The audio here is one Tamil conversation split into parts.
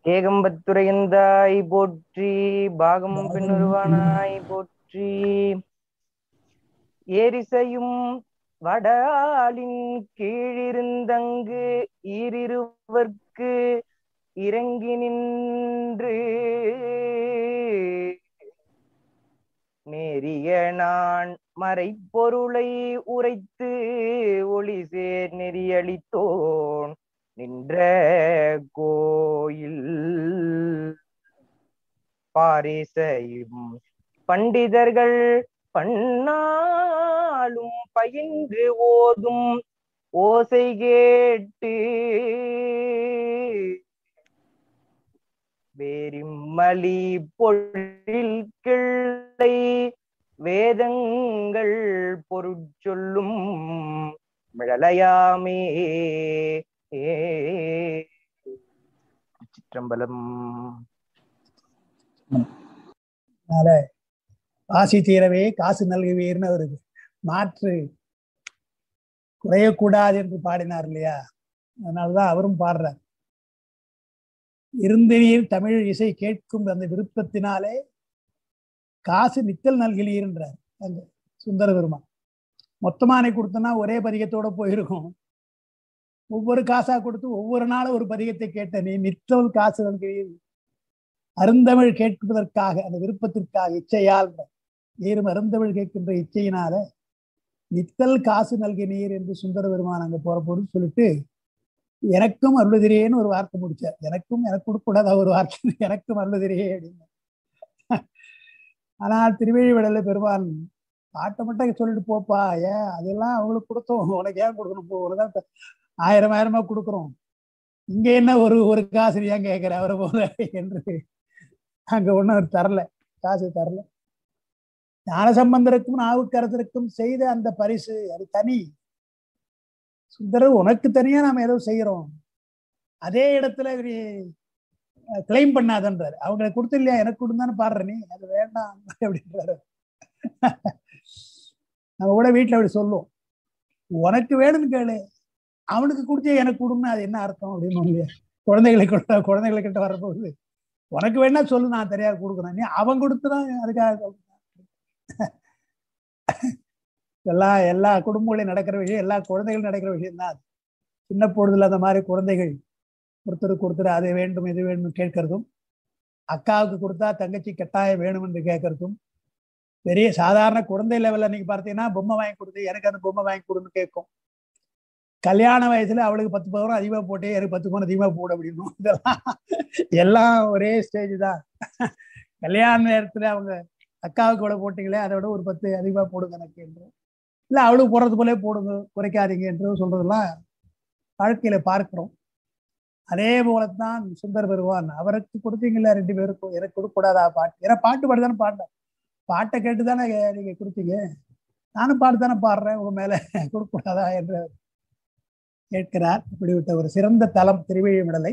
ஏகம்பத்துரையந்தாய் போற்றி பாகம் பெண்ணுருவானாய் போற்றி ஏரிசையும் வடாலின் கீழிருந்தங்கு ஈரிருவர்க்கு இறங்கி நின்று நேரிய நான் மறைப்பொருளை உரைத்து ஒளி சேர் நெறியளித்தோன் நின்ற கோயில் பாரிசையும் பண்டிதர்கள் பண்ணாலும் பயின்று ஓதும் ஓசை கேட்டு வேரிம்மலி பொழில் கிள்ளை வேதங்கள் பொருட்சொல்லும் மிழலையாமே சிற்றம்பலம் அதனால காசி தீரவே காசு நல்குவீர்னு அவருக்கு மாற்று குறையக்கூடாது என்று பாடினார் இல்லையா அதனாலதான் அவரும் பாடுறார் இருந்தீர் தமிழ் இசை கேட்கும் அந்த விருப்பத்தினாலே காசு நித்தல் நல்கிறீர்ன்றார் அந்த சுந்தர பெருமான் மொத்தமானை கொடுத்தனா ஒரே பதிகத்தோட போயிருக்கும் ஒவ்வொரு காசா கொடுத்து ஒவ்வொரு நாளும் ஒரு பதிகத்தை கேட்ட நீ நித்தல் காசு நல்கிறீர் அருந்தமிழ் கேட்பதற்காக அந்த விருப்பத்திற்காக இச்சையால் நீரும் அருந்தமிழ் கேட்கின்ற இச்சையினால நித்தல் காசு நல்கினீர் என்று சுந்தர பெருமான் அங்க போறபோது சொல்லிட்டு எனக்கும் அருளுதிரேன்னு ஒரு வார்த்தை முடிச்சார் எனக்கும் எனக்கு கொடுக்கூடாத ஒரு வார்த்தை எனக்கும் அருளுதிரே அப்படின்னு ஆனால் திருவேழிவிடல பெருமான் பாட்டை மட்டும் சொல்லிட்டு போப்பா ஏன் அதெல்லாம் அவங்களுக்கு கொடுத்தோம் உனக்கு ஏன் கொடுக்கணும் போ உனதான் ஆயிரம் ஆயிரமா கொடுக்குறோம் இங்க என்ன ஒரு ஒரு காசு ஏன் கேட்கிற அவரை போல என்று அங்க ஒண்ணும் தரல காசு தரல ஞானசம்பந்தருக்கும் நாவுக்கரசருக்கும் செய்த அந்த பரிசு அது தனி சுந்தரர் உனக்கு தனியா நாம ஏதோ செய்யறோம் அதே இடத்துல கிளைம் பண்ணாதன்றாரு அவங்களுக்கு கொடுத்து இல்லையா எனக்கு கொடுந்தான்னு பாடுற நீ அது வேண்டாம் அப்படின்றாரு நம்ம கூட வீட்டுல அப்படி சொல்லுவோம் உனக்கு வேணும்னு கேளு அவனுக்கு கொடுத்தே எனக்கு கொடுன்னு அது என்ன அர்த்தம் அப்படின்னு இல்லையா குழந்தைகளை கிட்ட குழந்தைகளை கிட்ட வரப்போகுது உனக்கு வேணா சொல்லு நான் தெரியாது கொடுக்குறேன் நீ அவன் கொடுத்துதான் அதுக்காக எல்லா எல்லா குடும்பங்களையும் நடக்கிற விஷயம் எல்லா குழந்தைகளும் நடக்கிற விஷயம் தான் சின்ன பொழுதுல அந்த மாதிரி குழந்தைகள் ஒருத்தருக்கு ஒருத்தர் அது வேண்டும் இது வேண்டும் கேட்கறதும் அக்காவுக்கு கொடுத்தா தங்கச்சி கட்டாயம் வேணும் என்று கேட்கறதும் பெரிய சாதாரண குழந்தை லெவல்ல நீங்க பார்த்தீங்கன்னா பொம்மை வாங்கி கொடுத்து எனக்கு அந்த பொம்மை வாங்கி கொடுன்னு கேட்கும் கல்யாண வயசுல அவளுக்கு பத்து பவுன் அதிகமா போட்டே எனக்கு பத்து பவுன் அதிகமா போடு அப்படின்னும் இதெல்லாம் எல்லாம் ஒரே ஸ்டேஜ் தான் கல்யாண நேரத்துல அவங்க அக்காவுக்கு கூட போட்டீங்களே அதை விட ஒரு பத்து அதிகமா போடுங்க எனக்கு என்று இல்ல அவளுக்கு போடுறது போலே போடுங்க குறைக்காதீங்க என்று சொல்றதெல்லாம் வாழ்க்கையில பார்க்கிறோம் அதே போலத்தான் சுந்தர் பெருவான் அவருக்கு கொடுத்தீங்களா ரெண்டு பேருக்கும் எனக்கு கொடுக்கூடாதா பாட்டு ஏன்னா பாட்டு பாடுதானே பாடினேன் பாட்டை கேட்டு தானே நீங்க கொடுத்தீங்க நானும் பாட்டு தானே பாடுறேன் உங்க மேல கொடுக்கூடாதா என்று கேட்கிறார் இப்படிவிட்ட ஒரு சிறந்த தலம் திருவிழிமிடலை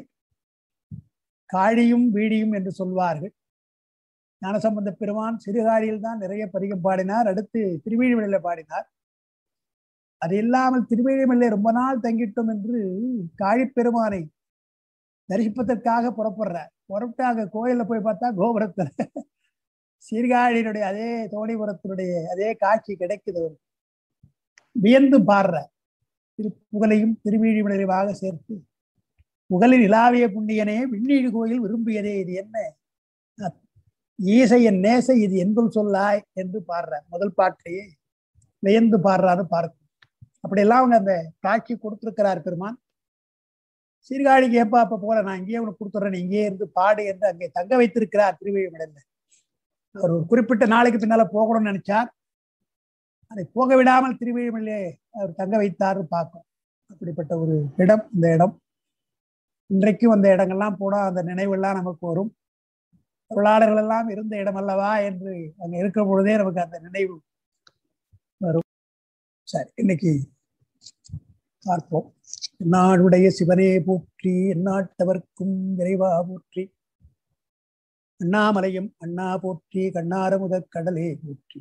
காழியும் வீடியும் என்று சொல்வார்கள் ஞானசம்பந்த பெருமான் சிறுகாழியில் தான் நிறைய பதிகம் பாடினார் அடுத்து திருவிழிமலையில பாடினார் அது இல்லாமல் திருவிழிமலையில ரொம்ப நாள் தங்கிட்டோம் என்று காழிப்பெருமானை தரிசிப்பதற்காக புறப்படுறார் புறப்பட்டாக கோயில்ல போய் பார்த்தா கோபுரத்துல சீர்காழியினுடைய அதே தோணிபுரத்தினுடைய அதே காட்சி கிடைக்குது வியந்து பாடுற திரு புகழையும் திருவிழிமலைவாக சேர்த்து புகழில் இலாவிய புண்ணியனே விண்ணீழு கோயில் விரும்பியதே இது என்ன ஈசையன் நேச இது என்புல் சொல்லாய் என்று பாடுற முதல் பாட்டையே வியந்து பாடுறாரு பார்க்கும் அப்படியெல்லாம் அவங்க அந்த காட்சி கொடுத்திருக்கிறார் பெருமான் சீர்காழிக்கு எப்ப அப்ப போல நான் இங்கேயே உனக்கு கொடுத்துட்றேன் இங்கேயே இருந்து பாடு என்று அங்கே தங்க வைத்திருக்கிறார் திருவிழிமடல்ல அவர் ஒரு குறிப்பிட்ட நாளைக்கு பின்னால போகணும்னு நினைச்சார் அதை போக விடாமல் திருவிழிமலையே அவர் தங்க வைத்தார்னு பார்க்கும் அப்படிப்பட்ட ஒரு இடம் இந்த இடம் இன்றைக்கும் அந்த இடங்கள்லாம் போனா அந்த நினைவெல்லாம் நமக்கு வரும் பொருளாளர்கள் எல்லாம் இருந்த இடம் அல்லவா என்று அங்க இருக்கிற பொழுதே நமக்கு அந்த நினைவு வரும் சரி இன்னைக்கு பார்ப்போம் என்னாடுடைய சிவனே போற்றி எந்நாட்டவர்க்கும் விரைவா போற்றி அண்ணாமலையும் அண்ணா போற்றி கண்ணாரமுத கடலே போற்றி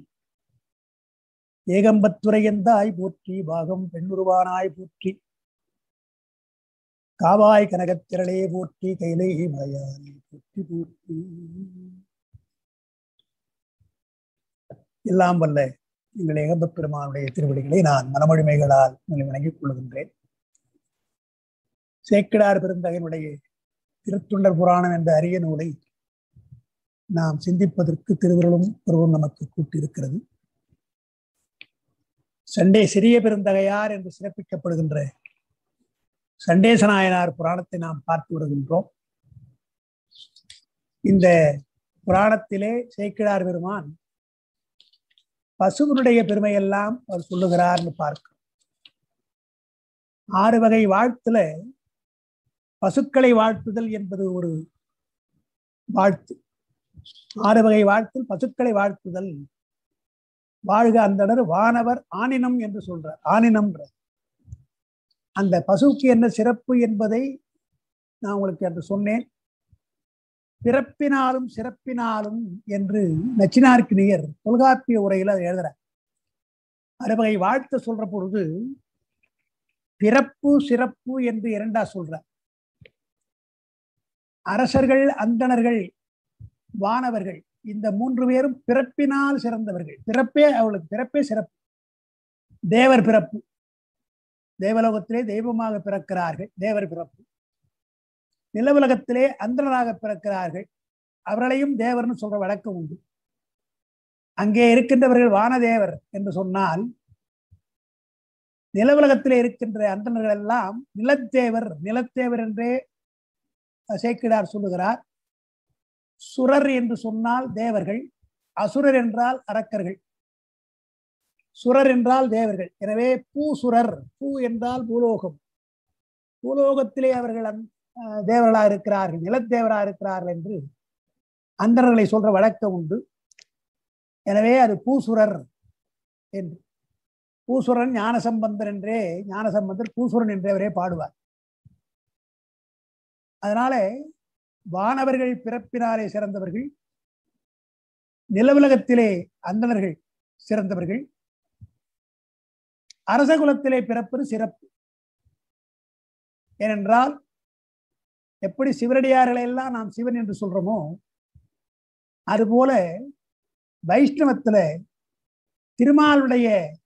ஏகம்பத்துரையந்தாய் போற்றி பாகம் பெண்ணுருவானாய் போற்றி காவாய் கனகத்திரளே போற்றி கைலை மலையானே போற்றி போற்றி எல்லாம் வல்ல எங்கள் ஏகம்பப் பெருமானுடைய திருவடிகளை நான் மனமொழிமைகளால் உங்களை வணங்கிக் கொள்கின்றேன் சேக்கிடார் பெருந்தகனுடைய திருத்துண்டர் புராணம் என்ற அரிய நூலை நாம் சிந்திப்பதற்கு திருவுருளும் பருவம் நமக்கு கூட்டியிருக்கிறது சண்டே சிறிய பெருந்தகையார் என்று சிறப்பிக்கப்படுகின்ற சண்டேசநாயனார் புராணத்தை நாம் பார்த்து வருகின்றோம் இந்த புராணத்திலே சேக்கிழார் பெருமான் பசுவனுடைய பெருமையெல்லாம் அவர் சொல்லுகிறார்னு பார்க்கிறோம் ஆறு வகை வாழ்த்துல பசுக்களை வாழ்த்துதல் என்பது ஒரு வாழ்த்து ஆறு வகை வாழ்த்தில் பசுக்களை வாழ்த்துதல் வாழ்க அந்தனர் வானவர் ஆனினம் என்று சொல்றார் ஆனினம்ன்ற அந்த பசுவுக்கு என்ன சிறப்பு என்பதை நான் உங்களுக்கு என்று சொன்னேன் பிறப்பினாலும் சிறப்பினாலும் என்று நச்சினார்க்கு நிகர் தொல்காப்பிய உரையில் அதை எழுதுறார் அறுவகை வாழ்த்து சொல்ற பொழுது பிறப்பு சிறப்பு என்று இரண்டா சொல்றார் அரசர்கள் அந்தணர்கள் வானவர்கள் இந்த மூன்று பேரும் பிறப்பினால் சிறந்தவர்கள் பிறப்பே அவளுக்கு பிறப்பே சிறப்பு தேவர் பிறப்பு தேவலோகத்திலே தெய்வமாக பிறக்கிறார்கள் தேவர் பிறப்பு நிலவுலகத்திலே அந்தனராக பிறக்கிறார்கள் அவர்களையும் தேவர்னு சொல்ற வழக்கம் உண்டு அங்கே இருக்கின்றவர்கள் வானதேவர் என்று சொன்னால் நிலவுலகத்திலே இருக்கின்ற அந்தணர்கள் எல்லாம் நிலத்தேவர் நிலத்தேவர் என்றே சேக்கிடார் சொல்லுகிறார் சுரர் என்று சொன்னால் தேவர்கள் அசுரர் என்றால் அரக்கர்கள் சுரர் என்றால் தேவர்கள் எனவே பூசுரர் பூ என்றால் பூலோகம் பூலோகத்திலே அவர்கள் தேவர்களா இருக்கிறார்கள் நிலத்தேவரா இருக்கிறார்கள் என்று அந்தரர்களை சொல்ற வழக்கம் உண்டு எனவே அது பூசுரர் என்று பூசுரன் ஞானசம்பந்தர் என்றே ஞானசம்பந்தர் பூசுரன் என்றவரே பாடுவார் அதனால வானவர்கள் பிறப்பினாலே சிறந்தவர்கள் நிலவுலகத்திலே அந்தணர்கள் சிறந்தவர்கள் அரச குலத்திலே பிறப்பது சிறப்பு ஏனென்றால் எப்படி சிவரடியார்களை எல்லாம் நாம் சிவன் என்று சொல்றோமோ அதுபோல வைஷ்ணவத்துல திருமாலுடைய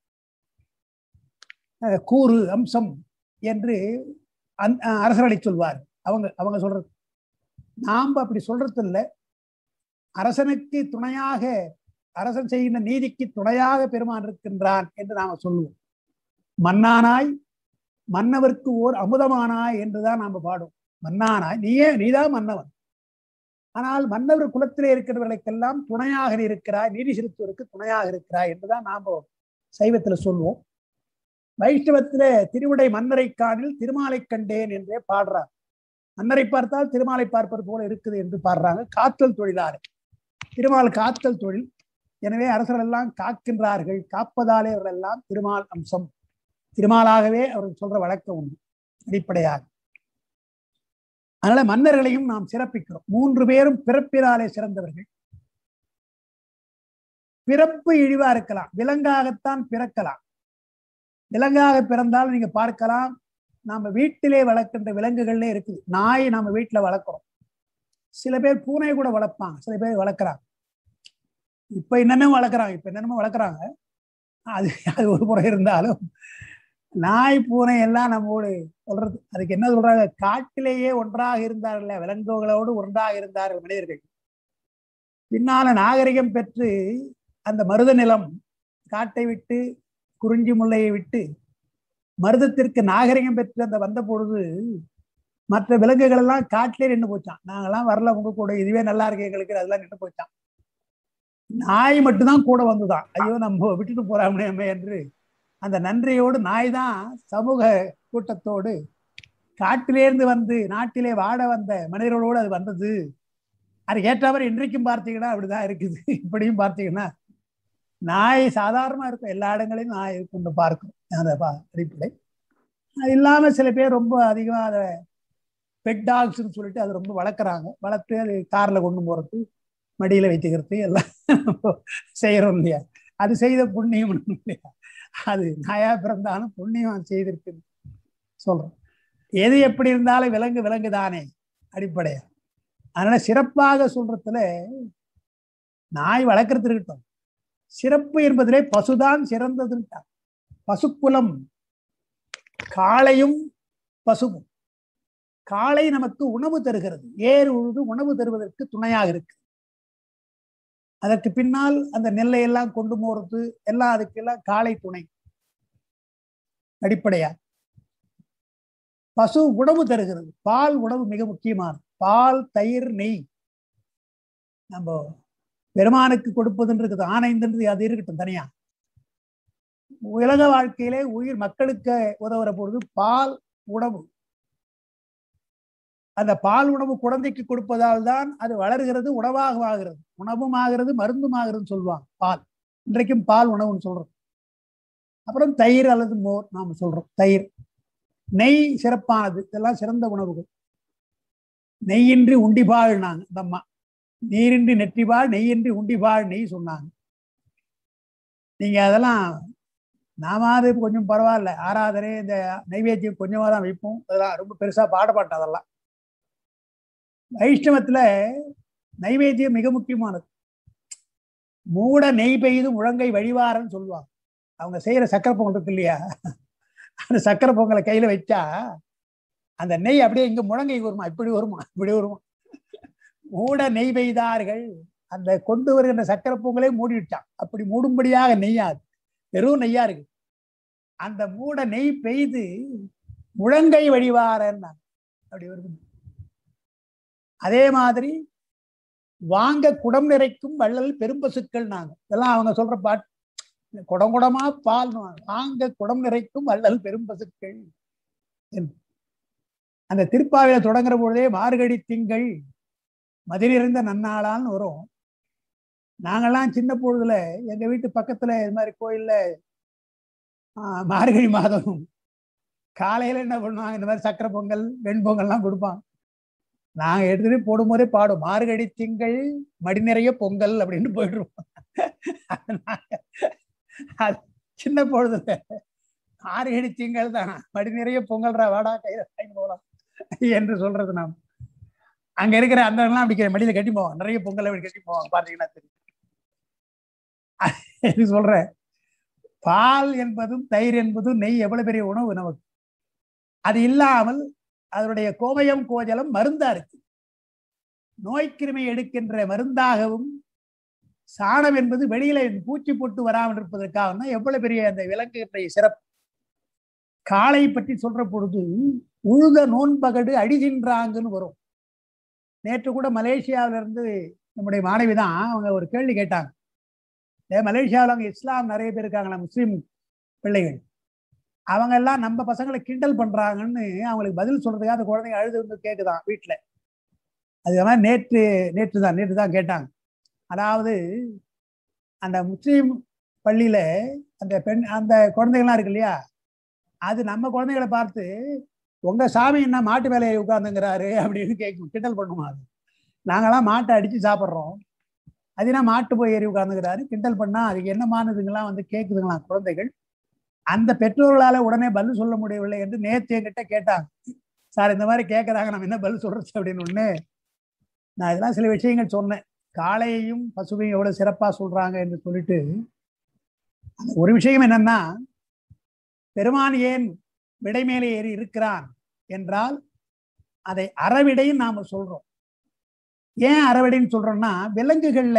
கூறு அம்சம் என்று அந் அரசர்களை சொல்வார் அவங்க அவங்க சொல்றது நாம் அப்படி சொல்றது இல்லை அரசனுக்கு துணையாக அரசன் செய்கின்ற நீதிக்கு துணையாக பெருமான் இருக்கின்றான் என்று நாம சொல்லுவோம் மன்னானாய் மன்னவர்க்கு ஓர் அமுதமானாய் என்றுதான் நாம பாடும் மன்னானாய் நீயே நீதான் மன்னவன் ஆனால் மன்னவர் குலத்திலே இருக்கிறவர்களுக்கெல்லாம் துணையாக இருக்கிறாய் நீதி செலுத்துவதற்கு துணையாக இருக்கிறாய் என்றுதான் நாம சைவத்துல சொல்லுவோம் வைஷ்ணவத்தில திருவிடை மன்னரை காணில் திருமாலை கண்டேன் என்றே பாடுறார் மன்னரை பார்த்தால் திருமாலை பார்ப்பது போல இருக்குது என்று பாடுறாங்க காத்தல் தொழிலாளர் திருமால் காத்தல் தொழில் எனவே அரசர்கள் எல்லாம் காக்கின்றார்கள் காப்பதாலே அவர்கள் எல்லாம் திருமால் அம்சம் திருமாலாகவே அவர்கள் சொல்ற வழக்கம் உண்டு அடிப்படையாக அதனால மன்னர்களையும் நாம் சிறப்பிக்கிறோம் மூன்று பேரும் பிறப்பினாலே சிறந்தவர்கள் பிறப்பு இழிவா இருக்கலாம் விலங்காகத்தான் பிறக்கலாம் விலங்காக பிறந்தால் நீங்க பார்க்கலாம் நாம வீட்டிலே வளர்க்கின்ற விலங்குகள்லே இருக்குது நாய் நம்ம வீட்டுல வளர்க்குறோம் சில பேர் பூனை கூட வளர்ப்பாங்க சில பேர் வளர்க்குறாங்க இப்ப என்னென்ன வளர்க்குறாங்க இப்ப என்னென்னமோ வளர்க்குறாங்க அது அது ஒரு முறை இருந்தாலும் நாய் பூனை எல்லாம் நம்மோடு சொல்றது அதுக்கு என்ன சொல்றாங்க காட்டிலேயே ஒன்றாக இருந்தார்கள் விலங்குகளோடு ஒன்றாக இருந்தார்கள் மனிதர்கள் பின்னால நாகரிகம் பெற்று அந்த மருத நிலம் காட்டை விட்டு குறிஞ்சி முல்லையை விட்டு மருதத்திற்கு நாகரிகம் பெற்று அந்த வந்த பொழுது மற்ற விலங்குகள் எல்லாம் காட்டிலே நின்று போச்சான் நாங்கெல்லாம் வரல உங்க கூட இதுவே நல்லா இருக்கு எங்களுக்கு அதெல்லாம் நின்று போச்சான் நாய் மட்டும்தான் கூட வந்துதான் ஐயோ நம்ம விட்டுட்டு போறாமே என்று அந்த நன்றியோடு நாய் தான் சமூக கூட்டத்தோடு காட்டிலேருந்து வந்து நாட்டிலே வாட வந்த மனிதர்களோடு அது வந்தது அது ஏற்றவர் இன்றைக்கும் பார்த்தீங்கன்னா அப்படிதான் இருக்குது இப்படியும் பார்த்தீங்கன்னா நாய் சாதாரணமா இருக்கும் எல்லா இடங்களையும் நாய் கொண்டு பார்க்கும் அந்த அடிப்படை அது இல்லாம சில பேர் ரொம்ப அதிகமா அதை பெட் டாக்ஸ்ன்னு சொல்லிட்டு அது ரொம்ப வளர்க்குறாங்க வளர்த்து அது கார்ல கொண்டு போறது மடியில வைத்துக்கிறது எல்லாம் செய்யறோம் இல்லையா அது செய்த புண்ணியம் இல்லையா அது நாயா பிறந்தாலும் புண்ணியம் செய்திருக்கு சொல்றோம் எது எப்படி இருந்தாலும் விலங்கு விலங்கு தானே அடிப்படையா அதனால சிறப்பாக சொல்றதுல நாய் வளர்க்கறது இருக்கட்டும் சிறப்பு என்பதிலே பசுதான் சிறந்ததுன்னு பசுக்குலம் காளையும் பசுவும் காளை நமக்கு உணவு தருகிறது ஏர் உழுது உணவு தருவதற்கு துணையாக இருக்கு அதற்கு பின்னால் அந்த நெல்லை எல்லாம் கொண்டு போறது எல்லாம் அதுக்கெல்லாம் காளை துணை அடிப்படையா பசு உணவு தருகிறது பால் உணவு மிக முக்கியமானது பால் தயிர் நெய் நம்ம பெருமானுக்கு கொடுப்பதுன்னு இருக்குது ஆணைந்துன்றது அது இருக்கட்டும் தனியா உலக வாழ்க்கையிலே உயிர் மக்களுக்கு உதவுற பொழுது பால் உணவு அந்த பால் உணவு குழந்தைக்கு கொடுப்பதால் தான் அது வளர்கிறது உணவாக ஆகிறது உணவும் ஆகிறது மருந்தும் ஆகிறதுன்னு சொல்லுவாங்க பால் இன்றைக்கும் பால் உணவுன்னு சொல்றோம் அப்புறம் தயிர் அல்லது மோர் நாம சொல்றோம் தயிர் நெய் சிறப்பானது இதெல்லாம் சிறந்த உணவுகள் நெய்யின்றி உண்டிபாள் நாங்க இந்த அம்மா நீரின்றி நெற்றிபாள் நெய்யின்றி உண்டிபாள் நெய் சொன்னாங்க நீங்க அதெல்லாம் நாமாவது கொஞ்சம் பரவாயில்ல ஆராதனை இந்த நைவேத்தியம் கொஞ்சமாக தான் வைப்போம் அதெல்லாம் ரொம்ப பெருசா பாடப்பட்ட அதெல்லாம் வைஷ்ணவத்துல நைவேத்தியம் மிக முக்கியமானது மூட நெய் பெய்து முழங்கை வழிவாரன்னு சொல்லுவாங்க அவங்க செய்யற சக்கரை பொங்கல் இருக்கு இல்லையா அந்த சக்கரை பொங்கலை கையில வச்சா அந்த நெய் அப்படியே இங்க முழங்கை வருமா இப்படி வருமா இப்படி வருமா மூட நெய் பெய்தார்கள் அந்த கொண்டு வருகின்ற சக்கரை பொங்கலே மூடிவிட்டான் அப்படி மூடும்படியாக நெய்யாது வெறும் நெய்யா இருக்கு அந்த மூட நெய் பெய்து முழங்கை வழிவாரன்னா அப்படி வருது அதே மாதிரி வாங்க குடம் நிறைக்கும் வள்ளல் பெரும்பசுக்கள் நாங்க இதெல்லாம் அவங்க சொல்ற பாட்டு குடம் குடமா பால் வாங்க குடம் நிறைக்கும் வள்ளல் பெரும்பசுக்கள் அந்த திருப்பாவையில தொடங்குற பொழுதே மார்கழி திங்கள் மதி நிறைந்த நன்னாளான்னு வரும் நாங்கெல்லாம் சின்ன பொழுதுல எங்க வீட்டு பக்கத்துல இது மாதிரி கோயில்ல மார்கழி மாதம் காலையில என்ன பண்ணுவாங்க இந்த மாதிரி சக்கரை பொங்கல் வெண்பொங்கல்லாம் கொடுப்பாங்க நாங்க எடுத்துட்டு போடும்போதே பாடும் மார்கழி திங்கள் மடி நிறைய பொங்கல் அப்படின்னு போயிடுவோம் அது சின்ன பொழுதுல மார்கழி திங்கள் தான் மடி நிறைய பொங்கல்ரா வாடா கையில வாங்கி போகலாம் என்று சொல்றது நாம் அங்க இருக்கிற அந்த அப்படி மடியில கட்டி போவான் நிறைய பொங்கல் அப்படி கட்டி போவாங்க பாத்தீங்கன்னா தெரியும் சொல்றேன் பால் என்பதும் தயிர் என்பதும் நெய் எவ்வளவு பெரிய உணவு நமக்கு அது இல்லாமல் அதனுடைய கோமயம் கோஜலம் மருந்தா இருக்கு நோய்க்கிருமி எடுக்கின்ற மருந்தாகவும் சாணம் என்பது வெளியில பூச்சி போட்டு வராமல் இருப்பதற்காக தான் எவ்வளவு பெரிய அந்த விலங்குடைய சிறப்பு காளை பற்றி சொல்ற பொழுது உழுத நோன்பகடு அடிகின்றாங்கன்னு வரும் நேற்று கூட மலேசியாவில இருந்து நம்முடைய மாணவி தான் அவங்க ஒரு கேள்வி கேட்டாங்க மலேசியாவில் அவங்க இஸ்லாம் நிறைய பேர் இருக்காங்களா முஸ்லீம் பிள்ளைகள் அவங்க எல்லாம் நம்ம பசங்களை கிண்டல் பண்றாங்கன்னு அவங்களுக்கு பதில் சொல்றதுக்காக அந்த குழந்தைங்க அழுது வந்து கேக்குதான் வீட்டுல அது மாதிரி நேற்று நேற்று தான் நேற்று தான் கேட்டாங்க அதாவது அந்த முஸ்லீம் பள்ளியில அந்த பெண் அந்த குழந்தைகள்லாம் இருக்கு இல்லையா அது நம்ம குழந்தைகளை பார்த்து உங்க சாமி என்ன மாட்டு வேலையை உட்கார்ந்துங்கிறாரு அப்படின்னு கேட்கும் கிண்டல் பண்ணுமா அது நாங்களாம் மாட்டை அடிச்சு சாப்பிட்றோம் அது என்ன மாட்டு போய் ஏறி உட்கார்ந்துக்கிறாரு கிண்டல் பண்ணா அதுக்கு என்னமானதுங்களாம் வந்து கேட்குதுங்களாம் குழந்தைகள் அந்த பெற்றோர்களால உடனே பதில் சொல்ல முடியவில்லை என்று நேற்று என்கிட்ட கேட்டாங்க சார் இந்த மாதிரி கேட்கறாங்க நம்ம என்ன பதில் சொல்றது அப்படின்னு ஒண்ணு நான் இதெல்லாம் சில விஷயங்கள் சொன்னேன் காளையையும் பசுவையும் எவ்வளவு சிறப்பா சொல்றாங்க என்று சொல்லிட்டு அந்த ஒரு விஷயம் என்னன்னா பெருமான் ஏன் விடை மேலே ஏறி இருக்கிறான் என்றால் அதை அறவிடைன்னு நாம சொல்றோம் ஏன் அறவிடைன்னு சொல்றோம்னா விலங்குகள்ல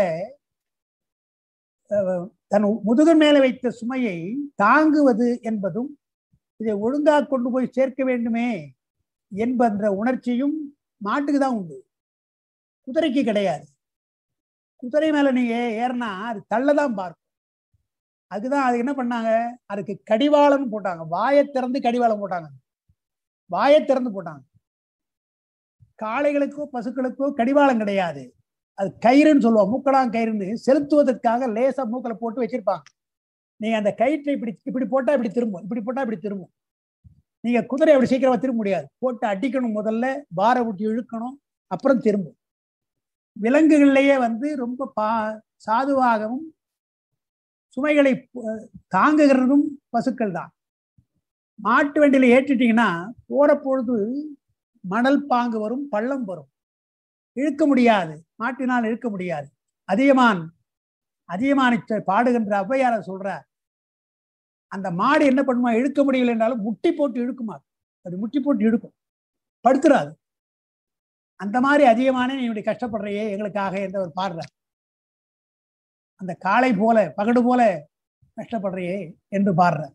தன் முதுகு மேல வைத்த சுமையை தாங்குவது என்பதும் இதை ஒழுங்கா கொண்டு போய் சேர்க்க வேண்டுமே என்பன்ற உணர்ச்சியும் மாட்டுக்கு தான் உண்டு குதிரைக்கு கிடையாது குதிரை மேல நீங்க ஏறினா அது தள்ளதான் பார்க்கும் அதுதான் அது என்ன பண்ணாங்க அதுக்கு கடிவாளம் போட்டாங்க வாயை திறந்து கடிவாளம் போட்டாங்க வாயை திறந்து போட்டாங்க காளைகளுக்கோ பசுக்களுக்கோ கடிவாளம் கிடையாது அது கயிறுன்னு சொல்லுவோம் மூக்கடாங் கயிறுன்னு செலுத்துவதற்காக லேசா மூக்கில் போட்டு வச்சிருப்பாங்க நீங்க அந்த கயிற்றை இப்படி இப்படி போட்டா இப்படி திரும்பும் இப்படி போட்டா இப்படி திரும்பும் நீங்க குதிரை அப்படி சீக்கிரமா திரும்ப முடியாது போட்டு அடிக்கணும் முதல்ல பார விட்டு இழுக்கணும் அப்புறம் திரும்பும் விலங்குகள்லயே வந்து ரொம்ப பா சாதுவாகவும் சுமைகளை தாங்குகிறதும் பசுக்கள் தான் மாட்டு வண்டியில ஏற்றிட்டீங்கன்னா போற பொழுது மணல் பாங்கு வரும் பள்ளம் வரும் இழுக்க முடியாது மாட்டினால் இழுக்க முடியாது அதிகமான் அதிகமான பாடுகின்ற ஔவையார சொல்றார் அந்த மாடு என்ன பண்ணுமா இழுக்க முடியல என்றாலும் முட்டி போட்டு இழுக்குமா அது முட்டி போட்டு இழுக்கும் படுத்துறாது அந்த மாதிரி அதிகமான நீ இப்படி கஷ்டப்படுறையே எங்களுக்காக என்று அவர் பாடுறார் அந்த காளை போல பகடு போல கஷ்டப்படுறையே என்று பாடுறார்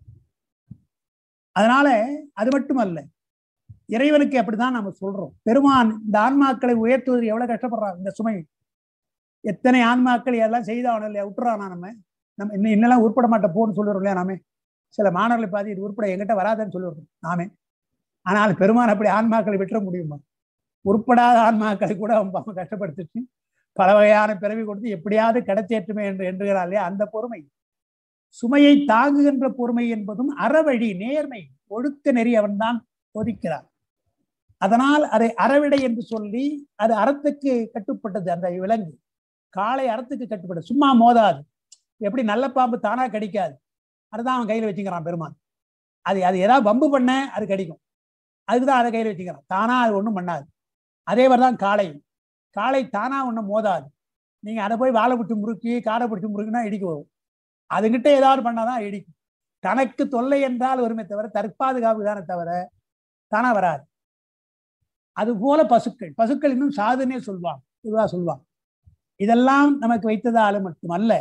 அதனால அது மட்டுமல்ல இறைவனுக்கு அப்படிதான் நம்ம சொல்றோம் பெருமான் இந்த ஆன்மாக்களை உயர்த்துவது எவ்வளவு கஷ்டப்படுறான் இந்த சுமை எத்தனை ஆன்மாக்கள் எல்லாம் செய்தாவணும் இல்லையா விட்டுறானா நம்ம நம்ம இன்னும் இன்னெல்லாம் உருப்பட மாட்டோம் போன்னு சொல்லுறோம் இல்லையா நாமே சில மாணவர்களை பார்த்து இது உருப்பட எங்கிட்ட வராதுன்னு சொல்லுவோம் நாமே ஆனால் பெருமான் அப்படி ஆன்மாக்களை விட்டுற முடியுமா உருப்படாத ஆன்மாக்களை கூட அவன் பாவம் கஷ்டப்படுத்திட்டு பல வகையான பிறவி கொடுத்து எப்படியாவது கிடைச்சேற்றுமே என்று எண்ணுகிறார் இல்லையா அந்த பொறுமை சுமையை தாங்குகின்ற பொறுமை என்பதும் அறவழி நேர்மை ஒழுக்க நெறி அவன்தான் போதிக்கிறார் அதனால் அதை அறவிடை என்று சொல்லி அது அறத்துக்கு கட்டுப்பட்டது அந்த விலங்கு காலை அறத்துக்கு கட்டுப்பட்டது சும்மா மோதாது எப்படி நல்ல பாம்பு தானா கடிக்காது அதுதான் அவன் கையில வச்சுக்கிறான் பெருமான் அது அது ஏதாவது வம்பு பண்ண அது கடிக்கும் அதுக்குதான் அதை கையில வச்சுக்கிறான் தானா அது ஒன்றும் பண்ணாது அதே மாதிரிதான் காளை காளை தானா ஒன்றும் மோதாது நீங்க அதை போய் வாழை பிடிச்சி முறுக்கி காடை பிடிச்சி முறுக்குனா இடிக்க வரும் அதுகிட்ட ஏதாவது பண்ணாதான் இடிக்கும் தனக்கு தொல்லை என்றால் வருமே தவிர தற்பாதுகாப்பு தானே தவிர தானா வராது அது போல பசுக்கள் பசுக்கள் இன்னும் சாதுன்னே சொல்வாங்க இதுவா சொல்வாங்க இதெல்லாம் நமக்கு வைத்ததால மட்டுமல்ல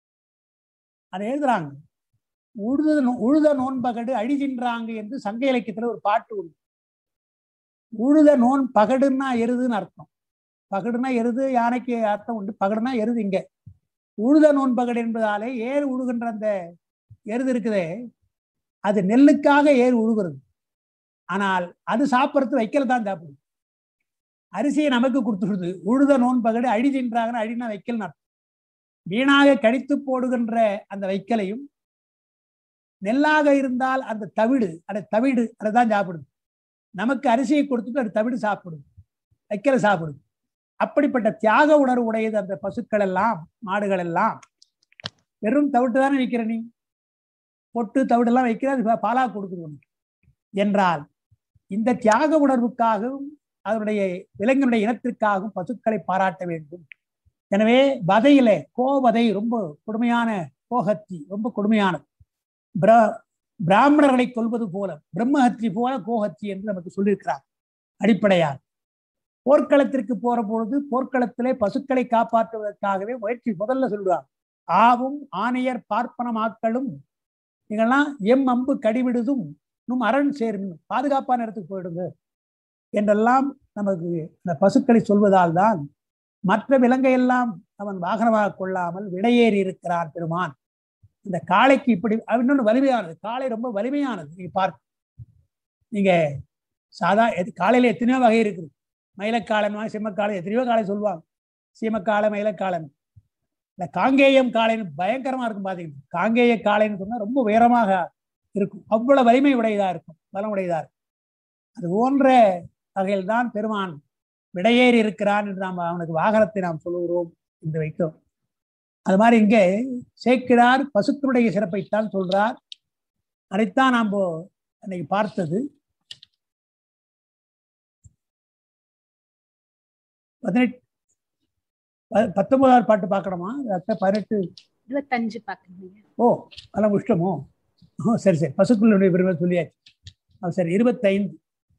அதை எழுதுறாங்க உழுத உழுத நோன்பகடு அழிகின்றாங்க என்று சங்க இலக்கியத்துல ஒரு பாட்டு உண்டு உழுத நோன் பகடுன்னா எருதுன்னு அர்த்தம் பகடுனா எருது யானைக்கு அர்த்தம் உண்டு பகடுனா எருது இங்க உழுத நோன் பகடு என்பதாலே ஏர் உழுகின்ற அந்த எருது இருக்குதே அது நெல்லுக்காக ஏர் உழுகிறது ஆனால் அது சாப்பிட்றது வைக்கல தான் சாப்பிடுது அரிசியை நமக்கு கொடுத்துடுது உழுத நோன் பகடு அழி தின்றாங்கன்னு அழினா வைக்கல் அர்த்தம் வீணாக கடித்து போடுகின்ற அந்த வைக்கலையும் நெல்லாக இருந்தால் அந்த தவிடு அந்த தவிடு அதை தான் சாப்பிடுது நமக்கு அரிசியை கொடுத்துட்டு அது தவிடு சாப்பிடுது வைக்கல சாப்பிடுது அப்படிப்பட்ட தியாக உணர்வு உடையது அந்த பசுக்கள் எல்லாம் மாடுகள் எல்லாம் வெறும் தவிட்டு தானே வைக்கிற நீ பொட்டு தவிடெல்லாம் வைக்கிற அது பாலா கொடுக்குது உனக்கு என்றால் இந்த தியாக உணர்வுக்காகவும் அதனுடைய விலங்கினுடைய இனத்திற்காகவும் பசுக்களை பாராட்ட வேண்டும் எனவே வதையில கோவதை ரொம்ப கொடுமையான கோஹத்தி ரொம்ப கொடுமையானது பிர பிராமணர்களை கொள்வது போல பிரம்மஹத்தி போல கோஹத்தி என்று நமக்கு சொல்லியிருக்கிறார் அடிப்படையாக போர்க்களத்திற்கு போற பொழுது போர்க்களத்திலே பசுக்களை காப்பாற்றுவதற்காகவே முயற்சி முதல்ல சொல்லுவாங்க ஆவும் ஆணையர் பார்ப்பனமாக்களும் நீங்கள்லாம் எம் அம்பு கடிவிடுதும் இன்னும் அரண் சேரும் பாதுகாப்பான இடத்துக்கு போயிடுங்க என்றெல்லாம் நமக்கு அந்த பசுக்களை சொல்வதால் தான் மற்ற விலங்கையெல்லாம் அவன் வாகனமாக கொள்ளாமல் விடையேறி இருக்கிறான் பெருமான் இந்த காளைக்கு இப்படி இன்னொன்று வலிமையானது காளை ரொம்ப வலிமையானது நீங்க பார்க்க நீங்க சாதா காலையில எத்தனையோ வகை இருக்குது மயிலக்காளன் சிம்மக்காளை எத்தனையோ காளை சொல்லுவாங்க சீமக்காளை மயிலக்காளன் இந்த காங்கேயம் காளைன்னு பயங்கரமா இருக்கும் பாத்தீங்கன்னா காங்கேய காளைன்னு சொன்னா ரொம்ப உயரமாக இருக்கும் அவ்வளவு வலிமை உடையதா இருக்கும் பலம் உடையதா இருக்கும் அது போன்ற வகையில் தான் பெருமான் விடையேறி இருக்கிறான் என்று நாம் அவனுக்கு வாகனத்தை நாம் சொல்லுகிறோம் என்று வைத்தோம் அது மாதிரி இங்கே சேக்கிடார் பசுக்களுடைய சிறப்பைத்தான் சொல்றார் அதைத்தான் நாம் அன்னைக்கு பார்த்தது பதினெட்டு பத்தொன்பதாவது பாட்டு பார்க்கணுமா பதினெட்டு இருபத்தஞ்சு பாக்குறீங்க ஓ அதெல்லாம் இஷ்டமோ ஓ சரி சரி பசுக்களுடைய பெருமை சொல்லியாச்சு சரி இருபத்தைந்து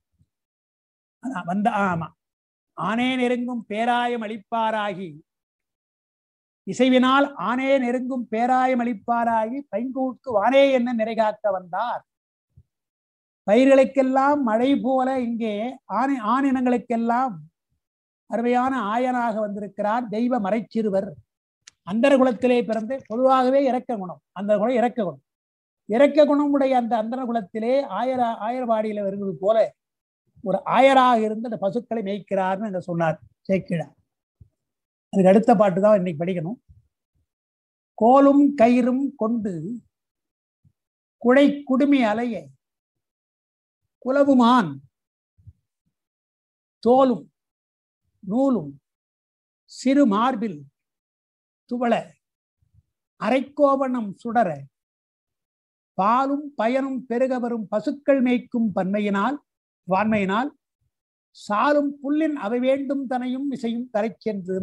வந்த ஆமா ஆனே நெருங்கும் பேராயம் அளிப்பாராகி இசைவினால் ஆனே நெருங்கும் பேராயம் அளிப்பாராகி பைங்கூட்கு வானே என்ன நிறைகாக்க வந்தார் பயிர்களுக்கெல்லாம் மழை போல இங்கே ஆணை ஆணினங்களுக்கெல்லாம் அருமையான ஆயனாக வந்திருக்கிறார் தெய்வ மறைச்சிறுவர் அந்தர குலத்திலே பிறந்து பொதுவாகவே இறக்க குணம் அந்த குணம் இறக்க குணம் இறக்க குணமுடைய அந்த அந்தர குலத்திலே ஆயர ஆயர்வாடியில வருவது போல ஒரு ஆயராக இருந்து அந்த பசுக்களை மேய்க்கிறார்னு அங்க சொன்னார் சேக்கிழார் அதுக்கு அடுத்த பாட்டு தான் இன்னைக்கு படிக்கணும் கோலும் கயிறும் கொண்டு குடை குடுமி அலைய குலவுமான் தோலும் நூலும் சிறு மார்பில் துவள அரைக்கோவணம் சுடர பாலும் பயனும் பெருக வரும் பசுக்கள் மேய்க்கும் பன்மையினால் வான்மையினால் சாலும் புல்லின் அவை வேண்டும் தனையும் இசையும் தரை சென்று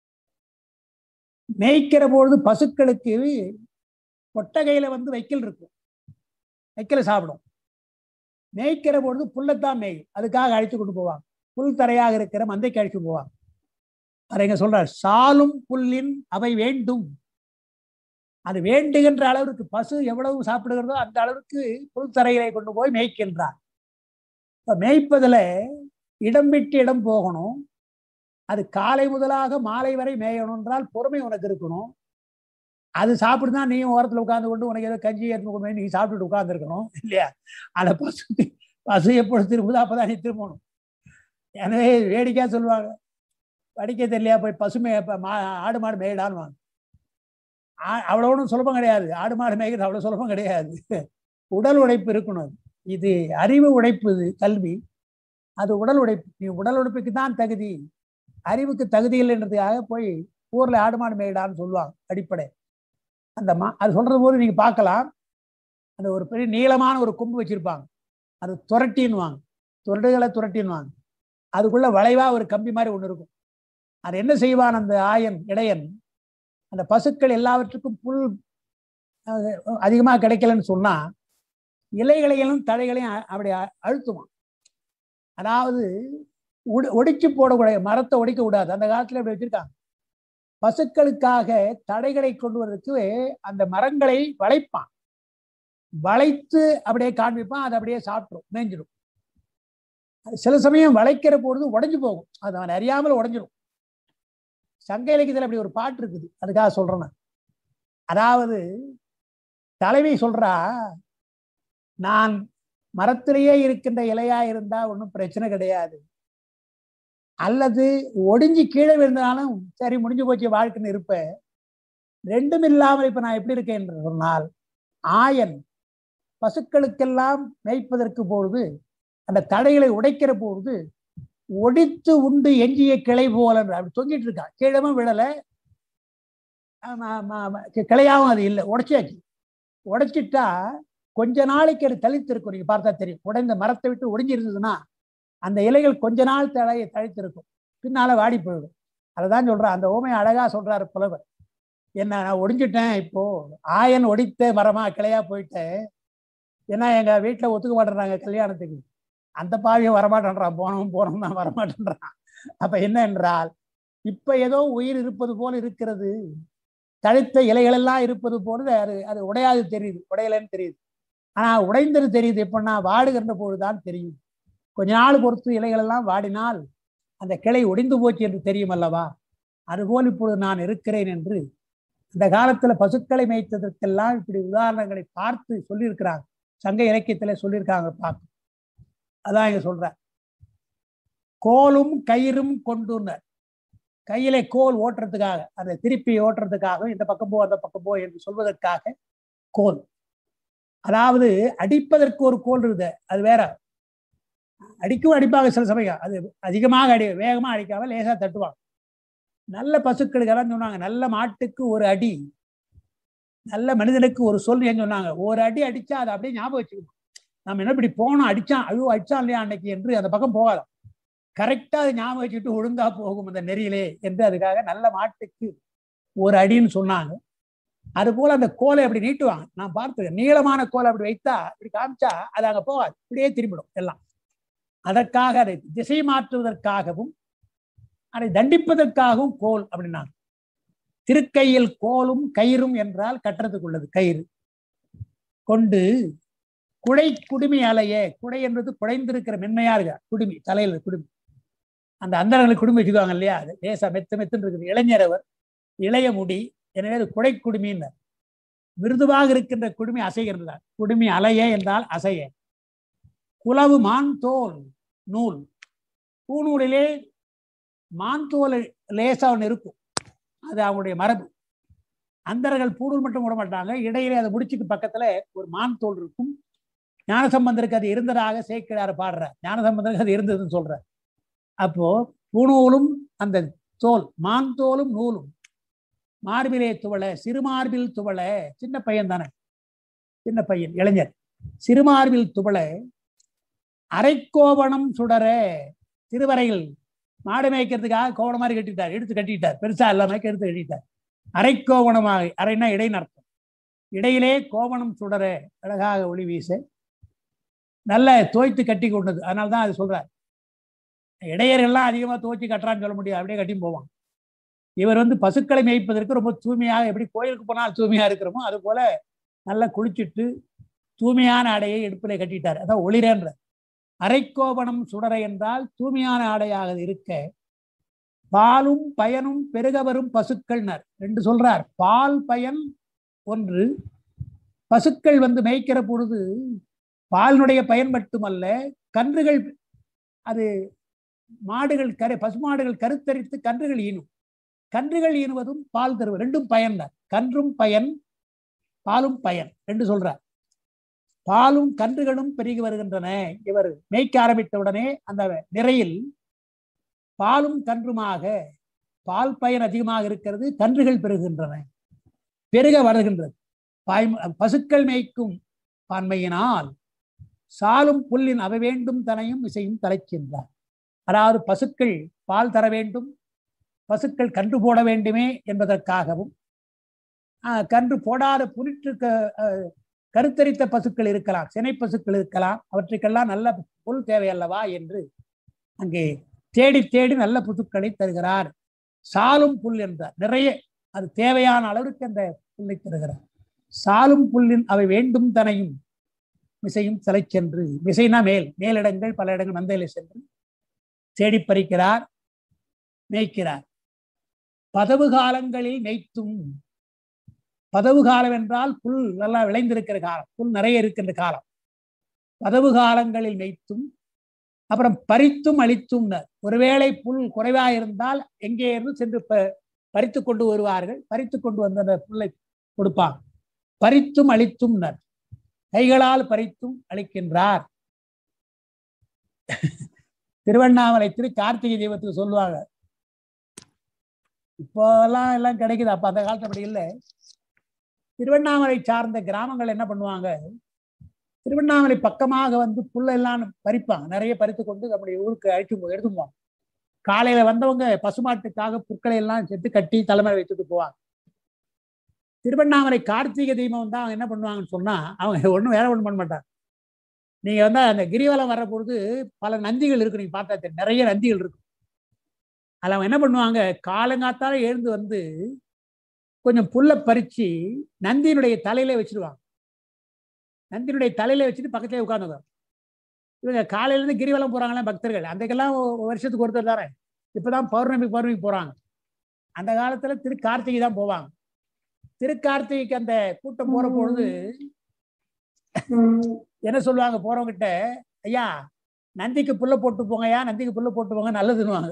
மேய்க்கிற பொழுது பசுக்களுக்கு கொட்டகையில வந்து வைக்கல் இருக்கும் வைக்கல சாப்பிடும் மேய்க்கிற பொழுது புல்லைத்தான் மேயும் அதுக்காக அழைத்து கொண்டு போவாங்க புல் தரையாக இருக்கிற மந்தைக்கு அழைத்து போவாங்க அதை இங்க சொல்றார் சாலும் புல்லின் அவை வேண்டும் அது வேண்டுகின்ற அளவிற்கு பசு எவ்வளவு சாப்பிடுகிறதோ அந்த அளவுக்கு புல் தரையிலே கொண்டு போய் மேய்க்கின்றார் இப்ப மேய்ப்பதுல இடம் விட்டு இடம் போகணும் அது காலை முதலாக மாலை வரை மேயணும் என்றால் பொறுமை உனக்கு இருக்கணும் அது சாப்பிடுதா நீயும் ஓரத்துல உட்கார்ந்து கொண்டு உனக்கு ஏதோ கஞ்சி எடுத்து கொண்டு போய் நீ சாப்பிட்டுட்டு உட்கார்ந்து இருக்கணும் இல்லையா அந்த பசு பசு எப்பொழுது திரும்புதோ அப்பதான் நீ திரும்பணும் எனவே வேடிக்கையா சொல்லுவாங்க படிக்க தெரியலையா போய் பசுமை ஆடு மாடு மேயிடான்னு வாங்க அவ்வளோ ஒன்றும் சுலபம் கிடையாது ஆடு மாடு மேய்க்கிறது அவ்வளோ சுலபம் கிடையாது உடல் உழைப்பு இருக்கணும் இது அறிவு உழைப்பு இது கல்வி அது உடல் உழைப்பு நீ உடல் உழைப்புக்கு தான் தகுதி அறிவுக்கு தகுதி இல்லைன்றதுக்காக போய் ஊர்ல ஆடு மாடு மேயிடான்னு சொல்லுவாங்க அடிப்படை அந்த மா அது சொல்றது போது நீங்க பார்க்கலாம் அந்த ஒரு பெரிய நீளமான ஒரு கொம்பு வச்சிருப்பாங்க அது துரட்டின்னுவாங்க துரடுகளை துரட்டின்னுவாங்க அதுக்குள்ள வளைவா ஒரு கம்பி மாதிரி ஒன்று இருக்கும் அது என்ன செய்வான் அந்த ஆயன் இடையன் அந்த பசுக்கள் எல்லாவற்றுக்கும் புல் அதிகமாக கிடைக்கலன்னு சொன்னா இலைகளையும் தழைகளையும் அப்படி அழுத்துவான் அதாவது ஒடிச்சு போடக்கூடாது மரத்தை ஒடிக்க கூடாது அந்த காலத்துல இப்படி வச்சிருக்காங்க பசுக்களுக்காக தடைகளை கொண்டு வரதுக்கு அந்த மரங்களை வளைப்பான் வளைத்து அப்படியே காண்பிப்பான் அதை அப்படியே சாப்பிட்ரும் மேய்ஞ்சிடும் சில சமயம் வளைக்கிற பொழுது உடஞ்சு போகும் அது அவன் அறியாமல் உடஞ்சிடும் சங்க இலக்கியத்தில் அப்படி ஒரு பாட்டு இருக்குது அதுக்காக சொல்றேன் அதாவது தலைவி சொல்றா நான் மரத்திலேயே இருக்கின்ற இலையா இருந்தா ஒன்றும் பிரச்சனை கிடையாது அல்லது ஒடிஞ்சு கீழே விழுந்தாலும் சரி முடிஞ்சு போச்சு வாழ்க்கைன்னு இருப்பேன் ரெண்டும் இல்லாமல் இப்ப நான் எப்படி இருக்கேன் என்று சொன்னால் ஆயன் பசுக்களுக்கெல்லாம் மேய்ப்பதற்கு பொழுது அந்த தடைகளை உடைக்கிற பொழுது ஒடித்து உண்டு எஞ்சிய கிளை போல அப்படி தொங்கிட்டு இருக்கான் கீழமும் விழல கிளையாவும் அது இல்லை உடைச்சாச்சு உடைச்சிட்டா கொஞ்ச நாளைக்கு அது தளித்திருக்கும் நீங்க பார்த்தா தெரியும் உடைந்த மரத்தை விட்டு ஒடிஞ்சிருந்ததுன்னா அந்த இலைகள் கொஞ்ச நாள் தழைய தழைத்திருக்கும் பின்னால வாடி போயிடும் அதுதான் சொல்றேன் அந்த ஓமை அழகா சொல்றாரு புலவர் என்ன நான் ஒடிஞ்சிட்டேன் இப்போ ஆயன் ஒடித்த மரமா கிளையா போயிட்டேன் ஏன்னா எங்க வீட்டுல ஒத்துக்க மாட்டேறாங்க கல்யாணத்துக்கு அந்த பாவியம் வரமாட்டேன்றான் போனவன் போனவன் தான் வரமாட்டேன்றான் அப்ப என்ன என்றால் இப்ப ஏதோ உயிர் இருப்பது போல இருக்கிறது தழுத்த இலைகள் எல்லாம் இருப்பது போல அது அது உடையாது தெரியுது உடையலன்னு தெரியுது ஆனா உடைந்தது தெரியுது எப்படின்னா வாடுகின்ற பொழுதுதான் தெரியும் கொஞ்ச நாள் பொறுத்து இலைகள் எல்லாம் வாடினால் அந்த கிளை ஒடிந்து போச்சு என்று தெரியும் அல்லவா அதுபோல் இப்பொழுது நான் இருக்கிறேன் என்று இந்த காலத்துல பசுக்களை மேய்த்ததற்கெல்லாம் இப்படி உதாரணங்களை பார்த்து சொல்லியிருக்கிறாங்க சங்க இலக்கியத்துல சொல்லியிருக்காங்க பார்க்க அதான் இங்க சொல்ற கோலும் கயிறும் கொண்டுனர் கையிலே கோல் ஓட்டுறதுக்காக அதை திருப்பி ஓட்டுறதுக்காக இந்த பக்கம் போ அந்த பக்கம் போ என்று சொல்வதற்காக கோல் அதாவது அடிப்பதற்கு ஒரு கோல் இருக்குது அது வேற அடிக்கவும் அடிப்பாங்க சில சமயம் அது அதிகமாக அடி வேகமா அடிக்காம லேசா தட்டுவாங்க நல்ல பசுக்களுக்கெல்லாம் சொன்னாங்க நல்ல மாட்டுக்கு ஒரு அடி நல்ல மனிதனுக்கு ஒரு சொல் ஏன் சொன்னாங்க ஒரு அடி அடிச்சா அதை அப்படியே ஞாபகம் வச்சுக்கணும் நம்ம என்ன இப்படி போனோம் அடிச்சான் ஐயோ அடிச்சான் இல்லையா அன்னைக்கு என்று அந்த பக்கம் போகாதான் கரெக்டா அதை ஞாபகம் வச்சுட்டு ஒழுங்கா போகும் அந்த நெறியிலே என்று அதுக்காக நல்ல மாட்டுக்கு ஒரு அடின்னு சொன்னாங்க அது போல அந்த கோலை அப்படி நீட்டுவாங்க நான் பார்த்துருக்கேன் நீளமான கோலை அப்படி வைத்தா இப்படி காமிச்சா அது அங்க போகாது இப்படியே திரும்பிடும் எல்லாம் அதற்காக அதை திசை மாற்றுவதற்காகவும் அதை தண்டிப்பதற்காகவும் கோல் அப்படின்னாங்க திருக்கையில் கோலும் கயிறும் என்றால் கட்டுறதுக்குள்ளது கயிறு கொண்டு குடை குடுமி அலைய குடை என்பது குடைந்திருக்கிற மென்மையா இருக்க குடுமி தலையில குடுமி அந்த அந்தரங்களுக்கு குடுமி வச்சுக்குவாங்க இல்லையா அது லேசா மெத்த மெத்துன்னு இருக்குது இளைஞரவர் இளைய முடி எனவே அது குடை குடுமின்னு மிருதுவாக இருக்கின்ற குடுமி அசைகிறது குடுமி அலைய என்றால் அசைய குலவு மான் தோல் நூல் பூநூலிலே மான் தோல் லேசா ஒன்று இருக்கும் அது அவங்களுடைய மரபு அந்தர்கள் பூணூல் மட்டும் விட மாட்டாங்க இடையிலே அதை முடிச்சுக்கு பக்கத்துல ஒரு மான் தோல் இருக்கும் ஞானசம்பந்தருக்கு அது இருந்ததாக சேக்கிடார பாடுற ஞானசம்பந்தருக்கு அது இருந்ததுன்னு சொல்ற அப்போ பூணூலும் அந்த தோல் மான் தோலும் நூலும் மார்பிலே துவள சிறு மார்பில் துவள சின்ன பையன் தானே சின்ன பையன் இளைஞர் சிறுமார்பில் துவள அரைக்கோவணம் சுடர திருவரையில் மாடு மேய்க்கிறதுக்காக கோவணம் மாதிரி கட்டிட்டார் எடுத்து கட்டிட்டார் பெருசா இல்லாம எடுத்து கட்டிட்டார் அரைக்கோவணமாக அரைன்னா இடைன்னு அர்த்தம் இடையிலே கோவணம் சுடர அழகாக ஒளி வீச நல்ல தோய்த்து கட்டி கொண்டது அதனால தான் அது சொல்றார் இடையர்கள்லாம் அதிகமா துவச்சி கட்டுறான்னு சொல்ல முடியாது அப்படியே கட்டி போவான் இவர் வந்து பசுக்களை மேய்ப்பதற்கு ரொம்ப தூய்மையாக எப்படி கோயிலுக்கு போனால் தூய்மையா இருக்கிறோமோ அது போல நல்லா குளிச்சுட்டு தூய்மையான ஆடையை இடுப்பிலே கட்டிட்டார் அதான் ஒளிரன்ற அரைக்கோபணம் சுடரை என்றால் தூய்மையான ஆடையாக இருக்க பாலும் பயனும் பெருக வரும் பசுக்கள்னர் ரெண்டு சொல்றார் பால் பயன் ஒன்று பசுக்கள் வந்து மேய்க்கிற பொழுது பாலினுடைய பயன் மட்டுமல்ல கன்றுகள் அது மாடுகள் கரு பசுமாடுகள் கருத்தரித்து கன்றுகள் ஈனும் கன்றுகள் ஈனுவதும் பால் தருவது ரெண்டும் பயன் தான் கன்றும் பயன் பாலும் பயன் ரெண்டு சொல்றார் பாலும் கன்றுகளும் பெருகி வருகின்றன இவர் மேய்க்க ஆரம்பித்த உடனே அந்த நிறையில் பாலும் கன்றுமாக பால் பயன் அதிகமாக இருக்கிறது கன்றுகள் பெருகின்றன பெருக வருகின்றது பாய் பசுக்கள் மேய்க்கும் பான்மையினால் சாலும் புல்லின் அவை வேண்டும் தனையும் இசையும் தலைக்கின்றார் அதாவது பசுக்கள் பால் தர வேண்டும் பசுக்கள் கன்று போட வேண்டுமே என்பதற்காகவும் ஆஹ், கன்று போடாத புலிற்று க- அஹ், கருத்தரித்த பசுக்கள் இருக்கலாம் சினை பசுக்கள் இருக்கலாம் அவற்றுக்கெல்லாம் நல்ல புல் தேவை அல்லவா என்று அங்கே தேடி தேடி நல்ல புசுக்களை தருகிறார் சாலும் புல் என்றார் நிறைய அது தேவையான அளவிற்கு அந்த புல்லை தருகிறார் சாலும் புல்லின் அவை வேண்டும் தனையும் மிசையும் தலை சென்று மிசைனா மேல் மேலிடங்கள் பல இடங்கள் மந்தையில சென்று தேடி பறிக்கிறார் மேய்க்கிறார் பதவு காலங்களில் மேய்த்தும் பதவு காலம் என்றால் புல் நல்லா விளைந்திருக்கிற காலம் புல் நிறைய இருக்கின்ற காலம் பதவு காலங்களில் மேய்த்தும் அப்புறம் பறித்தும் அழித்தும் ஒருவேளை புல் குறைவாக இருந்தால் எங்கே இருந்து சென்று ப- பறித்து கொண்டு வருவார்கள் பறித்து கொண்டு வந்து அந்த புல்லை கொடுப்பாங்க பறித்தும் அழித்தும் கைகளால் பறித்தும் அளிக்கின்றார் திருவண்ணாமலை திரு கார்த்திகை தீபத்துக்கு சொல்லுவாங்க இப்போ எல்லாம் எல்லாம் கிடைக்குது அப்ப அந்த காலத்து அப்படி இல்லை திருவண்ணாமலை சார்ந்த கிராமங்கள் என்ன பண்ணுவாங்க திருவண்ணாமலை பக்கமாக வந்து புல்லெல்லாம் பறிப்பாங்க நிறைய பறித்து கொண்டு நம்முடைய ஊருக்கு அழைச்சு போ- எடுத்துட்டு போவாங்க காலையில வந்தவங்க பசுமாட்டுக்காக புற்களை எல்லாம் செத்து கட்டி தலைமை வைத்துட்டு போவாங்க திருவண்ணாமலை கார்த்திகை தீபம் தான் அவங்க என்ன பண்ணுவாங்கன்னு சொன்னா அவங்க ஒண்ணும் வேற ஒண்ணும் பண்ண மாட்டாங்க நீங்க வந்து அந்த கிரிவலம் வர்ற பொழுது பல நந்திகள் இருக்கு நீங்க பார்த்தா தெரியும். நிறைய நந்திகள் இருக்கு அதில் அவங்க என்ன பண்ணுவாங்க காலங்காத்தால எழுந்து வந்து கொஞ்சம் புல்லை பறிச்சு நந்தியினுடைய தலையில வச்சிருவாங்க நந்தியினுடைய தலையில வச்சுட்டு பக்கத்துல உட்காந்துக்குவாங்க இவங்க காலையில இருந்து கிரிவலம் போறாங்களே பக்தர்கள் அன்றைக்கெல்லாம் ஒ- வருஷத்துக்கு ஒருத்தர் தானே இப்பதான் பௌர்ணமி பௌர்ணமி போறாங்க அந்த காலத்துல திரு கார்த்திகை தான் போவாங்க திருக்கார்த்திகைக்கு அந்த கூட்டம் போற பொழுது என்ன சொல்லுவாங்க போறவங்கிட்ட ஐயா நந்திக்கு புல்ல போட்டு போங்கய்யா நந்திக்கு புல்ல போட்டு போங்க நல்லதுன்னுவாங்க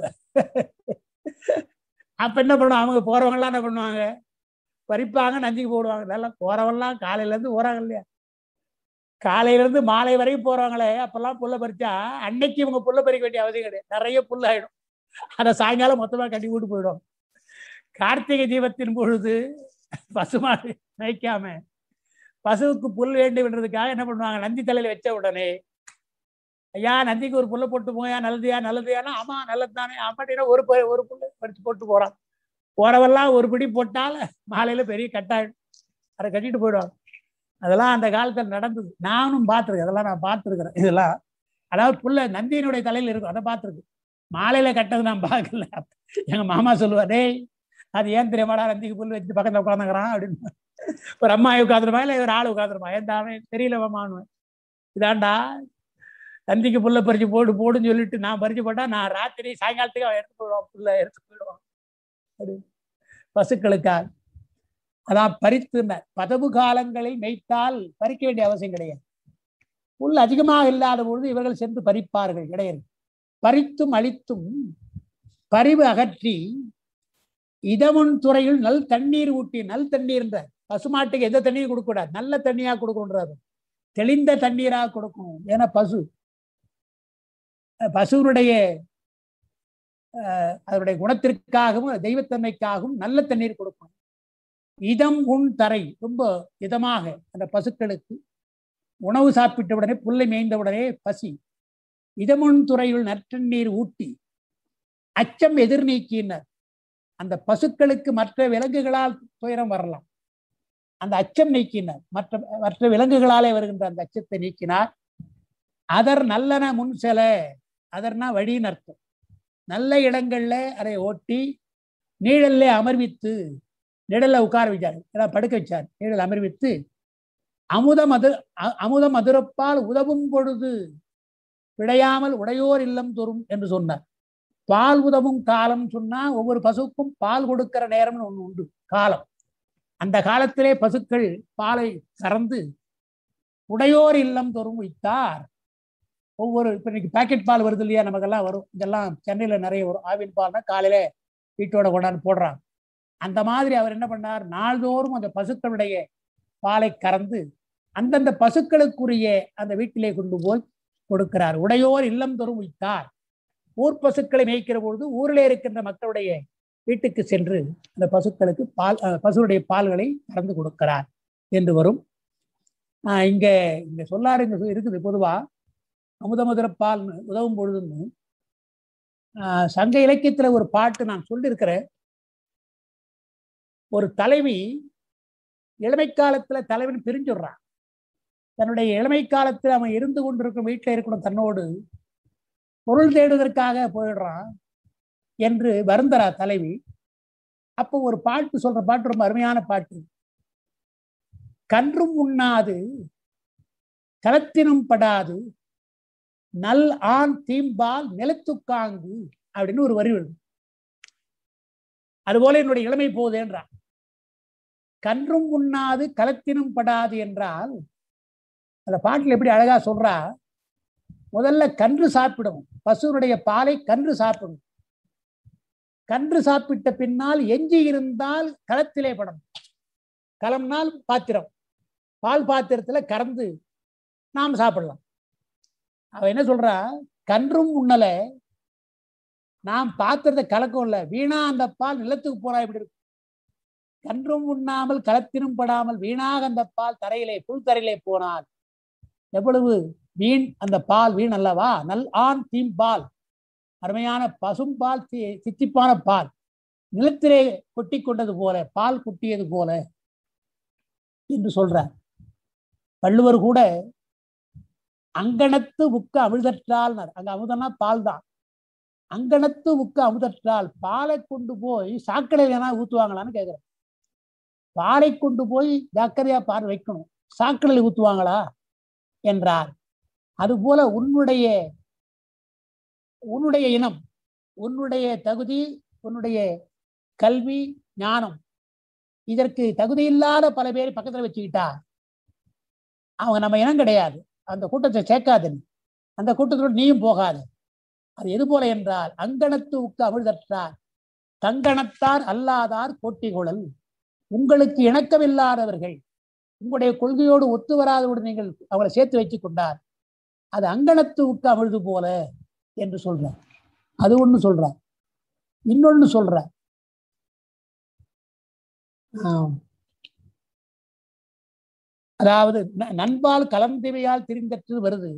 அப்ப என்ன பண்ணுவாங்க அவங்க போறவங்க எல்லாம் என்ன பண்ணுவாங்க பறிப்பாங்க நந்திக்கு போடுவாங்க இதெல்லாம் போறவங்கலாம் காலையில இருந்து போறாங்க இல்லையா காலையில இருந்து மாலை வரைக்கும் போறவங்களே அப்பெல்லாம் புல்ல பறிச்சா அன்னைக்கு இவங்க புல்ல பறிக்க வேண்டிய அவசியம் கிடையாது நிறைய புல் ஆயிடும் அதை சாயங்காலம் மொத்தமா கட்டி விட்டு போயிடும் கார்த்திகை தீபத்தின் பொழுது பசுமாடு மேய்க்காம பசுவுக்கு புல் வேண்டும் என்றதுக்காக என்ன பண்ணுவாங்க நந்தி தலையில வச்ச உடனே ஐயா நந்திக்கு ஒரு புல்லை போட்டு போயா நல்லதுயா நல்லதுயானா ஆமா நல்லது தானே ஆமாட்டினா ஒரு ப- ஒரு புல்லு பறிச்சு போட்டு போறான் போறவெல்லாம் ஒரு பிடி போட்டால் மாலையில பெரிய கட்டாயிடும் அதை கட்டிட்டு போயிடுவாங்க அதெல்லாம் அந்த காலத்துல நடந்தது நானும் பார்த்துருக்கேன் அதெல்லாம் நான் பார்த்துருக்கிறேன் இதெல்லாம் அதாவது புல்ல நந்தியினுடைய தலையில இருக்கும் அதை பார்த்துருக்கு மாலையில கட்டது நான் பார்க்கல எங்க மாமா சொல்லுவார் டேய் அது ஏன் தெரியுமாடா நந்திக்கு புல் வச்சு பக்கத்துல உட்காந்துக்கிறான் அப்படின்னு ஒரு அம்மா உட்காந்துருமா இல்லை ஒரு ஆள் உட்காந்துருமா எந்த அவன் தெரியல மாமான்னு இதாண்டா நந்திக்கு புல்ல பறிச்சு போடு போடுன்னு சொல்லிட்டு நான் பறிச்சு போட்டா நான் ராத்திரி சாயங்காலத்துக்கு அவன் எடுத்து போயிடுவான் புல்ல எடுத்து போயிடுவான் அப்படின்னு பசுக்களுக்காக அதான் பறித்து பதவு காலங்களில் மேய்த்தால் பறிக்க வேண்டிய அவசியம் கிடையாது புல் அதிகமாக இல்லாத பொழுது இவர்கள் சென்று பறிப்பார்கள் இடையர்கள் பறித்தும் அழித்தும் பரிவு அகற்றி இதமுன் துறையில் நல் தண்ணீர் ஊட்டி நல் தண்ணீர்ன்ற பசுமாட்டுக்கு எந்த தண்ணீர் கொடுக்க கூடாது நல்ல தண்ணியா கொடுக்கணுன்றாரு தெளிந்த தண்ணீராக கொடுக்கணும் ஏன்னா பசு அஹ் பசுவினுடைய அஹ், அதனுடைய குணத்திற்காகவும் தெய்வத்தன்மைக்காகவும் நல்ல தண்ணீர் கொடுக்கணும் இதம் உன் தரை ரொம்ப இதமாக அந்த பசுக்களுக்கு உணவு சாப்பிட்ட உடனே புல்லை மேய்ந்தவுடனே பசி இதமுன் துறையுள் நற்றநீர் ஊட்டி அச்சம் எதிர் நீக்கினர் அந்த பசுக்களுக்கு மற்ற விலங்குகளால் துயரம் வரலாம் அந்த அச்சம் நீக்கினார் மற்ற மற்ற விலங்குகளாலே வருகின்ற அந்த அச்சத்தை நீக்கினார் அதர் நல்லன முன் செல அதர்னா வழின்னு அர்த்தம் நல்ல இடங்கள்ல அதை ஓட்டி நீழல்ல அமர்வித்து நிழல்ல உட்கார வச்சார் ஏதாவது படுக்க வச்சார் நீழல் அமர்வித்து அமுத மது அ- அமுத மதுரப்பால் உதவும் பொழுது விடையாமல் உடையோர் இல்லம் தோறும் என்று சொன்னார் பால் உதவும் காலம் சொன்னா ஒவ்வொரு பசுக்கும் பால் கொடுக்கிற நேரம்னு ஒண்ணு உண்டு காலம் அந்த காலத்திலே பசுக்கள் பாலை கறந்து உடையோர் இல்லம் தோறும் வைத்தார் ஒவ்வொரு இப்ப இன்னைக்கு பாக்கெட் பால் வருது இல்லையா நமக்கெல்லாம் வரும் இதெல்லாம் சென்னையில நிறைய வரும் ஆவின் பால்னா காலையில வீட்டோட கொண்டாந்து போடுறாங்க அந்த மாதிரி அவர் என்ன பண்ணார் நாள்தோறும் அந்த பசுக்களுடைய பாலை கறந்து அந்தந்த பசுக்களுக்குரிய அந்த வீட்டிலே கொண்டு போய் கொடுக்கிறார் உடையோர் இல்லம் தோறும் வைத்தார் ஊர் பசுக்களை மேய்க்கிற பொழுது ஊரிலே இருக்கின்ற மக்களுடைய வீட்டுக்கு சென்று அந்த பசுக்களுக்கு பால் அஹ், பசுவுடைய பால்களை கறந்து கொடுக்கிறார் என்று வரும் ஆஹ் இங்க இங்க சொல்லாறு இங்க சொ- இருக்குது பொதுவா அமுதமதுர பால் உதவும் பொழுதுன்னு ஆஹ் சங்க இலக்கியத்துல ஒரு பாட்டு நான் சொல்லியிருக்கிறேன் ஒரு தலைவி இளமை காலத்துல தலைவன் பிரிஞ்சுடுறான் தன்னுடைய இளமை காலத்துல அவன் இருந்து கொண்டிருக்கும் வீட்டில் இருக்கணும் தன்னோடு பொருள் தேடுவதற்காக போயிடுறான் என்று வருந்தரா தலைவி அப்போ ஒரு பாட்டு சொல்ற பாட்டு ரொம்ப அருமையான பாட்டு கன்றும் உண்ணாது களத்தினும் படாது நல் ஆண் தீம்பால் நிலத்துக்காங்கு அப்படின்னு ஒரு வரி வருது அதுபோல என்னுடைய இளமை போகுது என்றான் கன்றும் உண்ணாது களத்தினும் படாது என்றால் அந்த பாட்டில் எப்படி அழகா சொல்றா முதல்ல கன்று சாப்பிடும் பசுனுடைய பாலை கன்று சாப்பிடும் கன்று சாப்பிட்ட பின்னால் எஞ்சி இருந்தால் களத்திலே படும் களம்னால் பாத்திரம் பால் பாத்திரத்துல கறந்து நாம் சாப்பிடலாம் அவ என்ன சொல்றா கன்றும் உண்ணல நாம் பாத்திரத்தை கலக்கம் இல்ல வீணா அந்த பால் நிலத்துக்கு போனா எப்படி இருக்கும் கன்றும் உண்ணாமல் களத்தினும் படாமல் வீணாக அந்த பால் தரையிலே புல் தரையிலே போனால் எவ்வளவு வீண் அந்த பால் வீண் அல்லவா நல் ஆண் தீம்பால் அருமையான பசும்பால் தி- தித்திப்பான பால் நிலத்திலே கொட்டி கொண்டது போல பால் கொட்டியது போல என்று சொல்றார் வள்ளுவர் கூட அங்கணத்து உக்க அமிழ்தற்றால் அங்க அமுதனா பால் தான் அங்கணத்து உக்க அமுதற்றால் பாலை கொண்டு போய் சாக்கடை வேணா ஊத்துவாங்களான்னு கேக்குறேன் பாலை கொண்டு போய் ஜாக்கிரதையா பார் வைக்கணும் சாக்கடையில் ஊத்துவாங்களா என்றார் அதுபோல உன்னுடைய உன்னுடைய இனம் உன்னுடைய தகுதி உன்னுடைய கல்வி ஞானம் இதற்கு தகுதி இல்லாத பல பேர் பக்கத்துல வச்சுக்கிட்டா அவங்க நம்ம இனம் கிடையாது அந்த கூட்டத்தை சேர்க்காத நீ அந்த கூட்டத்தோடு நீயும் போகாத அது எது போல என்றால் அங்கணத்து உக்கு அமிழ்தற்றார் தங்கணத்தார் அல்லாதார் போட்டிகுழல் உங்களுக்கு இணக்கமில்லாதவர்கள் உங்களுடைய கொள்கையோடு ஒத்து வராதோடு நீங்கள் அவளை சேர்த்து வைத்துக் கொண்டார் அது அங்கணத்து உக்கு அமிழ்து போல என்று சொல்றார் அது ஒண்ணு சொல்றார் இன்னொன்னு சொல்றார் ஆம். அதாவது ந- நண்பால் கலந்தவையால் திரிந்தற்று வருது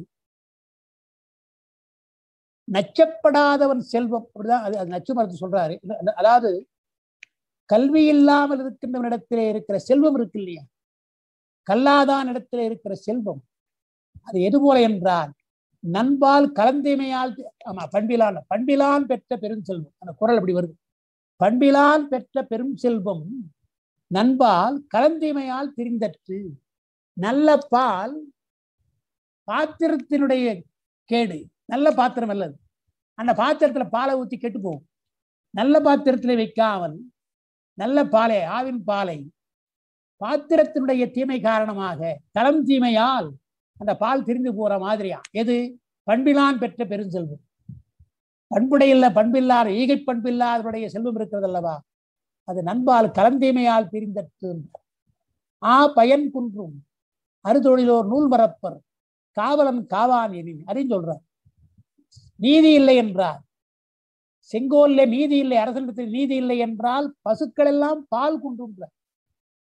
நச்சப்படாதவன் செல்வம் அப்படிதான் அது அது நச்சு மரத்து சொல்றாரு இல்ல- இல்ல, அதாவது கல்வி இல்லாமல் இருக்கின்றவனிடத்திலே இருக்கிற செல்வம் இருக்கு இல்லையா கல்லாதான் இடத்திலே இருக்கிற செல்வம் அது எது போல என்றால் நண்பால் கலந்தமையால் தி- ஆமா பண்பிலான் பண்பிலான் பெற்ற பெருஞ்செல்வம் அந்த குரல் அப்படி வருது பண்பிலான் பெற்ற பெரும் செல்வம் நண்பால் கலந்தமையால் திரிந்தற்று நல்ல பால் பாத்திரத்தினுடைய கேடு நல்ல பாத்திரம் அல்லது அந்த பாத்திரத்துல பாலை ஊத்தி கெட்டு போகும் நல்ல பாத்திரத்துல வைக்காமல் நல்ல பாலை ஆவின் பாலை பாத்திரத்தினுடைய தீமை காரணமாக களம் தீமையால் அந்த பால் திரிந்து போற மாதிரியா எது பண்பிலான் பெற்ற பெருஞ்செல்வம் பண்புடையில்ல பண்பில்லாத ஈகை பண்பில்லாதவருடைய செல்வம் இருக்கிறது அல்லவா அது நண்பால் கலந்தீமையால் பிரிந்தற்று ஆ பயன் குன்றும் அறுதொழிலோர் நூல் மறப்பர் காவலன் காவான் எனின் அப்படின்னு சொல்றார் நீதி இல்லை என்றார் செங்கோல்ல நீதி இல்லை அரசனிடத்தில் நீதி இல்லை என்றால் பசுக்கள் எல்லாம் பால் குன்றுன்றார்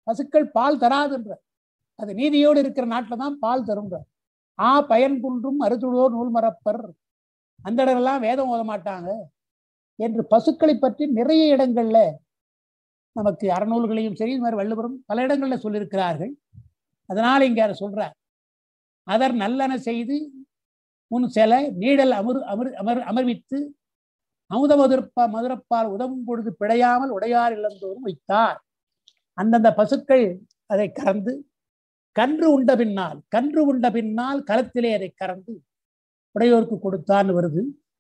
பசுக்கள் பால் தராதுன்ற அது நீதியோடு இருக்கிற நாட்டில் தான் பால் தரும்ன்ற ஆ பயன் குன்றும் அறுத்துடோர் நூல் மரப்பர் அந்த இடங்கள்லாம் வேதம் ஓத மாட்டாங்க என்று பசுக்களை பற்றி நிறைய இடங்கள்ல நமக்கு அறநூல்களையும் சரி இது மாதிரி வள்ளுவரும் பல இடங்கள்ல சொல்லியிருக்கிறார்கள் அதனால் இங்க அதை சொல்றார் அதர் நல்லன செய்து முன் செல நீடல் அமர் அமர் அமர் அமர்வித்து அமுத மதுரப்பா மதுரப்பால் உதவும் பொழுது பிழையாமல் உடையார் இழந்தோறும் வைத்தார் அந்தந்த பசுக்கள் அதை கறந்து கன்று உண்ட பின்னால் கன்று உண்ட பின்னால் களத்திலே அதை கறந்து உடையோருக்கு கொடுத்தான்னு வருது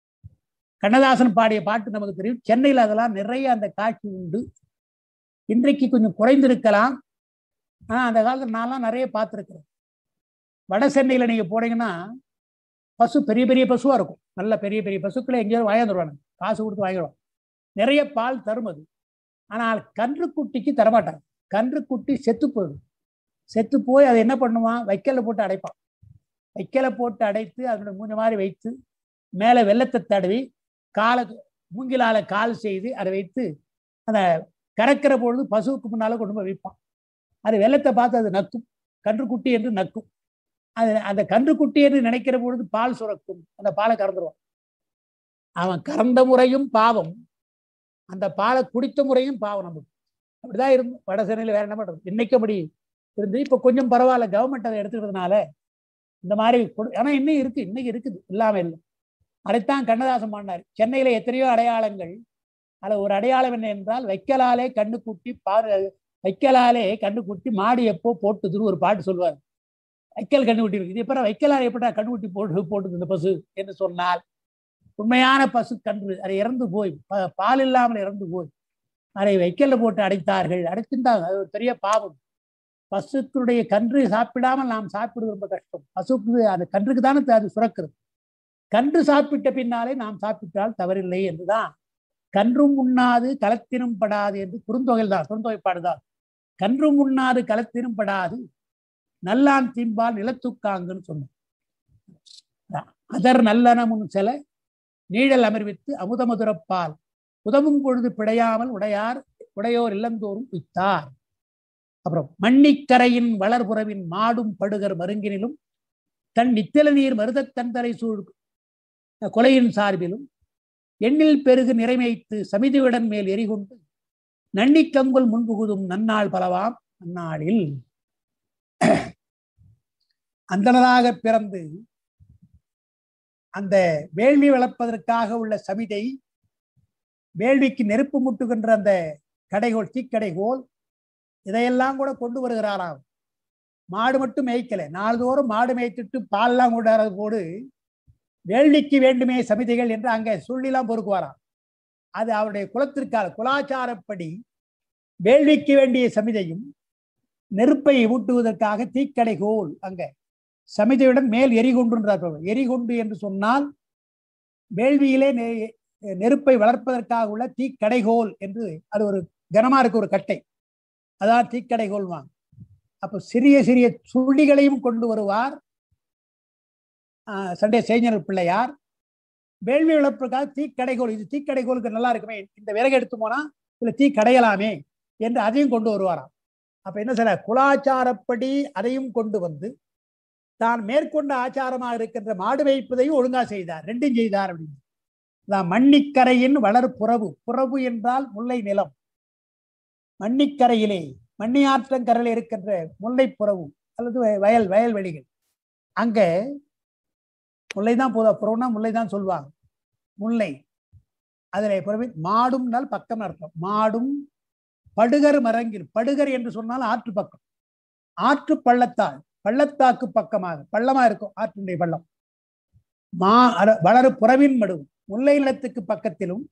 கண்ணதாசன் பாடிய பாட்டு நமக்கு தெரியும் சென்னையில் அதெல்லாம் நிறைய அந்த காட்சி உண்டு இன்றைக்கு கொஞ்சம் குறைந்திருக்கலாம் ஆனா அந்த காலத்துல நான்லாம் நிறைய பார்த்துருக்கிறேன் வட சென்னையில நீங்க போனீங்கன்னா பசு பெரிய பெரிய பசுவா இருக்கும் நல்ல பெரிய பெரிய பசுக்களை எங்கேயாவது வாங்கிடுவாங்க காசு கொடுத்து வாங்கிடுவாங்க நிறைய பால் தரும் அது ஆனால் கன்றுக்குட்டிக்கு தரமாட்டாங்க கன்றுக்குட்டி செத்து போயிடும் செத்து போய் அதை என்ன பண்ணுவான் வைக்கல போட்டு அடைப்பான் வைக்கல போட்டு அடைத்து அதனோட மூஞ்ச மாதிரி வைத்து மேலே வெள்ளத்தை தடவி காலை மூங்கிலால கால் செய்து அதை வைத்து அந்த கறக்கிற பொழுது பசுவுக்கு முன்னால கொண்டு போய் வைப்பான் அது வெள்ளத்தை பார்த்து அது நக்கும் கன்றுக்குட்டி என்று நக்கும் அது அந்த கன்றுக்குட்டி என்று நினைக்கிற பொழுது பால் சுரக்கும் அந்த பாலை கறந்துருவான் அவன் கறந்த முறையும் பாவம் அந்த பாலை குடித்த முறையும் பாவம் நமக்கு அப்படிதான் இருந்து வட சென்னையில் வேற என்ன பண்றது இன்னைக்கு அப்படி இருந்து இப்போ கொஞ்சம் பரவாயில்ல கவர்மெண்ட் அதை எடுத்துக்கிறதுனால இந்த மாதிரி கொடு- ஆனா இன்னும் இருக்கு இன்னைக்கு இருக்குது இல்லாம இல்லை அதைத்தான் கண்ணதாசன் பண்ணார் சென்னையில எத்தனையோ அடையாளங்கள் அதுல ஒரு அடையாளம் என்ன என்றால் வைக்கலாலே கண்ணு குட்டி பாரு வைக்கலாலே கண்ணு குட்டி மாடு எப்போ போட்டுதுன்னு ஒரு பாட்டு சொல்லுவார் வைக்கல் கண்ணுக்குட்டி இருக்கு இது எப்பறம் வைக்கலால் எப்படா கண்ணுக்குட்டி போட்டு போட்டுது இந்த பசு என்று சொன்னால் உண்மையான பசு கன்று அதை இறந்து போய் ப- பால் இல்லாமல் இறந்து போய் அதை வைக்கல்ல போட்டு அடைத்தார்கள் அடைத்திருந்தாங்க அது ஒரு பெரிய பாவம் பசுக்களுடைய கன்று சாப்பிடாமல் நாம் சாப்பிடுவது ரொம்ப கஷ்டம் பசுக்கு அந்த கன்றுக்கு தானே அது சுரக்கிறது கன்று சாப்பிட்ட பின்னாலே நாம் சாப்பிட்டால் தவறில்லை என்றுதான் கன்றும் உண்ணாது களத்தினும் படாது என்று குறுந்தொகையில் தான் குறுந்தொகை பாடுதான் கன்றும் உண்ணாது களத்தினும் படாது நல்லான் தீம்பால் நிலத்துக்காங்குன்னு சொன்னான் அதர் நல்லனமுன் செல நீழல் அமர்வித்து அமுதமதுரப்பால் உதவும் பொழுது பிழையாமல் உடையார் உடையோர் இல்லந்தோறும் வித்தார் அப்புறம் மண்ணிக்கரையின் வளர்புறவின் மாடும் படுகர் மருங்கினிலும் தன் நித்தில நீர் மருதத் தந்தரை சூழ் கொலையின் சார்பிலும் எண்ணில் பெருகு நிறைமைத்து சமிதியுடன் மேல் எரிகொண்டு நன்னிக்கங்குல் முன்புகுதும் நன்னாள் பலவாம் அந்நாளில் அந்தனராக பிறந்து அந்த வேள்வி வளர்ப்பதற்காக உள்ள சமிதை வேள்விக்கு நெருப்பு முட்டுகின்ற அந்த கடைகோல் தீக்கடைகோல் இதையெல்லாம் கூட கொண்டு வருகிறாராம் மாடு மட்டும் மேய்க்கல நாள்தோறும் மாடு மேய்த்துட்டு பால்லாம் கொண்டாடுறது போடு வேள்விக்கு வேண்டுமே சமிதைகள் என்று அங்கே சுள்ளிலாம் பொறுக்குவாராம் அது அவருடைய குலத்திற்காக குலாச்சாரப்படி வேள்விக்கு வேண்டிய சமிதையும் நெருப்பை ஊட்டுவதற்காக தீக்கடைகோல் அங்க சமிதையுடன் மேல் எரிகொண்டுன்றார் எரிகொண்டு என்று சொன்னால் வேள்வியிலே நெ- நெருப்பை வளர்ப்பதற்காக உள்ள தீக்கடைகோல் என்று அது ஒரு கனமா இருக்கு ஒரு கட்டை அதான் தீக்கடைகோல் வாங்க அப்போ சிறிய சிறிய சுள்ளிகளையும் கொண்டு வருவார் ஆஹ் சண்டே சேஞ்சர் பிள்ளையார் வேள்வி வளர்ப்பதற்காக தீக்கடைகோல் இது தீக்கடைகோலுக்கு நல்லா இருக்குமே இந்த விறகு எடுத்து போனா இதுல தீ கடையலாமே என்று அதையும் கொண்டு வருவாராம் அப்ப என்ன சொல்ற குலாச்சாரப்படி அதையும் கொண்டு வந்து தான் மேற்கொண்ட ஆச்சாரமாக இருக்கின்ற மாடு வைப்பதையும் ஒழுங்கா செய்தார் ரெண்டும் செய்தார் அப்படின்னு அதான் மண்ணிக்கரையின் வளர் புறவு புறவு என்றால் முல்லை நிலம் மண்ணிக்கரையிலே மண்ணியாற்றங்கரையில் இருக்கின்ற முல்லை புறவு அல்லது வய- வயல் வயல்வெளிகள் அங்க முல்லை தான் போதா புறவுனா முல்லை தான் சொல்லுவாங்க முல்லை அதில் புறவி மாடும்னால் பக்கம் அர்த்தம் மாடும் படுகர் மரங்கில் படுகர் என்று சொன்னால் ஆற்று பக்கம் ஆற்று பள்ளத்தால் பள்ளத்தாக்கு பக்கமாக பள்ளமா இருக்கும் ஆற்றினுடைய பள்ளம் மா அர- வளரு புறவின் மடுவும் முல்லை நிலத்துக்கு பக்கத்திலும்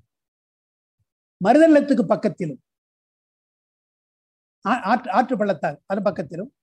மருத நிலத்துக்கு பக்கத்திலும் ஆ- ஆற்று ஆற்று பள்ளத்தால் அது பக்கத்திலும்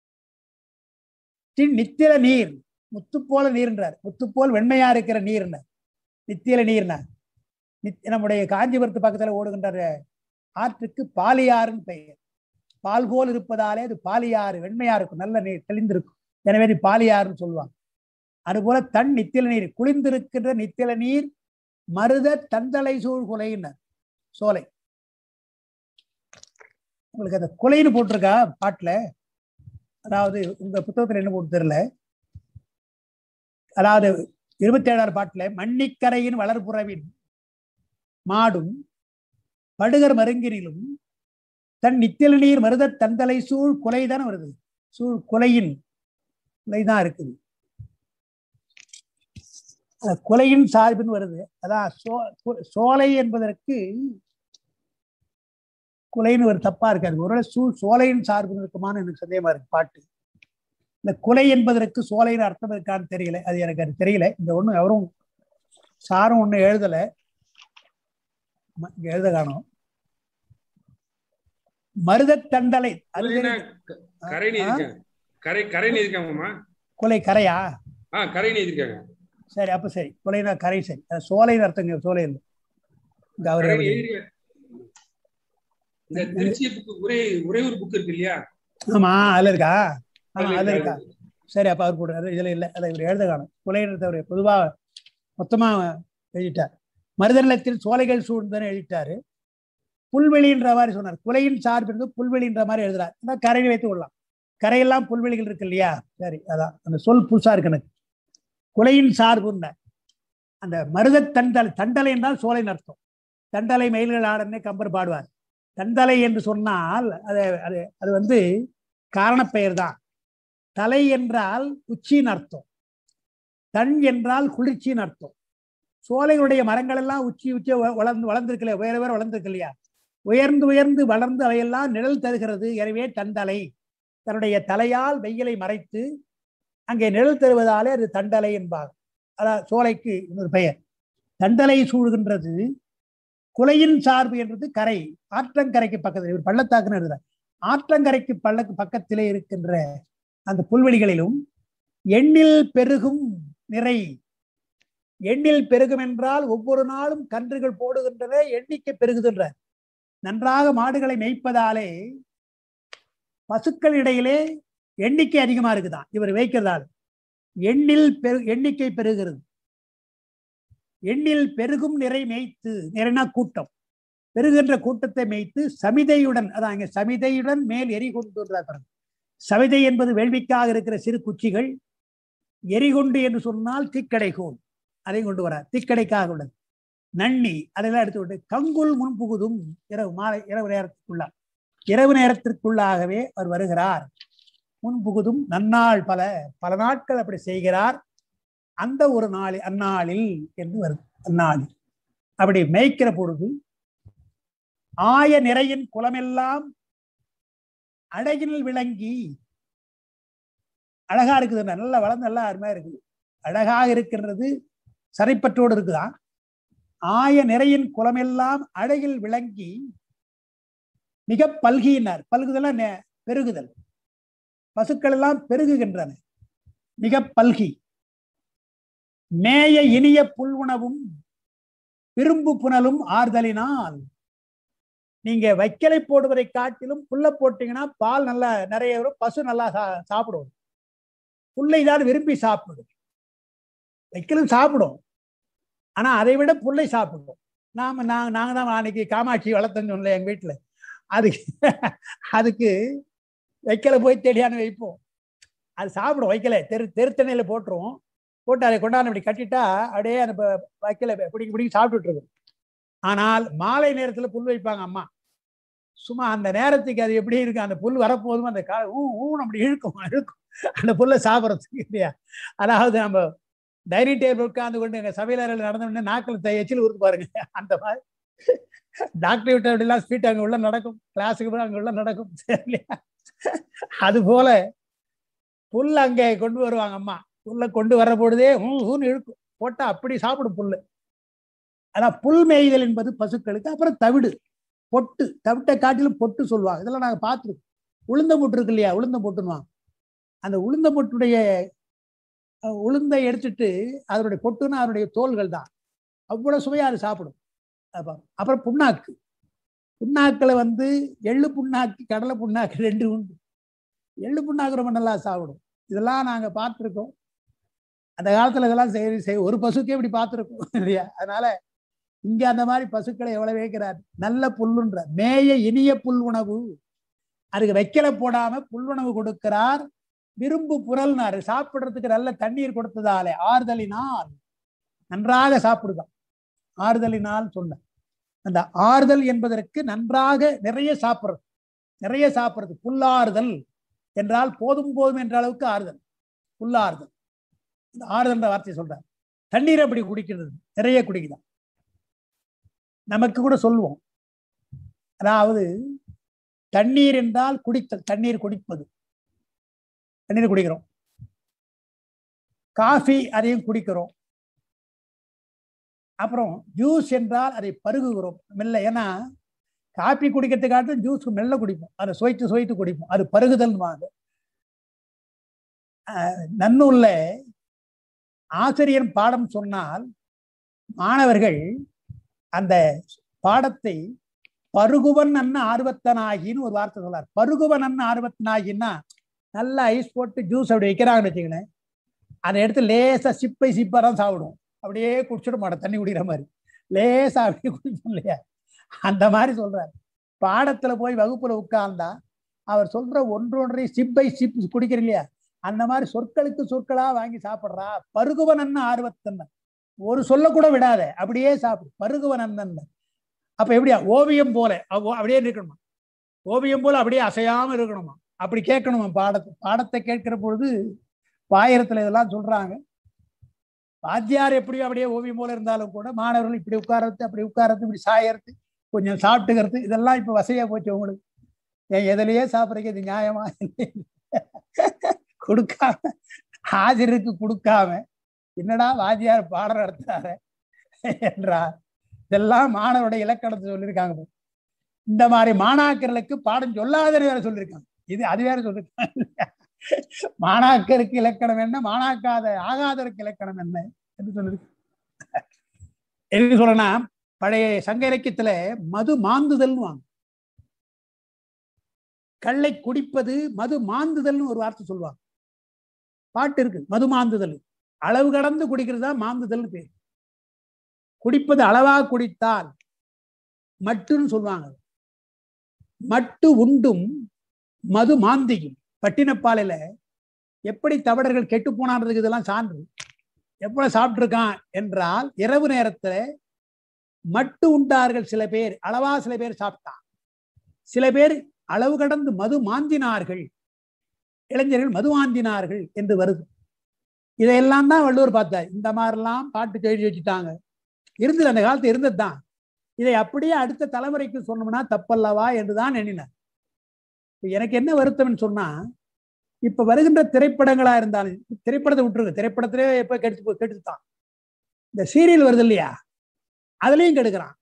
தி- நித்தில நீர் முத்து போல நீர்ன்றார் முத்து போல் வெண்மையா இருக்கிற நீர்னார் நித்தில நீர்னார் நித்- நம்முடைய காஞ்சிபுரத்து பக்கத்துல ஓடுகின்ற ஆற்றுக்கு பாலியாறுன்னு பெயர் பால் போல் இருப்பதாலே அது பாலியாறு வெண்மையா இருக்கும் நல்ல நீர் தெளிந்திருக்கும் எனவே இது பாலியாறுன்னு சொல்லுவாங்க அதுபோல தன் நித்தில நீர் குளிர்ந்திருக்கின்ற நித்தில நீர் மருத தந்தலை சூழ் குலையினர் சோலை உங்களுக்கு அந்த கொலைன்னு போட்டிருக்கா பாட்டுல அதாவது உங்க புத்தகத்துல என்ன போட்டு தெரியல அதாவது இருபத்தி ஏழாவது பாட்டுல மண்ணிக்கரையின் வளர்புறவின் மாடும் படுகர் மருங்கினிலும் தன் நித்தில நீர் மருத தந்தலை சூழ் கொலை தானே வருது சூழ் கொலையின் கொலைதான் இருக்குது அந்த கொலையின் சார்பின்னு வருது அதான் சோ கொ- சோலை என்பதற்கு கொலைன்னு ஒரு தப்பா இருக்காது ஒருவேளை சூழ் சோலையின் சார்பு இருக்குமான்னு எனக்கு சந்தேகமா இருக்கு பாட்டு இந்த கொலை என்பதற்கு சோலைன்னு அர்த்தம் இருக்கான்னு தெரியல அது எனக்கு அது தெரியல இந்த ஒண்ணும் எவரும் சாரும் ஒண்ணும் எழுதல ஆமா, இங்க எழுத காணோம் மருதத்தண்டலை அது கொலைனா தெரியுது. க- கரை ஆ? நீதிருக்காங்க கரை கரை நீதிருக்காங்கம்மா கொலை கரையா ஆ கரை நீதிருக்காங்க சரி அப்ப சரி கொலைனா கரை சரி அது சோலைன்னு அர்த்தங்க சோலை இல்லை இங்க அவரு கரை அப்படி- எழுதிருக்காங்க. இந்த திருச்சி புக்கு உரை உறையூர் புக் இருக்கு இல்லையா ஆமா அதுல இருக்கா ஆமா அதுல அதுல இருக்கா? இருக்கா சரி அப்ப அவர் போடுறாரு இதுல இல்ல அதை இவர் எழுத காணும் கொலைன்றத அவர் பொதுவா மொத்தமா எழுதிட்டார் மருதநிலத்தில் சோலைகள் சூழ்ந்தன்னு எழுதிட்டாரு புல்வெளின்ற மாதிரி சொன்னார் குலையின் சார்பிருந்து புல்வெளின்ற மாதிரி எழுதுறார் அதான் கரையில் வைத்து கொள்ளலாம் கரையெல்லாம் புல்வெளிகள் இருக்கு இல்லையா சரி அதான் அந்த சொல் புதுசா இருக்கு எனக்கு குலையின் சார்புன்ன அந்த மருத தண்டலை தண்டலை என்றால் சோலைன்னு அர்த்தம் தண்டலை மயில்கள் ஆடனே கம்பர் பாடுவார் தண்டலை என்று சொன்னால் அது அது அது வந்து காரணப்பெயர் தான் தலை என்றால் உச்சின்னு அர்த்தம் தன் என்றால் குளிர்ச்சின்னு அர்த்தம் சோலைகளுடைய மரங்கள் எல்லாம் உச்சி உச்சி வ- வளர்ந்து வளர்ந்துருக்கு இல்லையா உயர உயர வளர்ந்துருக்கு இல்லையா உயர்ந்து உயர்ந்து வளர்ந்து அவையெல்லாம் நிழல் தருகிறது எனவே தண்டலை தன்னுடைய தலையால் வெயிலை மறைத்து அங்கே நிழல் தருவதாலே அது தண்டலை என்பார் அதான் சோலைக்கு இன்னொரு பெயர் தண்டலை சூழ்கின்றது குலையின் சார்பு என்றது கரை ஆற்றங்கரைக்கு பக்கத்தில் இவர் பள்ளத்தாக்குன்னு எழுதுறார் ஆற்றங்கரைக்கு பள்ளக்கு பக்கத்திலே இருக்கின்ற அந்த புல்வெளிகளிலும் எண்ணில் பெருகும் நிறை எண்ணில் பெருகும் என்றால் ஒவ்வொரு நாளும் கன்றுகள் போடுகின்றன எண்ணிக்கை பெருகுகின்ற நன்றாக மாடுகளை மேய்ப்பதாலே பசுக்கள் இடையிலே எண்ணிக்கை அதிகமா இருக்குதான் இவர் வைக்கிறதால் எண்ணில் பெரு எண்ணிக்கை பெருகிறது எண்ணில் பெருகும் நிறை மேய்த்து நிறைனா கூட்டம் பெருகின்ற கூட்டத்தை மேய்த்து சமிதையுடன் அதான் இங்க சமிதையுடன் மேல் எரி கொண்டு சமிதை என்பது வேள்விக்காக இருக்கிற சிறு குச்சிகள் எரிகுண்டு என்று சொன்னால் தீக்கடைகோல் அதை கொண்டு வரார் தீக்கடைக்காக உள்ளது நன்னி அதெல்லாம் எடுத்து விட்டு கங்குல் முன்புகுதும் இரவு மாலை இரவு நேரத்துக்குள்ளா இரவு நேரத்திற்குள்ளாகவே அவர் வருகிறார் முன்புகுதும் நன்னாள் பல பல நாட்கள் அப்படி செய்கிறார் அந்த ஒரு நாளில் அந்நாளில் என்று வருது அந்நாளில் அப்படி மேய்க்கிற பொழுது ஆய நிறையின் குலமெல்லாம் அழகினில் விளங்கி அழகா இருக்குது நல்லா வளர்ந்து நல்லா அருமையா இருக்குது அழகாக இருக்கின்றது சரைப்பற்றோடு இருக்குதான் ஆய நிறையின் குலமெல்லாம் அழகில் விளங்கி மிக பல்கினார் பல்குதல் நெ- பெருகுதல் பசுக்கள் எல்லாம் பெருகுகின்றன மிக பல்கி மேய இனிய புல் உணவும் விரும்பு புனலும் ஆறுதலினால் நீங்க வைக்கலை போடுவதை காட்டிலும் புல்ல போட்டீங்கன்னா பால் நல்லா நிறைய வரும் பசு நல்லா சா- சாப்பிடும் புல்லை தான் விரும்பி சாப்பிடும் வைக்கலும் சாப்பிடும் ஆனா அதை விட புல்லை சாப்பிடும் நாம நாங்க நாங்க தான் அன்னைக்கு காமாட்சி வளர்த்தோன்னு சொன்னல எங்க வீட்டுல அதுக்கு அதுக்கு வைக்கல போய் தேடியான வைப்போம் அது சாப்பிடும் வைக்கல தெரு தெருத்தண்ணையில போட்டுருவோம் போட்டு அதை கொண்டாந்து அப்படி கட்டிட்டா அப்படியே அந்த ப- வைக்கல பிடிக்க பிடிக்க சாப்பிட்டுட்டு இருக்கும் ஆனால் மாலை நேரத்துல புல் வைப்பாங்க அம்மா சும்மா அந்த நேரத்துக்கு அது எப்படி இருக்கு அந்த புல் வரப்போதும் அந்த கா ஊ ஊன்னு அப்படி இழுக்கும் இழுக்கும் அந்த புல்லை சாப்பிட்றதுக்கு இல்லையா அதாவது நம்ம டைனிங் டேபிள் உட்காந்து கொண்டு எங்க சமையலறையில் நடந்த உடனே நாக்கில் த- எச்சில் ஊருக்கு பாருங்க அந்த மாதிரி டாக்டர் விட்ட அப்படிலாம் ஸ்பீட் அங்க உள்ள நடக்கும் கிளாஸுக்கு போய் அங்க உள்ள நடக்கும் இல்லையா அது போல புல் அங்கே கொண்டு வருவாங்க அம்மா புல்லை கொண்டு வர்ற பொழுதே ஊ ஊன்னு இழுக்கும் போட்டா அப்படி சாப்பிடும் புல்லு ஆனா புல் மேய்தல் என்பது பசுக்களுக்கு அப்புறம் தவிடு பொட்டு தவிட்டை காட்டிலும் பொட்டு சொல்லுவாங்க இதெல்லாம் நாங்க பார்த்துருக்கோம் உளுந்த பொட்டு இருக்கு இல்லையா உளுந்த பொட்டுன்னுவாங்க அந்த உளுந்த பொட்டுடைய அஹ், உளுந்தை எடுத்துட்டு அதனுடைய பொட்டுன்னா அதனுடைய தோல்கள் தான் அவ்வளவு சுவையா அது சாப்பிடும் அப்ப- அப்புறம் புண்ணாக்கு புண்ணாக்குல வந்து எள்ளு புண்ணாக்கு கடலை புண்ணாக்கு ரெண்டு உண்டு எள்ளு புண்ணாக்கு ரொம்ப நல்லா சாப்பிடும் இதெல்லாம் நாங்க பார்த்துருக்கோம் அந்த காலத்துல இதெல்லாம் செய்ய செய் ஒரு பசுக்கே இப்படி பார்த்துருக்கோம் இல்லையா அதனால இங்க அந்த மாதிரி பசுக்களை எவ்வளவு வைக்கிறார் நல்ல புல்லுன்ற மேய இனிய புல் உணவு அதுக்கு வைக்கல போடாம புல்லுணவு கொடுக்கிறார் விரும்பு புரல்னாரு சாப்பிடுறதுக்கு நல்ல தண்ணீர் கொடுத்ததாலே ஆறுதலினால் நன்றாக சாப்பிடுதான் ஆறுதலினால் சொன்ன அந்த ஆறுதல் என்பதற்கு நன்றாக நிறைய சாப்பிடுறது நிறைய சாப்பிடுறது புல்லாறுதல் என்றால் போதும் போதும் என்ற அளவுக்கு ஆறுதல் புல்லாறுதல் இந்த ஆறுதல் வார்த்தை சொல்றார் தண்ணீர் அப்படி குடிக்கிறது நிறைய குடிக்குதான் நமக்கு கூட சொல்லுவோம் அதாவது தண்ணீர் என்றால் குடித்தல் தண்ணீர் குடிப்பது தண்ணீர் குடிக்கிறோம் காஃபி அதையும் குடிக்கிறோம் அப்புறம் ஜூஸ் என்றால் அதை பருகுகிறோம் மெல்ல ஏன்னா காப்பி குடிக்கிறதுக்காட்டும் ஜூஸ் மெல்ல குடிப்போம் அதை சுவைத்து சுவைத்து குடிப்போம் அது பருகுதல் வாங்க நன்னூல்ல ஆசிரியர் பாடம் சொன்னால் மாணவர்கள் அந்த பாடத்தை பருகுவன் அண்ண ஆர்வத்தனாகின்னு ஒரு வார்த்தை சொல்லார் பருகுவன் அண்ண ஆர்வத்தனாகின்னா நல்லா ஐஸ் போட்டு ஜூஸ் அப்படி வைக்கிறாங்கன்னு வச்சுக்கங்களேன் அதை எடுத்து லேசா சிப்பை சிப்பா தான் சாப்பிடும் அப்படியே குடிச்சிட மாட்டோம் தண்ணி குடிக்கிற மாதிரி லேசா அப்படியே குடிப்போம் இல்லையா அந்த மாதிரி சொல்றாரு பாடத்துல போய் வகுப்புல உட்கார்ந்தா அவர் சொல்ற ஒன்றொன்றை சிப்பை சிப் குடிக்கிற இல்லையா அந்த மாதிரி சொற்களுக்கு சொற்களா வாங்கி சாப்பிடுறா பருகுவன் அண்ணன் ஆர்வத்தன் ஒரு சொல்ல கூட விடாத அப்படியே சாப்பிடு பருகுவன் அண்ணன் அப்ப எப்படியா ஓவியம் போல அப்படியே இருக்கணுமா ஓவியம் போல அப்படியே அசையாம இருக்கணுமா அப்படி கேட்கணுமா பாடத்தை பாடத்தை கேட்கிற பொழுது பாயிரத்துல இதெல்லாம் சொல்றாங்க வாத்தியார் எப்படியும் அப்படியே ஓவியம் போல இருந்தாலும் கூட மாணவர்கள் இப்படி உட்காரத்து அப்படி உட்காரத்து இப்படி சாயறது கொஞ்சம் சாப்பிட்டுக்கிறது இதெல்லாம் இப்ப வசதியா போச்சு உங்களுக்கு ஏன் எதுலயே சாப்பிட்றீங்க இது நியாயமா கொடுக்காம ஆசிரியருக்கு கொடுக்காம என்னடா வாத்தியார் பாடம் நடத்துறாரு என்றார் இதெல்லாம் மாணவருடைய இலக்கணத்தை சொல்லியிருக்காங்க இந்த மாதிரி மாணாக்கர்களுக்கு பாடம் சொல்லாதன்னு வேற சொல்லியிருக்காங்க இது அது வேற சொல்லியிருக்காங்க மாணாக்கருக்கு இலக்கணம் என்ன மாணாக்காத ஆகாதருக்கு இலக்கணம் என்ன என்று சொல்லிருக்கு என்ன சொல்லனா பழைய சங்க இலக்கியத்துல மது மாந்துதல்னு வாங்க கள்ளை குடிப்பது மது மாந்துதல்னு ஒரு வார்த்தை சொல்லுவாங்க பாட்டு இருக்கு மது மாந்துதல் அளவு கடந்து குடிக்கிறது தான் மாந்துதல்னு பேர் குடிப்பது அளவா குடித்தால் மட்டுன்னு சொல்லுவாங்க மட்டு உண்டும் மது மாந்தியும் பட்டினப்பாலையில எப்படி தவடர்கள் கெட்டு போனான்றதுக்கு இதெல்லாம் சான்று எவ்வளவு சாப்பிட்டிருக்கான் என்றால் இரவு நேரத்துல மட்டு உண்டார்கள் சில பேர் அளவா சில பேர் சாப்பிட்டான் சில பேர் அளவு கடந்து மது மாந்தினார்கள் இளைஞர்கள் மது மாந்தினார்கள் என்று வருது இதையெல்லாம் தான் வள்ளுவர் பார்த்தார் இந்த மாதிரிலாம் பாட்டு எழுதி வச்சுட்டாங்க இருந்தது அந்த காலத்து இருந்தது தான் இதை அப்படியே அடுத்த தலைமுறைக்கு சொன்னோம்னா தப்பல்லவா என்றுதான் எண்ணினார் எனக்கு என்ன வருத்தம்னு சொன்னா இப்ப வருகின்ற திரைப்படங்களா இருந்தாலும் திரைப்படத்தை விட்டுருங்க திரைப்படத்திலே எப்ப கெடுத்து கெடுத்துட்டான் இந்த சீரியல் வருது இல்லையா அதுலயும் கெடுக்கிறான்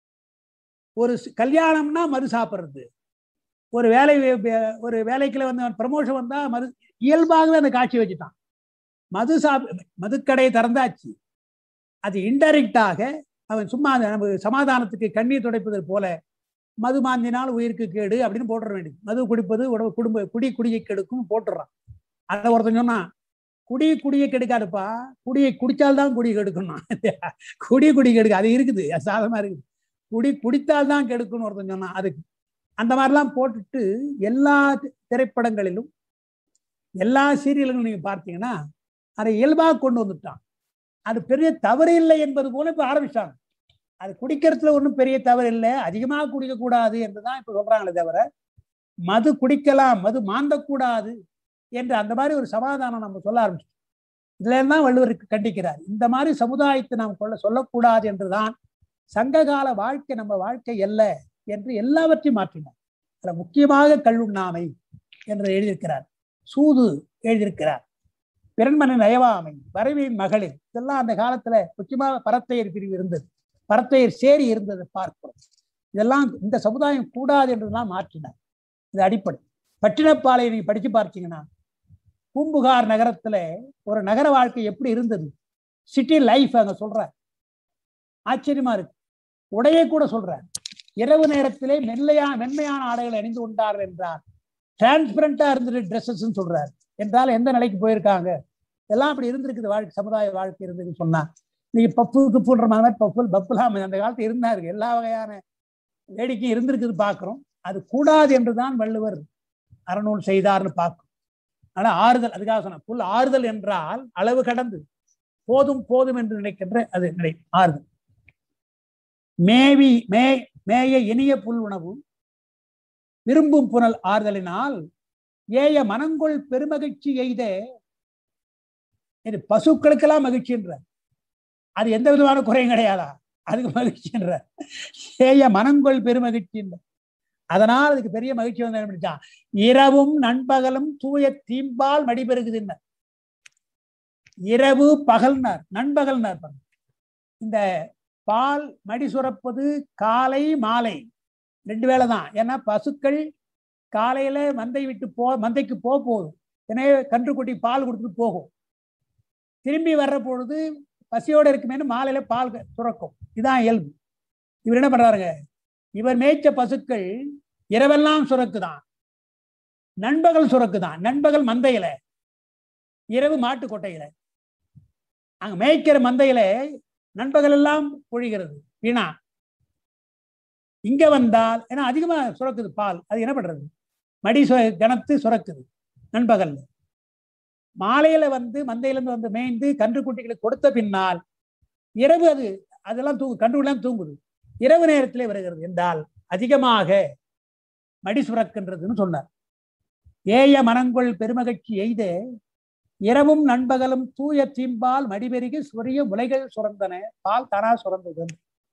ஒரு கல்யாணம்னா மது சாப்பிட்றது ஒரு வேலை ஒரு வேலைக்குள்ள வந்து ப்ரமோஷன் வந்தா மது இயல்பாகவே அந்த காட்சி வச்சுட்டான் மது சாப் மதுக்கடையை திறந்தாச்சு அது இன்டைரக்டாக அவன் சும்மா நம்ம சமாதானத்துக்கு கண்ணீர் துடைப்பது போல மது மாந்தினால் உயிருக்கு கேடு அப்படின்னு போட்டுற வேண்டியது மது குடிப்பது உடம்பு குடும்ப குடி குடியை கெடுக்கும் போட்டுறான் அதை ஒருத்தன் சொன்னா குடி குடியை கெடுக்காதுப்பா குடியை குடிச்சால்தான் குடி கெடுக்கணும் குடி குடி கெடுக்க அது இருக்குது அது சாதமா இருக்குது குடி குடித்தால்தான் கெடுக்கணும் ஒருத்தன் சொன்னான் அதுக்கு அந்த மாதிரிலாம் போட்டுட்டு எல்லா திரைப்படங்களிலும் எல்லா சீரியல்களும் நீங்க பார்த்தீங்கன்னா அதை இயல்பாக கொண்டு வந்துட்டான் அது பெரிய தவறு இல்லை என்பது போல இப்ப ஆரம்பிச்சாங்க அது குடிக்கிறதுல ஒன்றும் பெரிய தவறு இல்லை அதிகமாக குடிக்க கூடாது என்றுதான் இப்ப சொல்றாங்களே தவிர மது குடிக்கலாம் மது மாந்தக்கூடாது என்று அந்த மாதிரி ஒரு சமாதானம் நம்ம சொல்ல ஆரம்பிச்சோம் இதுல தான் வள்ளுவருக்கு கண்டிக்கிறார் இந்த மாதிரி சமுதாயத்தை நாம் கொள்ள சொல்லக்கூடாது என்றுதான் சங்ககால வாழ்க்கை நம்ம வாழ்க்கை அல்ல என்று எல்லாவற்றையும் மாற்றினார் அதுல முக்கியமாக கல்லுண்ணாமை என்று எழுதியிருக்கிறார் சூது எழுதியிருக்கிறார் பிறன்மனின் நயவாமை வரவின் மகளிர் இதெல்லாம் அந்த காலத்துல முக்கியமாக பரத்தையர் பிரிவு இருந்தது பரத்தையர் சேரி இருந்ததை பார்க்கிறோம் இதெல்லாம் இந்த சமுதாயம் கூடாது என்றுதான் மாற்றினார் இது அடிப்படை பட்டினப்பாளையை நீங்க படிச்சு பார்த்தீங்கன்னா பூம்புகார் நகரத்துல ஒரு நகர வாழ்க்கை எப்படி இருந்தது சிட்டி லைஃப் அங்க சொல்ற ஆச்சரியமா இருக்கு உடையை கூட சொல்ற இரவு நேரத்திலே மெல்லையா மென்மையான ஆடைகளை அணிந்து கொண்டார் என்றார் டிரான்ஸ்பரண்டா இருந்தது ட்ரெஸ்ஸஸ் சொல்றாரு என்றால் எந்த நிலைக்கு போயிருக்காங்க எல்லாம் அப்படி இருந்திருக்குது வாழ்க்கை சமுதாய வாழ்க்கை இருந்ததுன்னு சொன்னா நீங்க பப்பு குப்புன்ற மாதிரி பப்புல் பப்புலாம் அந்த காலத்துல இருந்தாரு எல்லா வகையான வேடிக்கையும் இருந்திருக்குது பார்க்கிறோம் அது கூடாது என்றுதான் வள்ளுவர் அறநூல் செய்தார்னு பார்க்கும் ஆனா ஆறுதல் அதுக்காக சொன்ன புல் ஆறுதல் என்றால் அளவு கடந்து போதும் போதும் என்று நினைக்கின்ற அது நிலை ஆறுதல் மேவி மே மேய இனிய புல் உணவு விரும்பும் புனல் ஆறுதலினால் ஏய மனங்கொள் பெருமகிழ்ச்சி எய்த இது பசுக்களுக்கெல்லாம் மகிழ்ச்சின்ற அது எந்த விதமான குறையும் கிடையாதா அதுக்கு மகிழ்ச்சின்ற ஏய மனங்கொள் பெருமகிழ்ச்சின்ற அதனால் அதுக்கு பெரிய மகிழ்ச்சி வந்து என்ன பண்ணிச்சான் இரவும் நண்பகலும் தூய தீம்பால் மடிபெருகுதுன்னு இரவு பகல்னார் நண்பகல்னார் பாருங்க. இந்த பால் மடி சுரப்பது காலை மாலை ரெண்டு வேளை தான் ஏன்னா பசுக்கள் காலையில மந்தை விட்டு போ மந்தைக்கு போக போகுது எனவே கன்றுக்குட்டி பால் கொடுத்துட்டு போகும் திரும்பி வர்ற பொழுது பசியோட இருக்குமேனு மாலையில பால் க- சுரக்கும் இதான் இயல்பு இவர் என்ன பண்றாருங்க இவர் மேய்ச்ச பசுக்கள் இரவெல்லாம் சுரக்குதான் நண்பகல் சுரக்குதான் நண்பகல் மந்தையில இரவு மாட்டு கொட்டையில அங்க மேய்க்கிற மந்தையில நண்பகல் எல்லாம் பொழிகிறது வீணா இங்க வந்தால் ஏன்னா அதிகமா சுரக்குது பால் அது என்ன பண்றது மடி சு கனத்து சுரக்குது நண்பகல்ல மாலையில வந்து மந்தையில இருந்து வந்து மேய்ந்து கன்றுக்குட்டிகளுக்கு கொடுத்த பின்னால் இரவு அது அதெல்லாம் தூங்கு கன்றுலாம் தூங்குது இரவு நேரத்திலே வருகிறது என்றால் அதிகமாக மடி சுரக்கின்றதுன்னு சொன்னார் ஏய மனங்கொள் பெருமகிழ்ச்சி எய்த இரவும் நண்பகலும் தூய தீம்பால் மடிபெருகி சொரிய முலைகள் சுரந்தன பால் தானா சுரந்தது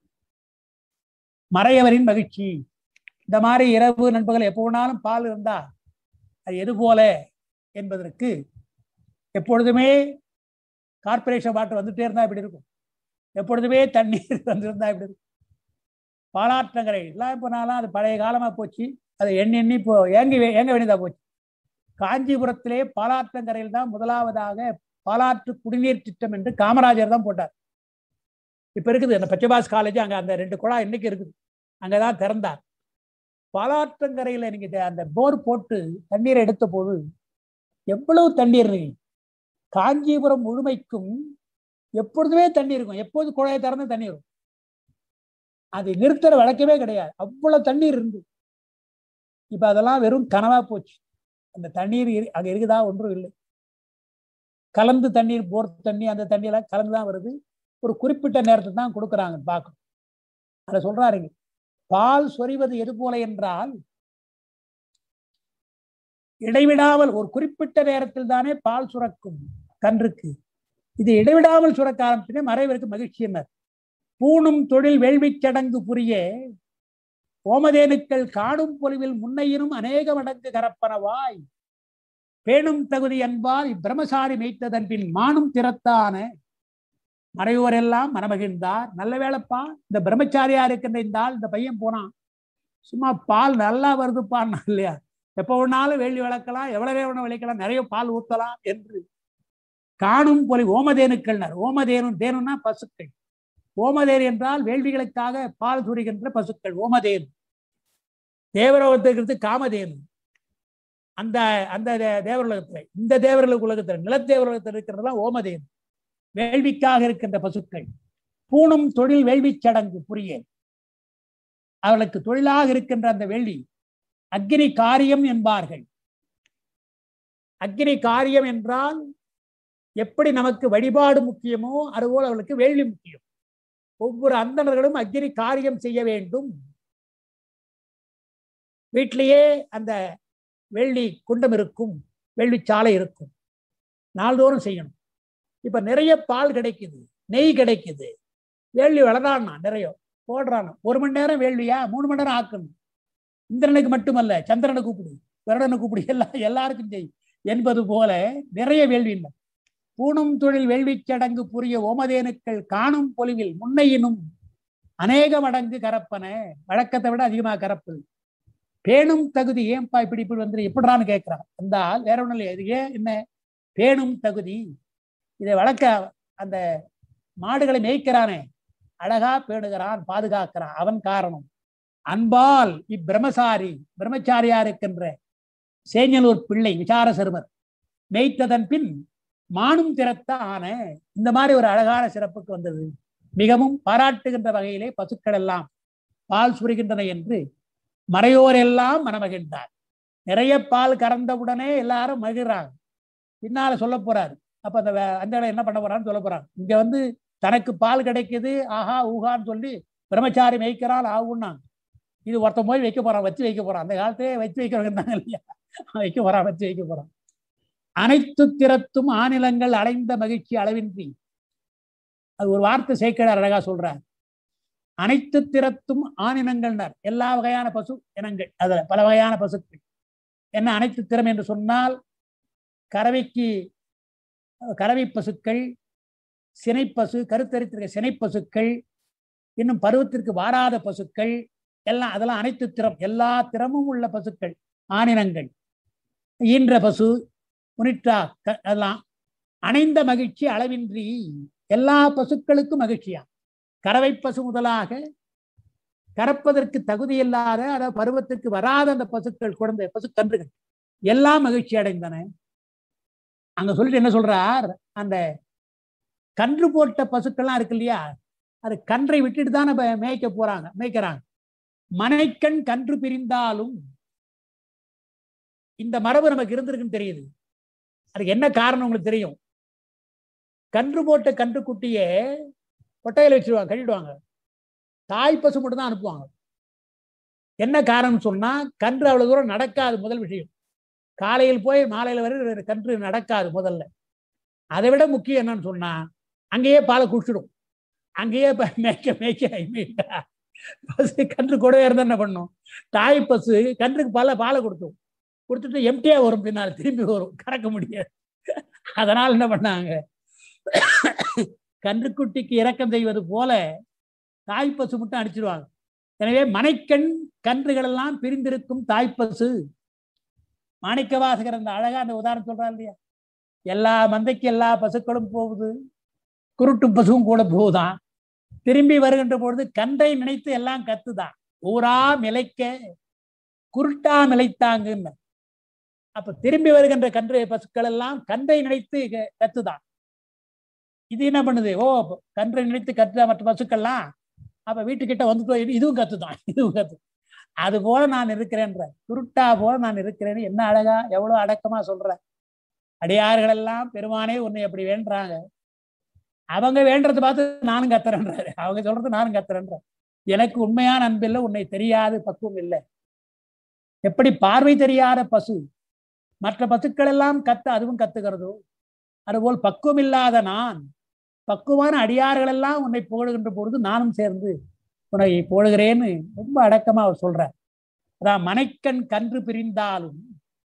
மறையவரின் மகிழ்ச்சி இந்த மாதிரி இரவு நண்பகல் எப்போ வேணாலும் பால் இருந்தா அது எது போல என்பதற்கு எப்பொழுதுமே கார்ப்பரேஷன் வாட்டர் வந்துட்டே இருந்தா இப்படி இருக்கும் எப்பொழுதுமே தண்ணீர் வந்திருந்தா இப்படி இருக்கும் பாலாற்றங்கரை எல்லாம் இப்போ நான்லாம் அது பழைய காலமா போச்சு அதை எண்ணி எண்ணி இப்போ ஏங்கி வே- ஏங்க வேண்டியதா போச்சு காஞ்சிபுரத்திலே பாலாற்றங்கரையில் தான் முதலாவதாக பாலாற்று குடிநீர் திட்டம் என்று காமராஜர் தான் போட்டார் இப்ப இருக்குது அந்த பச்சைபாஸ் காலேஜ் அங்க அந்த ரெண்டு குழா இன்னைக்கு இருக்குது அங்கதான் திறந்தார் பாலாற்றங்கரையில நீங்க இந்த- அந்த போர் போட்டு தண்ணீரை எடுத்த போது எவ்வளவு தண்ணீர் இருக்கு காஞ்சிபுரம் முழுமைக்கும் எப்பொழுதுமே தண்ணி இருக்கும் எப்போது குழாயை திறந்து தண்ணி இருக்கும் அது நிறுத்துற வழக்கமே கிடையாது அவ்வளவு தண்ணீர் இருந்து இப்ப அதெல்லாம் வெறும் கனவா போச்சு அந்த தண்ணீர் இரு- அங்க இருக்குதா ஒன்றும் இல்லை கலந்து தண்ணீர் போர் தண்ணி அந்த தண்ணி எல்லாம் கலந்து தான் வருது ஒரு குறிப்பிட்ட நேரத்துக்கு தான் கொடுக்குறாங்க பார்க்கணும் அதை சொல்றாருங்க பால் சொரிவது எது போல என்றால் இடைவிடாமல் ஒரு குறிப்பிட்ட நேரத்தில் தானே பால் சுரக்கும் கன்றுக்கு இது இடைவிடாமல் சுரக்க ஆரம்பிச்சுனே மறைவருக்கு மகிழ்ச்சி என்ன பூணும் தொழில் வேள்விச் சடங்கு புரிய ஓமதேனுக்கள் காடும் பொலிவில் முன்னையினும் அநேக மடங்கு கரப்பனவாய் பேணும் தகுதி என்பால் இப்பிரமசாரி மேய்த்ததன் பின் மானும் திறத்தான மறைவோரெல்லாம் மனமகிழ்ந்தார் நல்ல வேலைப்பா இந்த பிரம்மச்சாரியா இருக்கின்ற இந்த ஆள் இந்த பையன் போனான் சும்மா பால் நல்லா வருதுப்பான்னா இல்லையா எப்ப வேணாலும் வேள்வி வளர்க்கலாம் எவ்வளவு வேணாலும் விளைக்கலாம் நிறைய பால் ஊத்தலாம் என்று காணும் பொலி ஓமதேனுக்கள்னர் ஓமதேனு தேனுன்னா பசுக்கள் ஓமதேன் என்றால் வேள்விகளுக்காக பால் சுரிகின்ற பசுக்கள் ஓமதேனு தேவரோகத்திற்கு காமதேனு அந்த அந்த தே- தேவருலகத்துல இந்த தேவர்களுக்கு உலகத்துல நிலத்தேவருலகத்தில் இருக்கிறதெல்லாம் ஓமதேனு வேள்விக்காக இருக்கின்ற பசுக்கள் பூணும் தொழில் வேள்விச் சடங்கு புரிய அவர்களுக்கு தொழிலாக இருக்கின்ற அந்த வேள்வி அக்னி காரியம் என்பார்கள் அக்னி காரியம் என்றால் எப்படி நமக்கு வழிபாடு முக்கியமோ அதுபோல் அவர்களுக்கு வேள்வி முக்கியம் ஒவ்வொரு அந்தணர்களும் அக்னி காரியம் செய்ய வேண்டும் வீட்டிலேயே அந்த வெள்ளி குண்டம் இருக்கும் வெள்ளி சாலை இருக்கும் நாள்தோறும் செய்யணும் இப்ப நிறைய பால் கிடைக்குது நெய் கிடைக்குது வேள்வி வளரானா நிறைய போடுறானா ஒரு மணி நேரம் வேள்வியா மூணு மணி நேரம் ஆக்கணும் இந்திரனுக்கு மட்டுமல்ல சந்திரனை கூப்பிடு வருடனை கூப்பிடு எல்லாம் எல்லாருக்கும் செய் என்பது போல நிறைய வேள்வி இல்லை பூணும் தொழில் வேள்விச் சடங்கு புரிய ஓமதேனுக்கள் காணும் பொலிவில் முன்னையினும் அநேக மடங்கு கரப்பன வழக்கத்தை விட அதிகமாக கரப்புது பேணும் தகுதி ஏன்பா இப்படி இப்படி வந்து எப்படிறான்னு கேட்கிறான் அந்த ஆள் வேற ஒண்ணும் இல்லை இது ஏன் என்ன பேணும் தகுதி இதை வளர்க்க அந்த மாடுகளை மேய்க்கிறானே அழகா பேணுகிறான் பாதுகாக்கிறான் அவன் காரணம் அன்பால் இப்பிரமசாரி பிரம்மச்சாரியா இருக்கின்ற சேஞ்சலூர் பிள்ளை விசார சிறுவர் மேய்த்ததன் பின் மானும் திறத்த ஆன இந்த மாதிரி ஒரு அழகான சிறப்புக்கு வந்தது மிகவும் பாராட்டுகின்ற வகையிலே பசுக்கள் எல்லாம் பால் சுரிகின்றன என்று மறையோரெல்லாம் மனமகிழ்ந்தார் நிறைய பால் கறந்தவுடனே எல்லாரும் மகிழ்றாங்க பின்னால சொல்ல போறாரு அப்ப அந்த வே- அந்த இடம் என்ன பண்ண போறான்னு சொல்ல போறாங்க இங்க வந்து தனக்கு பால் கிடைக்குது ஆஹா ஊகான்னு சொல்லி பிரம்மச்சாரி மேய்க்கிறாள் ஆகுன்னாங்க இது ஒருத்தன் போய் வைக்க போறான் வச்சு வைக்க போறான் அந்த காலத்திலே வச்சு வைக்கிறவங்க இருந்தாங்க இல்லையா வைக்க போறான் வச்சு வைக்க போறான் அனைத்து திறத்தும் ஆநிலங்கள் அடைந்த மகிழ்ச்சி அளவின்றி அது ஒரு வார்த்தை சேக்கடார் அழகா சொல்றார் அனைத்து திறத்தும் ஆனினங்கள்னார் எல்லா வகையான பசு இனங்கள் அதுல பல வகையான பசுக்கள் என்ன அனைத்து திறம் என்று சொன்னால் கறவைக்கு கறவை பசுக்கள் சினைப்பசு கருத்தரித்திருக்க சினைப்பசுக்கள் இன்னும் பருவத்திற்கு வாராத பசுக்கள் எல்லாம் அதெல்லாம் அனைத்து திறம் எல்லா திறமும் உள்ள பசுக்கள் ஆனினங்கள் ஈன்ற பசு முனிற்றா க- அதெல்லாம் அணைந்த மகிழ்ச்சி அளவின்றி எல்லா பசுக்களுக்கும் மகிழ்ச்சியா கறவை பசு முதலாக கறப்பதற்கு தகுதியில்லாத அதாவது பருவத்திற்கு வராத அந்த பசுக்கள் குழந்தை பசுக்கன்றுகள் எல்லாம் மகிழ்ச்சி அடைந்தன அங்க சொல்லிட்டு என்ன சொல்றார் அந்த கன்று போட்ட பசுக்கள்லாம் இருக்கு இல்லையா அது கன்றை விட்டுட்டு தானே ப- மேய்க்க போறாங்க மேய்க்கிறாங்க மனைக்கண் கன்று பிரிந்தாலும் இந்த மரபு நமக்கு இருந்திருக்குன்னு தெரியுது அதுக்கு என்ன காரணம் உங்களுக்கு தெரியும் கன்று போட்ட கன்று குட்டியே கொட்டையில வச்சிருவாங்க கட்டிடுவாங்க தாய் பசு மட்டும் தான் அனுப்புவாங்க என்ன காரணம் சொன்னா கன்று அவ்வளவு தூரம் நடக்காது முதல் விஷயம் காலையில் போய் மாலையில் வரை கன்று நடக்காது முதல்ல அதை விட முக்கியம் என்னன்னு சொன்னா அங்கேயே பாலை குடிச்சிடும் அங்கேயே ப- மேய்க்க மேய்க்க மேய்க்க பசு கன்று கூடவே இருந்தா என்ன பண்ணும் தாய் பசு கன்றுக்கு பாலை பாலை கொடுத்தோம் கொடுத்துட்டு எம்டியா வரும் பின்னால் திரும்பி வரும் கறக்க முடியாது அதனால என்ன பண்ணாங்க கன்றுக்குட்டிக்கு இரக்கம் செய்வது போல தாய்ப்பசு மட்டும் அடிச்சிருவாங்க எனவே மனைக்கண் கன்றுகள் எல்லாம் பிரிந்திருக்கும் தாய்ப்பசு மாணிக்கவாசகர் அந்த அழகா அந்த உதாரணம் சொல்றாரு இல்லையா எல்லா மந்தைக்கு எல்லா பசுக்களும் போகுது குருட்டு பசுவும் கூட போகுதான் திரும்பி வருகின்ற பொழுது கன்றை நினைத்து எல்லாம் கத்துதான் ஊரா மிளைக்க குருட்டா மிளைத்தாங்கன்னு அப்ப திரும்பி வருகின்ற கன்று பசுக்கள் எல்லாம் கன்றை நினைத்து க- கத்துதான் இது என்ன பண்ணுது ஓ கன்றை நினைத்து கத்துதா மற்ற பசுக்கள்லாம் அப்ப வீட்டுக்கிட்ட வந்துட்டோம் இது- இதுவும் கத்துதான் இதுவும் கத்து அது போல நான் இருக்கிறேன்ற குருட்டா போல நான் இருக்கிறேன்னு என்ன அழகா எவ்வளவு அடக்கமா சொல்ற அடியார்கள் எல்லாம் பெருமானே உன்னை அப்படி வேண்டுறாங்க அவங்க வேண்டதை பார்த்து நானும் கத்துறேன்றாரு அவங்க சொல்றது நானும் கத்துறேன்ற எனக்கு உண்மையான அன்பில்லை உன்னை தெரியாது பக்குவம் இல்லை எப்படி பார்வை தெரியாத பசு மற்ற பசுக்கள் எல்லாம் கத்து அதுவும் கத்துகிறதோ அதுபோல் பக்குவம் இல்லாத நான் பக்குவான அடியார்கள் எல்லாம் உன்னை புகழுகின்ற பொழுது நானும் சேர்ந்து உன்னை புகழுகிறேன்னு ரொம்ப அடக்கமா அவர் சொல்றார் அதான் மனைக்கண் கன்று பிரிந்தாலும்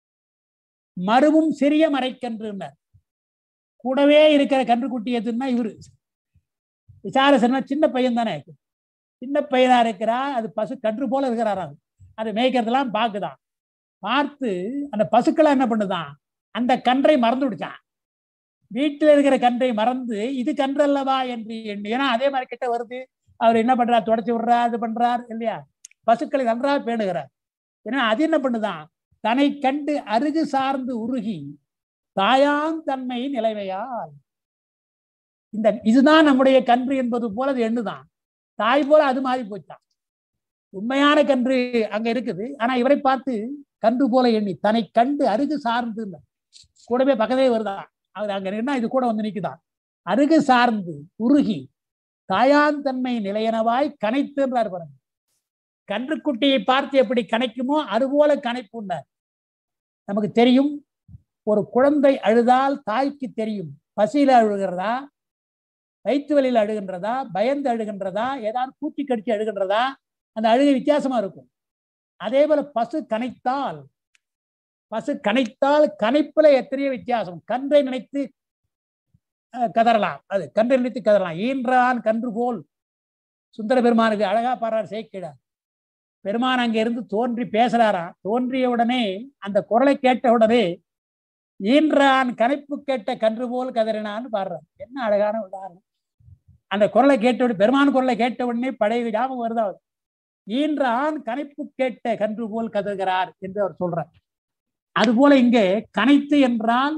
மருவும் சிறிய மறைக்கன்றுன்னார் கூடவே இருக்கிற கன்றுக்குட்டி எதுன்னா இவரு விசாரசனா சின்ன பையன் தானே சின்ன பையனா இருக்கிறா அது பசு கன்று போல இருக்கிறாராம் அது மேய்க்கிறதெல்லாம் பார்க்குதான் பார்த்து அந்த பசுக்களை என்ன பண்ணுதான் அந்த கன்றை மறந்து விடுச்சான் வீட்டில் இருக்கிற கன்றை மறந்து இது கன்று அல்லவா என்று எண்ணி ஏன்னா அதே மாதிரி கிட்ட வருது அவர் என்ன பண்றார் தொடச்சி விடுறார் இது பண்றார் இல்லையா பசுக்களை நன்றாக பேணுகிறார் ஏன்னா அது என்ன பண்ணுதான் தன்னை கண்டு அருகு சார்ந்து உருகி தாயாம் தன்மை நிலைமையால் இந்த இதுதான் நம்முடைய கன்று என்பது போல அது எண்ணுதான் தாய் போல அது மாறி போச்சான் உண்மையான கன்று அங்க இருக்குது ஆனா இவரை பார்த்து கன்று போல எண்ணி தன்னை கண்டு அருகு சார்ந்து இல்ல. கூடவே பக்கத்தே வருதான் அவர் அங்க நின்னா இது கூட வந்து நிக்குதான் அருகு சார்ந்து உருகி தாயாந்தன்மை நிலையனவாய் கனைத்துன்றார் பாருங்க கன்றுக்குட்டியை பார்த்து எப்படி கணைக்குமோ அதுபோல கணைப்புண்டார் நமக்கு தெரியும் ஒரு குழந்தை அழுதால் தாய்க்கு தெரியும் பசியில அழுகிறதா வயிற்று வலியில் அழுகின்றதா பயந்து அழுகின்றதா ஏதாவது பூச்சி கடிச்சு அழுகின்றதா அந்த அழுகை வித்தியாசமா இருக்கும் அதே போல பசு கனைத்தால் பசு கனைத்தால் கனைப்புல எத்தனையோ வித்தியாசம் கன்றை நினைத்து அஹ், கதறலாம் அது கன்றை நினைத்து கதறலாம் ஈன்றான் கன்று போல் சுந்தர பெருமானுக்கு அழகா பாடுறார் சேக்கிடார் பெருமான் அங்க இருந்து தோன்றி பேசுறாராம் தோன்றிய உடனே அந்த குரலை கேட்ட உடனே ஈன்றான் கனைப்பு கேட்ட கன்று போல் கதறினான்னு பாடுறார் என்ன அழகான உதாரணம் அந்த குரலை கேட்ட உடனே பெருமான் குரலை கேட்ட உடனே பழைய ஞாபகம் வருதா அவருக்கு. ஈன்ற ஆண் கனைப்பு கேட்ட கன்று போல் கதறுகிறார் என்று அவர் சொல்றார் அதுபோல இங்கே கனைத்து என்றால்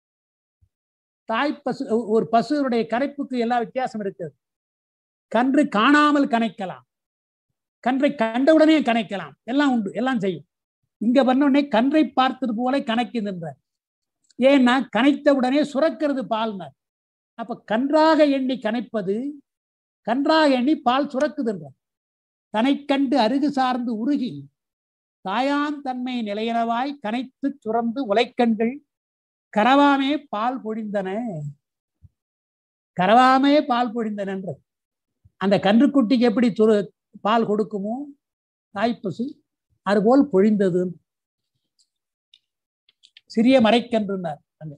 தாய் பசு ஒரு பசுனுடைய கனைப்புக்கு எல்லா வித்தியாசம் இருக்குது கன்று காணாமல் கனைக்கலாம் கன்றை கண்டவுடனே கனைக்கலாம் எல்லாம் உண்டு எல்லாம் செய்யும் இங்க பண்ண உடனே கன்றை பார்த்தது போல கணக்குதுன்ற ஏன்னா கனைத்த உடனே சுரக்கிறது பால்னார் அப்ப கன்றாக எண்ணி கனைப்பது கன்றாக எண்ணி பால் சுரக்குதுன்ற தனை கண்டு அருகு சார்ந்து உருகி தாயான் தன்மை நிலையனவாய் கனைத்து சுரந்து உலைக்கண்கள் கரவாமே பால் பொழிந்தன கரவாமே பால் பொழிந்தனன்ற அந்த கன்றுக்குட்டிக்கு எப்படி சுரு பால் கொடுக்குமோ தாய்ப்பசு அதுபோல் பொழிந்தது சிறிய மறைக்கன்றுனார் அங்க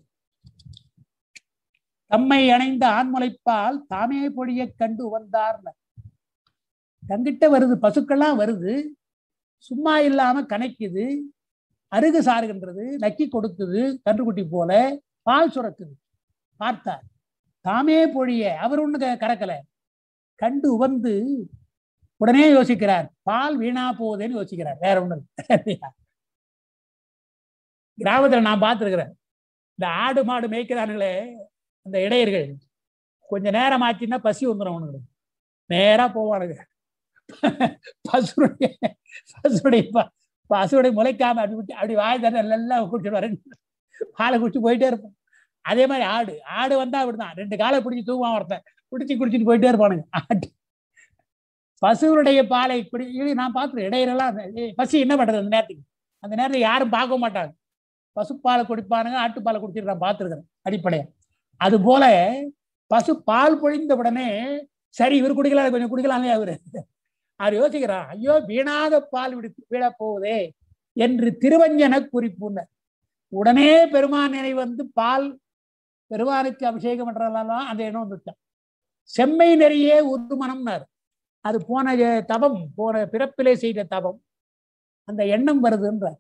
தம்மை அணைந்த ஆண்முளைப்பால் தாமே பொழிய கண்டு வந்தார் தங்கிட்ட வருது பசுக்கெல்லாம் வருது சும்மா இல்லாம கனைக்குது அருகு சாருகின்றது நக்கி கொடுக்குது கன்றுக்குட்டி போல பால் சுரக்குது பார்த்தார் தாமே பொழிய அவர் ஒண்ணு க- கறக்கல கண்டு உவந்து உடனே யோசிக்கிறார் பால் வீணா போகுதுன்னு யோசிக்கிறார் வேற ஒண்ணு இல்ல. கிராமத்துல நான் பார்த்திருக்கிறேன் இந்த ஆடு மாடு மேய்க்கிறானுங்களே அந்த இடையர்கள் கொஞ்ச நேரம் ஆச்சுன்னா பசி வந்துடும் அவனுக்கு நேரா போவானுங்க பசுடைய பசுடைய ப- பசுடைய முளைக்காம அப்படி விட்டு அப்படி வாய் தர எல்லாம் குடிச்சிட்டு வரேன் பாலை குடிச்சு போயிட்டே இருப்பான் அதே மாதிரி ஆடு ஆடு வந்தா அப்படிதான் ரெண்டு காலை பிடிச்சி தூங்குவான் ஒருத்தன் குடிச்சு குடிச்சிட்டு போயிட்டே இருப்பானுங்க ஆட்டு பசுவுடைய பாலை குடி இது நான் பார்த்துருக்கேன் இடையிலலாம் ஏய், பசி என்ன பண்றது அந்த நேரத்துக்கு அந்த நேரத்துல யாரும் பார்க்க மாட்டாங்க பசுப்பாலை குடிப்பானுங்க ஆட்டுப்பாலை குடிச்சிட்டு நான் பார்த்துருக்கிறேன் அடிப்படையா அது போல பசு பால் பொழிந்த உடனே சரி இவர் குடிக்கலாம் கொஞ்சம் குடிக்கலாம் இல்லையா அவரு அவர் யோசிக்கிறார் ஐயோ வீணாத பால் விடு வீழ போகுதே என்று திருவஞ்சன குறிப்புன்ன உடனே பெருமான் நினை வந்து பால் பெருமானுக்கு அபிஷேகம் பண்றதெல்லாம் அந்த எண்ணம் வந்துட்டான் செம்மை நெறியே ஒரு மனம்னார் அது போன ஜெ- தவம் போன பிறப்பிலே செய்த தவம் அந்த எண்ணம் வருதுன்றார்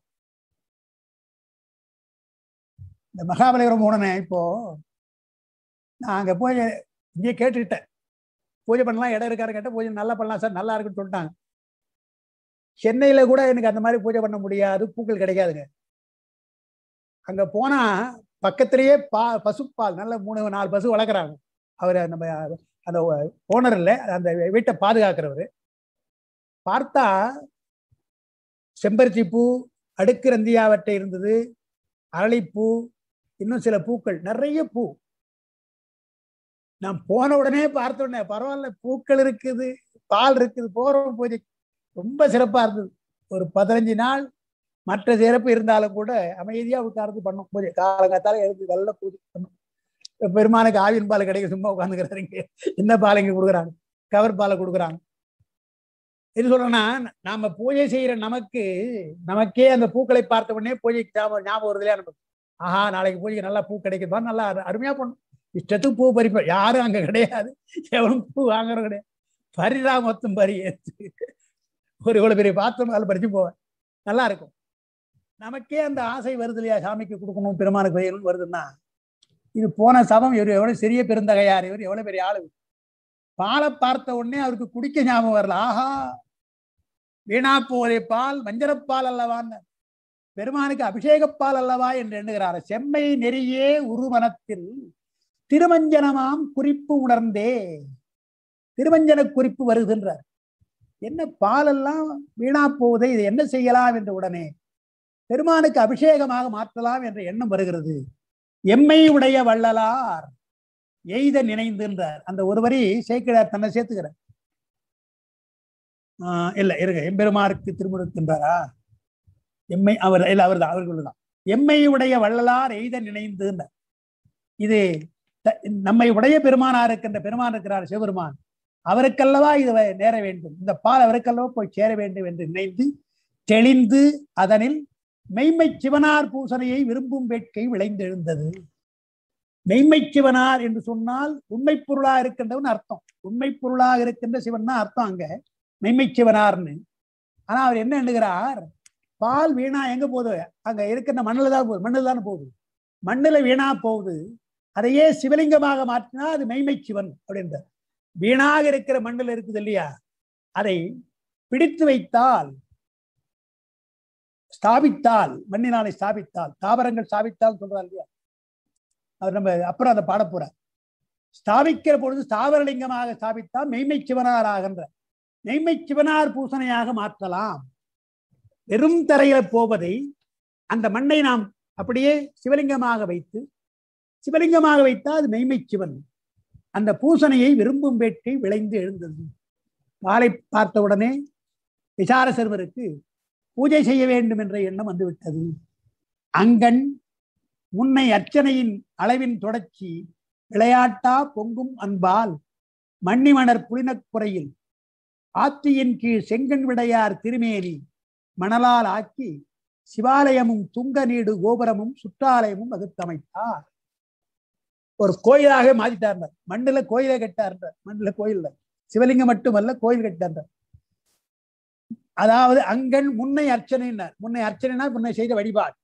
இந்த மகாபலிபுரம் போனனே இப்போ நான் அங்க போய் இங்கே கேட்டுக்கிட்டேன் பூஜை பண்ணலாம் இடம் இருக்காரு கேட்ட பூஜை நல்லா பண்ணலாம் சார் நல்லா இருக்குன்னு சொல்லிட்டாங்க சென்னையில கூட எனக்கு அந்த மாதிரி பூஜை பண்ண முடியாது பூக்கள் கிடைக்காதுங்க அங்க போனா பக்கத்திலேயே பா பசுப்பால் நல்ல மூணு நாலு பசு வளர்க்குறாங்க அவர் நம்ம அந்த ஓனர் இல்லை அந்த வீட்டை பாதுகாக்கிறவர் பார்த்தா செம்பருத்தி பூ அடுக்கு ரந்தியாவட்டை இருந்தது அரளிப்பூ இன்னும் சில பூக்கள் நிறைய பூ நான் போன உடனே பார்த்த உடனே பரவாயில்ல பூக்கள் இருக்குது பால் இருக்குது போறோம் பூஜை ரொம்ப சிறப்பா இருந்தது ஒரு பதினஞ்சு நாள் மற்ற சிறப்பு இருந்தாலும் கூட அமைதியா உட்கார்ந்து பண்ணும் பூஜை காலங்காத்தால எழுந்து நல்ல பூஜை பண்ணும் இப்ப பெருமானுக்கு ஆவின் பால் கிடைக்கும் சும்மா உட்காந்துக்கிறாருங்க என்ன பால் இங்க கொடுக்குறாங்க கவர் பாலை கொடுக்குறாங்க இது சொல்றேன்னா நாம பூஜை செய்யற நமக்கு நமக்கே அந்த பூக்களை பார்த்த உடனே பூஜைக்கு ஞாபகம் ஞாபகம் வருது இல்லையா நமக்கு ஆஹா நாளைக்கு பூஜைக்கு நல்லா பூ கிடைக்குமா நல்லா அரு- அருமையா பண்ணும் இஷ்டத்துக்கு பூ பறிப்பேன் யாரும் அங்க கிடையாது எவனும் பூ வாங்குறோம் கிடையாது பரிதா மொத்தம் பறி ஒரு இவ்வளவு பெரிய பாத்திரம் அதில் பறிச்சு போவேன் நல்லா இருக்கும் நமக்கே அந்த ஆசை வருது இல்லையா சாமிக்கு கொடுக்கணும் பெருமானுக்கு வைக்கணும் வருதுன்னா இது போன சபம் இவர் எவ்வளவு சிறிய பெருந்தகையார் இவர் எவ்வளவு பெரிய ஆளு பாலை பார்த்த உடனே அவருக்கு குடிக்க ஞாபகம் வரல ஆஹா வீணா போதே பால் வஞ்சரப்பால் அல்லவான்னு பெருமானுக்கு அபிஷேகப்பால் அல்லவா என்று எண்ணுகிறார் செம்மை நெறியே உருவனத்தில் திருமஞ்சனமாம் குறிப்பு உணர்ந்தே திருமஞ்சன குறிப்பு வருகின்றார் என்ன பாலெல்லாம் வீணா போவதை இது என்ன செய்யலாம் என்ற உடனே பெருமானுக்கு அபிஷேகமாக மாற்றலாம் என்ற எண்ணம் வருகிறது எம்மை உடைய வள்ளலார் எய்த நினைந்துன்றார் அந்த ஒரு வரி சேக்கிழார் தன்னை சேர்த்துக்கிறார் ஆஹ் இல்ல இருங்க எம்பெருமாருக்கு திருமுழுக்கின்றாரா எம்மை அவர் இல்ல அவர் தான் அவர்களுதான் எம்மை உடைய வள்ளலார் எய்த நினைந்துன்றார் இது த- நம்மை உடைய பெருமானா இருக்கின்ற பெருமான் இருக்கிறார் சிவபெருமான் அவருக்கல்லவா இது வ- நேர வேண்டும் இந்த பால் அவருக்கல்லவா போய் சேர வேண்டும் என்று நினைந்து தெளிந்து அதனில் மெய்மை சிவனார் பூசனையை விரும்பும் வேட்கை விளைந்தெழுந்தது மெய்மை சிவனார் என்று சொன்னால் உண்மை பொருளா இருக்கின்றவன் அர்த்தம் உண்மை பொருளாக இருக்கின்ற சிவன் தான் அர்த்தம் அங்க மெய்மை சிவனார்னு ஆனா அவர் என்ன எண்ணுகிறார் பால் வீணா எங்க போகுது அங்க இருக்கின்ற மண்ணுல தான் போகுது மண்ணுல தானே போகுது மண்ணுல வீணா போகுது அதையே சிவலிங்கமாக மாற்றினா அது மெய்மை சிவன் அப்படின்றார் வீணாக இருக்கிற மண்ணில் இருக்குது இல்லையா அதை பிடித்து வைத்தால் ஸ்தாபித்தால் மண்ணினாலை ஸ்தாபித்தால் தாவரங்கள் ஸ்தாபித்தால் சொல்றார் இல்லையா அவர் நம்ம அப்புறம் அதை பாட போறார் ஸ்தாபிக்கிற பொழுது ஸ்தாவரலிங்கமாக ஸ்தாபித்தால் மெய்மை சிவனார் ஆகின்ற மெய்மை சிவனார் பூசணையாக மாற்றலாம் வெறும் தரையில போவதை அந்த மண்ணை நாம் அப்படியே சிவலிங்கமாக வைத்து சிவலிங்கமாக வைத்தால் அது மெய்மை சிவன் அந்த பூசணையை விரும்பும் வேட்கை விளைந்து எழுந்தது பாலை பார்த்தவுடனே விசார சர்வருக்கு பூஜை செய்ய வேண்டும் என்ற எண்ணம் வந்துவிட்டது அங்கன் முன்னை அர்ச்சனையின் அளவின் தொடர்ச்சி விளையாட்டா பொங்கும் அன்பால் மண்ணிமணர் புலினக்குறையில் ஆத்தியின் கீழ் செங்கன் விடையார் திருமேனி மணலால் ஆக்கி சிவாலயமும் துங்க நீடு கோபுரமும் சுற்றாலயமும் வகுத்தமைத்தார் ஒரு கோயிலாக மாத்திட்டார் மண்ணுல கோயிலை கட்டார் மண்ணுல கோயில் சிவலிங்கம் மட்டுமல்ல கோயில் கட்டார் அதாவது அங்கன் முன்னை அர்ச்சனைனார் முன்னை அர்ச்சனைனா முன்னை செய்த வழிபாடு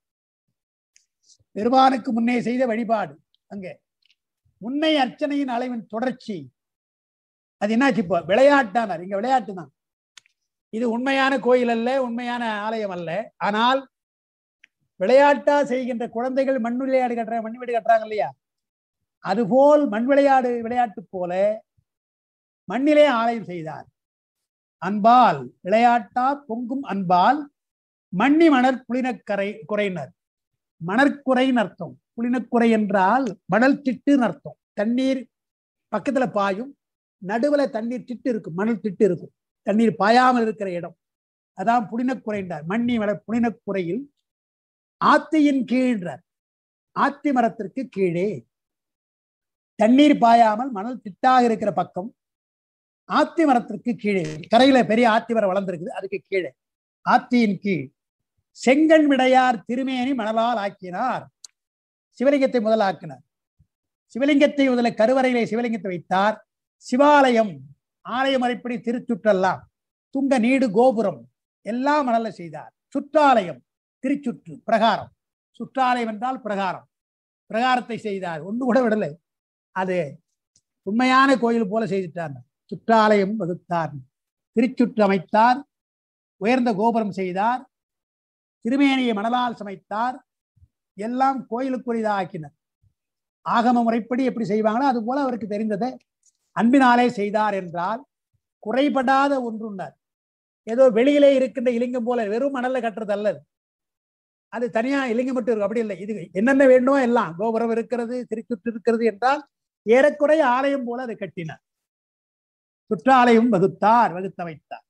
பெருமானுக்கு முன்னே செய்த வழிபாடு அங்கே முன்னை அர்ச்சனையின் அளவின் தொடர்ச்சி அது என்னாச்சு இப்போ விளையாட்டானார் இங்க விளையாட்டு தான் இது உண்மையான கோயில் அல்ல உண்மையான ஆலயம் அல்ல ஆனால் விளையாட்டா செய்கின்ற குழந்தைகள் மண் விளையாடு கட்டுற மண் வீடு கட்டுறாங்க இல்லையா அதுபோல் மண் விளையாடு விளையாட்டு போல மண்ணிலே ஆலயம் செய்தார் அன்பால் விளையாட்டா பொங்கும் அன்பால் மண்ணி மணர் புலினக்கரை குறையினர் மணற்குறைன்னு அர்த்தம் புலினக்குறை என்றால் மணல் திட்டுன்னு அர்த்தம் தண்ணீர் பக்கத்துல பாயும் நடுவுல தண்ணீர் திட்டு இருக்கும் மணல் திட்டு இருக்கும் தண்ணீர் பாயாமல் இருக்கிற இடம் அதான் புலினக்குறைன்றார் மண்ணி மலர் புலினக்குறையில் ஆத்தியின் கீழ்ன்றார் ஆத்தி மரத்திற்கு கீழே தண்ணீர் பாயாமல் மணல் திட்டாக இருக்கிற பக்கம் ஆத்தி மரத்திற்கு கீழே கரையில பெரிய ஆத்தி மரம் வளர்ந்துருக்குது அதுக்கு கீழே ஆத்தியின் கீழ் செங்கன் விடையார் திருமேனி மணலால் ஆக்கினார் சிவலிங்கத்தை முதல் ஆக்கினார் சிவலிங்கத்தை முதல்ல கருவறையிலே சிவலிங்கத்தை வைத்தார் சிவாலயம் ஆலய முறைப்படி திருச்சுற்றெல்லாம் துங்க நீடு கோபுரம் எல்லாம் மணல செய்தார் சுற்றாலயம் திருச்சுற்று பிரகாரம் சுற்றாலயம் என்றால் பிரகாரம் பிரகாரத்தை செய்தார் ஒன்று கூட விடலை அது உண்மையான கோயில் போல செய்துட்டார் சுற்றாலயம் வகுத்தார் திருச்சுற்று அமைத்தார் உயர்ந்த கோபுரம் செய்தார் திருமேனியை மணலால் சமைத்தார் எல்லாம் கோயிலுக்குரியதா ஆக்கினர் ஆகம முறைப்படி எப்படி செய்வாங்களோ அது போல அவருக்கு தெரிந்ததை அன்பினாலே செய்தார் என்றால் குறைபடாத ஒன்றுண்டார் ஏதோ வெளியிலே இருக்கின்ற இலிங்கம் போல வெறும் மணல்ல கட்டுறது அல்லது அது தனியா இலிங்கம் மட்டும் இருக்கு அப்படி இல்லை இது என்னென்ன வேண்டுமோ எல்லாம் கோபுரம் இருக்கிறது திருச்சுற்று இருக்கிறது என்றால் ஏறக்குறைய ஆலயம் போல அதை கட்டினார் சுற்றாலயம் வகுத்தார் வகுத்த வைத்தார்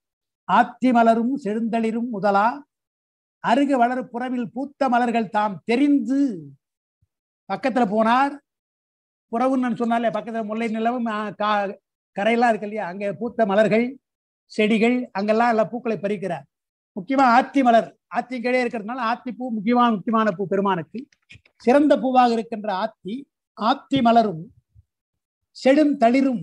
ஆத்தி மலரும் செழுந்தளிரும் முதலா அருகு வளர் புறவில் பூத்த மலர்கள் தாம் தெரிந்து பக்கத்துல போனார் புறவுன்னு சொன்னாலே பக்கத்துல முல்லை நிலவும் ஆ, கா- கரையெல்லாம் இருக்கு இல்லையா அங்க பூத்த மலர்கள் செடிகள் அங்கெல்லாம் எல்லாம் பூக்களை பறிக்கிறார் முக்கியமா ஆத்தி மலர் ஆத்தி கீழே இருக்கிறதுனால ஆத்தி பூ முக்கியமான முக்கியமான பூ பெருமானுக்கு சிறந்த பூவாக இருக்கின்ற ஆத்தி ஆத்தி மலரும் செடும் தளிரும்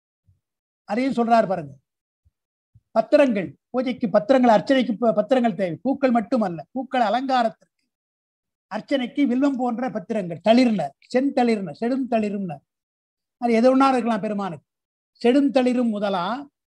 அதையும் சொல்றார் பாருங்க பத்திரங்கள் பூஜைக்கு பத்திரங்கள் அர்ச்சனைக்கு ப- பத்திரங்கள் தேவை பூக்கள் மட்டுமல்ல பூக்கள் அலங்காரத்திற்கு அர்ச்சனைக்கு வில்வம் போன்ற பத்திரங்கள் தளிர்னர் செந்தளிர்னர் செடும் தளிரும்னர் அது எது ஒன்றா இருக்கலாம் பெருமானுக்கு செடுந்தளிரும் முதலா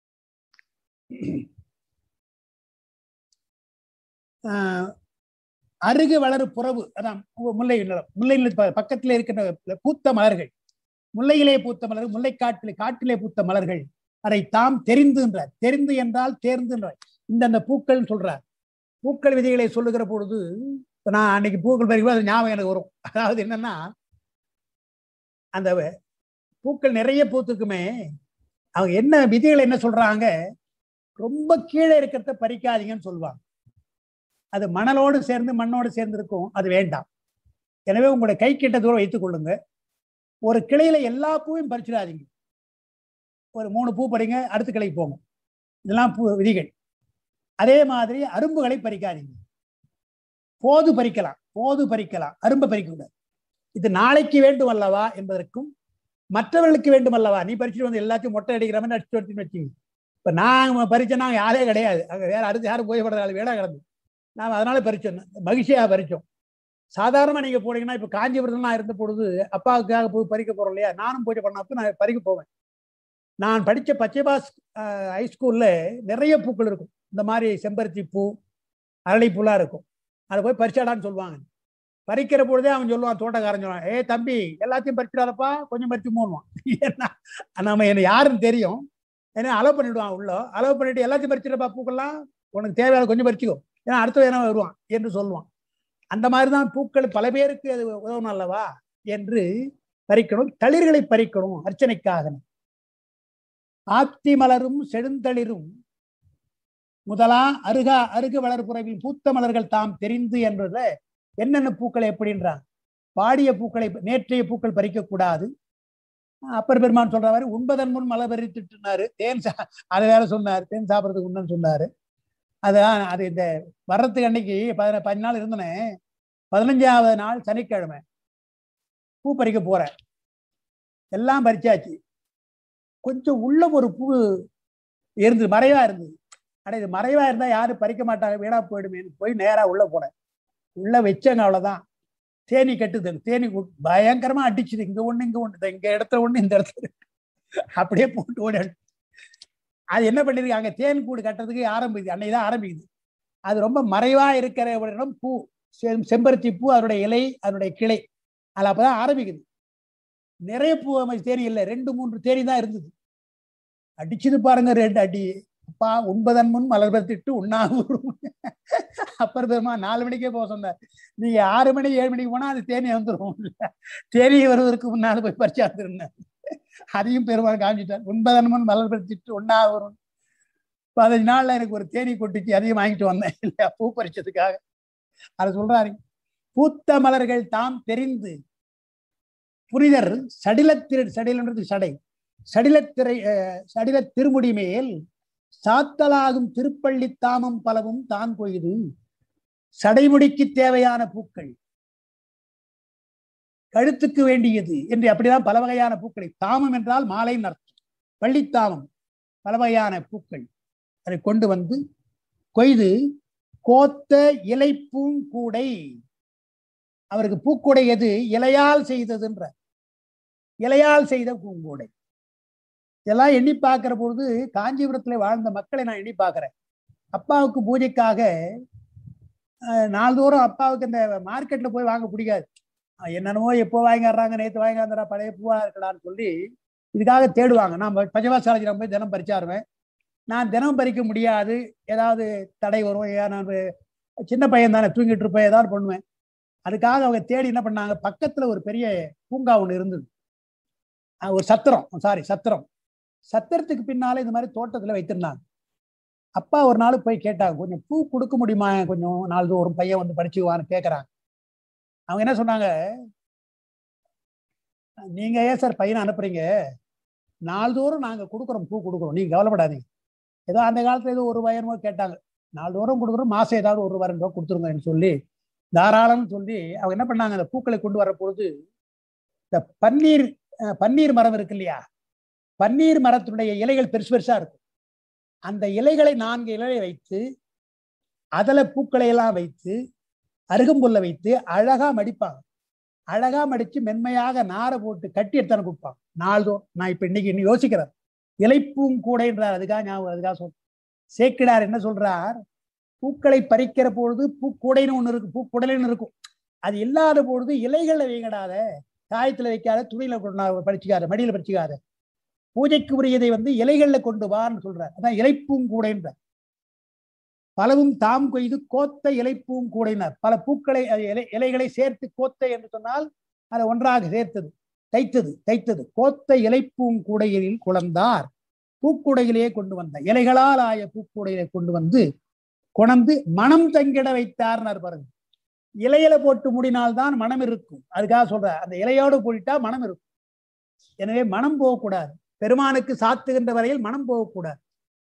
ஆஹ், அருகு வளரு புறவு அதான் மு- முல்லை நிலம் முல்லை நில ப- பக்கத்திலே இருக்கின்ற பூத்த மலர்கள் முல்லையிலே பூத்த மலர்கள் முல்லைக்காட்டிலே காட்டிலே பூத்த மலர்கள் அதை தாம் தெரிந்துன்றார் தெரிந்து என்றால் தேர்ந்துன்றார் இந்த அந்த பூக்கள் சொல்றார் பூக்கள் விதிகளை சொல்லுகிற பொழுது இப்ப நான் அன்னைக்கு பூக்கள் பறிக்கும் அது ஞாபகம் எனக்கு வரும் அதாவது என்னன்னா அந்த வ- பூக்கள் நிறைய பூத்துக்குமே அவங்க என்ன விதிகள் என்ன சொல்றாங்க ரொம்ப கீழே இருக்கிறத பறிக்காதீங்கன்னு சொல்லுவாங்க அது மணலோடு சேர்ந்து மண்ணோடு சேர்ந்து இருக்கும் அது வேண்டாம் எனவே உங்களுடைய கை கிட்ட தூரம் வைத்துக் கொள்ளுங்க ஒரு கிளையில எல்லா பூவையும் பறிச்சிடாதீங்க ஒரு மூணு பூ பறிங்க அடுத்த கிளைக்கு போங்க இதெல்லாம் பூ விதிகள் அதே மாதிரி அரும்புகளை பறிக்காதீங்க போது பறிக்கலாம் போது பறிக்கலாம் அரும்பை பறிக்கக்கூடாது இது நாளைக்கு வேண்டும் அல்லவா என்பதற்கும் மற்றவர்களுக்கு வேண்டும் அல்லவா நீ பறிச்சுட்டு வந்து எல்லாத்தையும் மொட்டை அடிக்கிற மாதிரி அடிச்சு வச்சுன்னு வச்சுங்க இப்ப நான் பறிச்சேன்னா யாரே கிடையாது அங்க வேற அடுத்து யாரும் போயப்படுற வேலை கிடந்து நான் அதனால பறிச்சோம் மகிழ்ச்சியா பறிச்சோம் சாதாரணமா நீங்க போனீங்கன்னா இப்ப காஞ்சிபுரத்துல நான் இருந்த பொழுது அப்பாவுக்காக போய் பறிக்க போறோம் இல்லையா நானும் பூஜை பண்ணப்ப நான் பறிக்க போவேன் நான் படிச்ச பச்சைபாஸ் ஹைஸ்கூல்ல நிறைய பூக்கள் இருக்கும் இந்த மாதிரி செம்பருத்தி பூ அரளிப்பூலாம் இருக்கும் அதை போய் பறிச்சாடான்னு சொல்லுவாங்க பறிக்கிற பொழுதே அவன் சொல்லுவான் தோட்டக்காரன் சொல்லுவான் ஏ தம்பி எல்லாத்தையும் பறிச்சிடாதப்பா கொஞ்சம் பறிச்சு மூணுவான் ஏன்னா நம்ம என்ன யாருன்னு தெரியும் ஏன்னா அலோவ் பண்ணிடுவான் உள்ள அலோவ் பண்ணிட்டு எல்லாத்தையும் பறிச்சிடப்பா பூக்கள்லாம் உனக்கு தேவையான கொஞ்சம் பறிச்சுக்கோ ஏன்னா அடுத்த வேணா வருவான் என்று சொல்லுவான் அந்த மாதிரி தான் பூக்கள் பல பேருக்கு அது உதவும் அல்லவா என்று பறிக்கணும் தளிர்களை பறிக்கணும் அர்ச்சனைக்காக ஆத்தி மலரும் செழுந்தளிரும் முதலா அருகா அருகு வளர்புறவில் பூத்த மலர்கள் தாம் தெரிந்து என்றதுல என்னென்ன பூக்கள் எப்படின்றான் பாடிய பூக்களை நேற்றைய பூக்கள் பறிக்க கூடாது அப்பர் பெருமான் சொல்ற மாதிரி உண்பதன் முன் மலர் பறித்துட்டுனாரு தேன் சா அதை வேற சொன்னார் தேன் சாப்பிட்றதுக்கு முன்னு சொன்னாரு அதான் அது இந்த வர்றதுக்கு அன்னைக்கு பதின பதினஞ்சு நாள் இருந்தனே பதினஞ்சாவது நாள் சனிக்கிழமை பூ பறிக்க போறேன் எல்லாம் பறிச்சாச்சு கொஞ்சம் உள்ள ஒரு பூ இருந்தது மறைவா இருந்தது அட இது மறைவா இருந்தா யாரும் பறிக்க மாட்டாங்க வீணா போயிடுமேன்னு போய் நேரா உள்ள போனேன் உள்ள வச்சேங்க அவ்வளவுதான் தேனி கட்டுது தேனி கு- பயங்கரமா அடிச்சுது இங்க ஒண்ணு இங்க ஒண்ணு இதோ இங்க இடத்துல ஒண்ணு இந்த இடத்துல ஒண்ணு. அப்படியே போட்டு ஓடி அது என்ன பண்ணிருக்கு அங்க தேன் கூடு கட்டுறதுக்கு ஆரம்பிக்குது அன்னைக்கு தான் ஆரம்பிக்குது அது ரொம்ப மறைவா இருக்கிற ஒரு இடம் பூ செம்- செம்பருத்தி பூ அதனுடைய இலை அதனுடைய கிளை அது அப்பதான் ஆரம்பிக்குது நிறைய பூ அமைச்சு தேனி இல்லை ரெண்டு மூன்று தேனி தான் இருந்தது அடிச்சது பாருங்க ரெண்டு அடி அப்பா உண்பதன் முன் மலர் பத்திட்டு உண்ணாவூரும் அப்பர் பெருமா நாலு மணிக்கே போக சொன்னார் நீங்க ஆறு மணி ஏழு மணிக்கு போனா அது தேனி வந்துடும் தேனி வருவதற்கு முன்னால போய் பறிச்சு வந்துருந்தேன் அதையும் பெருமாள் காமிச்சிட்டார் உண்பதன் முன் மலர் பறிச்சிட்டு உண்ணாவூரும் பதினஞ்சு நாள்ல எனக்கு ஒரு தேனி கொட்டுச்சு அதையும் வாங்கிட்டு வந்தேன் இல்லையா பூ பறிச்சதுக்காக அதை சொல்றாரு பூத்த மலர்கள் தாம் தெரிந்து புனிதர் சடிலத்திரு சடிலன்றது சடை சடிலத்திரை அஹ், சடில திருமுடி மேல் சாத்தலாகும் திருப்பள்ளி தாமம் பலவும் தான் கொய்து சடைமுடிக்கு தேவையான பூக்கள் கழுத்துக்கு வேண்டியது என்று அப்படிதான் பல வகையான பூக்களை தாமம் என்றால் மாலை அர்த்தம் பள்ளித்தாமம் பல வகையான பூக்கள் அதை கொண்டு வந்து கொய்து கோத்த இலைப்பூங்கூடை அவருக்கு பூக்கூடை எது இலையால் செய்ததுன்ற இலையால் செய்த பூங்கூடை இதெல்லாம் எண்ணி பார்க்கிற பொழுது காஞ்சிபுரத்துல வாழ்ந்த மக்களை நான் எண்ணி பார்க்கிறேன் அப்பாவுக்கு பூஜைக்காக அஹ், நாள்தோறும் அப்பாவுக்கு இந்த மார்க்கெட்ல போய் வாங்க பிடிக்காது அஹ், என்னென்னமோ எப்போ வாங்கிடுறாங்க நேற்று வாங்கிடுறா பழைய பூவா இருக்கலாம்னு சொல்லி இதுக்காக தேடுவாங்க நான் பஞ்சவாசாலஜி போய் தினம் பறிச்சாருவேன் நான் தினம் பறிக்க முடியாது ஏதாவது தடை வரும் ஏன் நான் சின்ன பையன் தானே தூங்கிட்டு இருப்பேன் ஏதாவது பண்ணுவேன் அதுக்காக அவங்க தேடி என்ன பண்ணாங்க பக்கத்துல ஒரு பெரிய பூங்கா ஒன்று இருந்தது அஹ் ஒரு சத்திரம் சாரி சத்திரம் சத்திரத்துக்கு பின்னால இந்த மாதிரி தோட்டத்துல வைத்திருந்தாங்க அப்பா ஒரு நாள் போய் கேட்டாங்க கொஞ்சம் பூ கொடுக்க முடியுமா கொஞ்சம் நாள்தோறும் பையன் வந்து படிச்சுக்குவான்னு கேட்கறாங்க அவங்க என்ன சொன்னாங்க நீங்க ஏன் சார் பையனை அனுப்புறீங்க நாள்தோறும் நாங்க கொடுக்குறோம் பூ கொடுக்குறோம் நீங்க கவலைப்படாதீங்க ஏதோ அந்த காலத்துல ஏதோ ஒரு வயரமோ கேட்டாங்க நாள்தோறும் கொடுக்குறோம் மாசம் ஏதாவது ஒரு வாரம் ரூபா கொடுத்துருங்கன்னு சொல்லி தாராளம்னு சொல்லி அவங்க என்ன பண்ணாங்க அந்த பூக்களை கொண்டு வர பொழுது இந்த பன்னீர் அஹ், பன்னீர் மரம் இருக்கு இல்லையா பன்னீர் மரத்தினுடைய இலைகள் பெருசு பெருசா இருக்கும் அந்த இலைகளை நான்கு இலையை வைத்து அதுல பூக்களை எல்லாம் வைத்து அருகம்புல்ல வைத்து அழகா மடிப்பாங்க அழகா மடிச்சு மென்மையாக நாரை போட்டு கட்டி எடுத்தான கொடுப்பாங்க நாள்தோறும் நான் இப்ப இன்னைக்கு இன்னும் யோசிக்கிறேன் இலைப்பூங்கூடைன்றார் அதுக்காக ஞாபகம் அதுக்காக சொல் சேக்கிடார் என்ன சொல்றார் பூக்களை பறிக்கிற பொழுது பூக்கூடைன்னு ஒண்ணு இருக்கு பூக்குடலைன்னு இருக்கும் அது இல்லாத பொழுது இலைகளை வைங்கடாத காயத்துல வைக்காத துணியில கொண்டு பறிச்சுக்காத மடியில பறிச்சுக்காத பூஜைக்கு உரியதை வந்து இலைகள்ல கொண்டு வான்னு சொல்றார் அதான் இலைப்பூங்கூடைன்றார் பலவும் தாம் கொய்து கோத்த இலைப்பூங்கூடைனார் பல பூக்களை அது இலை இலைகளை சேர்த்து கோத்த என்று சொன்னால் அதை ஒன்றாக சேர்த்தது தைத்தது தைத்தது கோத்த இலைப்பூங்கூடையில் குழந்தார் பூக்குடையிலேயே கொண்டு வந்த இலைகளால் ஆய பூக்குடையிலே கொண்டு வந்து கொணந்து மனம் தங்கிட வைத்தார்னார் பாருங்க இலையில போட்டு மூடினால்தான் மனம் இருக்கும் அதுக்காக சொல்ற அந்த இலையோடு போயிட்டா மனம் இருக்கும் எனவே மனம் போகக்கூடாது பெருமானுக்கு சாத்துகின்ற வரையில் மனம் போகக்கூடாது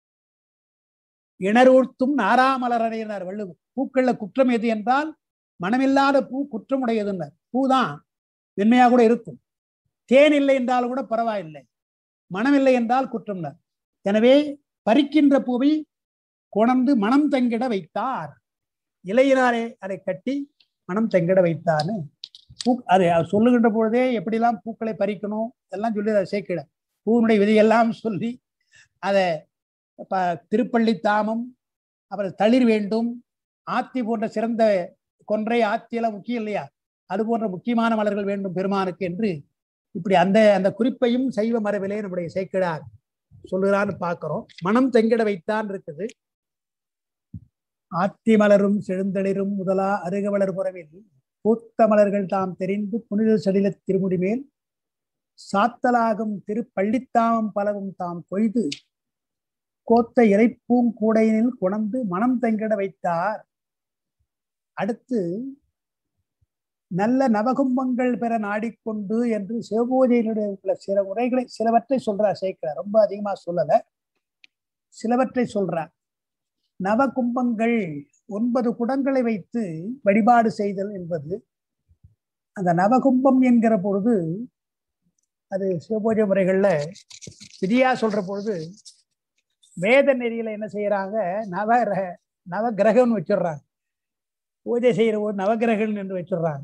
இணரூர்த்தும் நாராமலரடையினார் வள்ளுவர் பூக்கள்ல குற்றம் எது என்றால் மனமில்லாத பூ குற்றமுடையதுன்னார் பூதான் மென்மையாக கூட இருக்கும் தேன் இல்லை என்றால் கூட பரவாயில்லை மனம் இல்லை என்றால் குற்றம்னார் எனவே பறிக்கின்ற பூவை கொணர்ந்து மனம் தங்கிட வைத்தார் இலையினாரே அதை கட்டி மனம் தங்கிட வைத்தான்னு பூ அது அவர் சொல்லுகின்ற பொழுதே எப்படிலாம் பூக்களை பறிக்கணும் எல்லாம் சொல்லி அதை சேர்க்கிட பூவினுடைய விதியெல்லாம் சொல்லி அதை ப திருப்பள்ளி தாமம் அப்புறம் தளிர் வேண்டும் ஆத்தி போன்ற சிறந்த கொன்றை ஆத்தியெல்லாம் முக்கியம் இல்லையா அது போன்ற முக்கியமான மலர்கள் வேண்டும் பெருமானுக்கு என்று இப்படி அந்த அந்த குறிப்பையும் சைவ மரபிலே நம்முடைய சேக்கிடார் சொல்லுகிறான்னு பார்க்கிறோம் மனம் தெங்கிட வைத்தான் இருக்குது ஆத்தி மலரும் செழுந்தளிரும் முதலா அருகவலர் புறவில் பூத்த மலர்கள் தாம் தெரிந்து புனித செடில திருமுடி மேல் சாத்தலாகும் திருப்பள்ளித்தாமம் பலவும் தாம் கொய்து கோத்த இறைப்பூங்கூடையினில் குணந்து மனம் தங்கிட வைத்தார் அடுத்து நல்ல நவகும்பங்கள் பெற நாடிக்கொண்டு என்று சிவபூஜையினுடைய உள்ள சில உரைகளை சிலவற்றை சொல்றார் சேர்க்கிறார் ரொம்ப அதிகமா சொல்லல சிலவற்றை சொல்றார் நவகும்பங்கள் ஒன்பது குடங்களை வைத்து வழிபாடு செய்தல் என்பது அந்த நவகும்பம் என்கிற பொழுது அது சிவபூஜை முறைகள்ல விதியா சொல்ற பொழுது வேத நெறியில என்ன செய்யறாங்க நவ நவகிரகம்னு வச்சிடுறாங்க பூஜை செய்யற போது நவகிரகன் என்று வச்சிடுறாங்க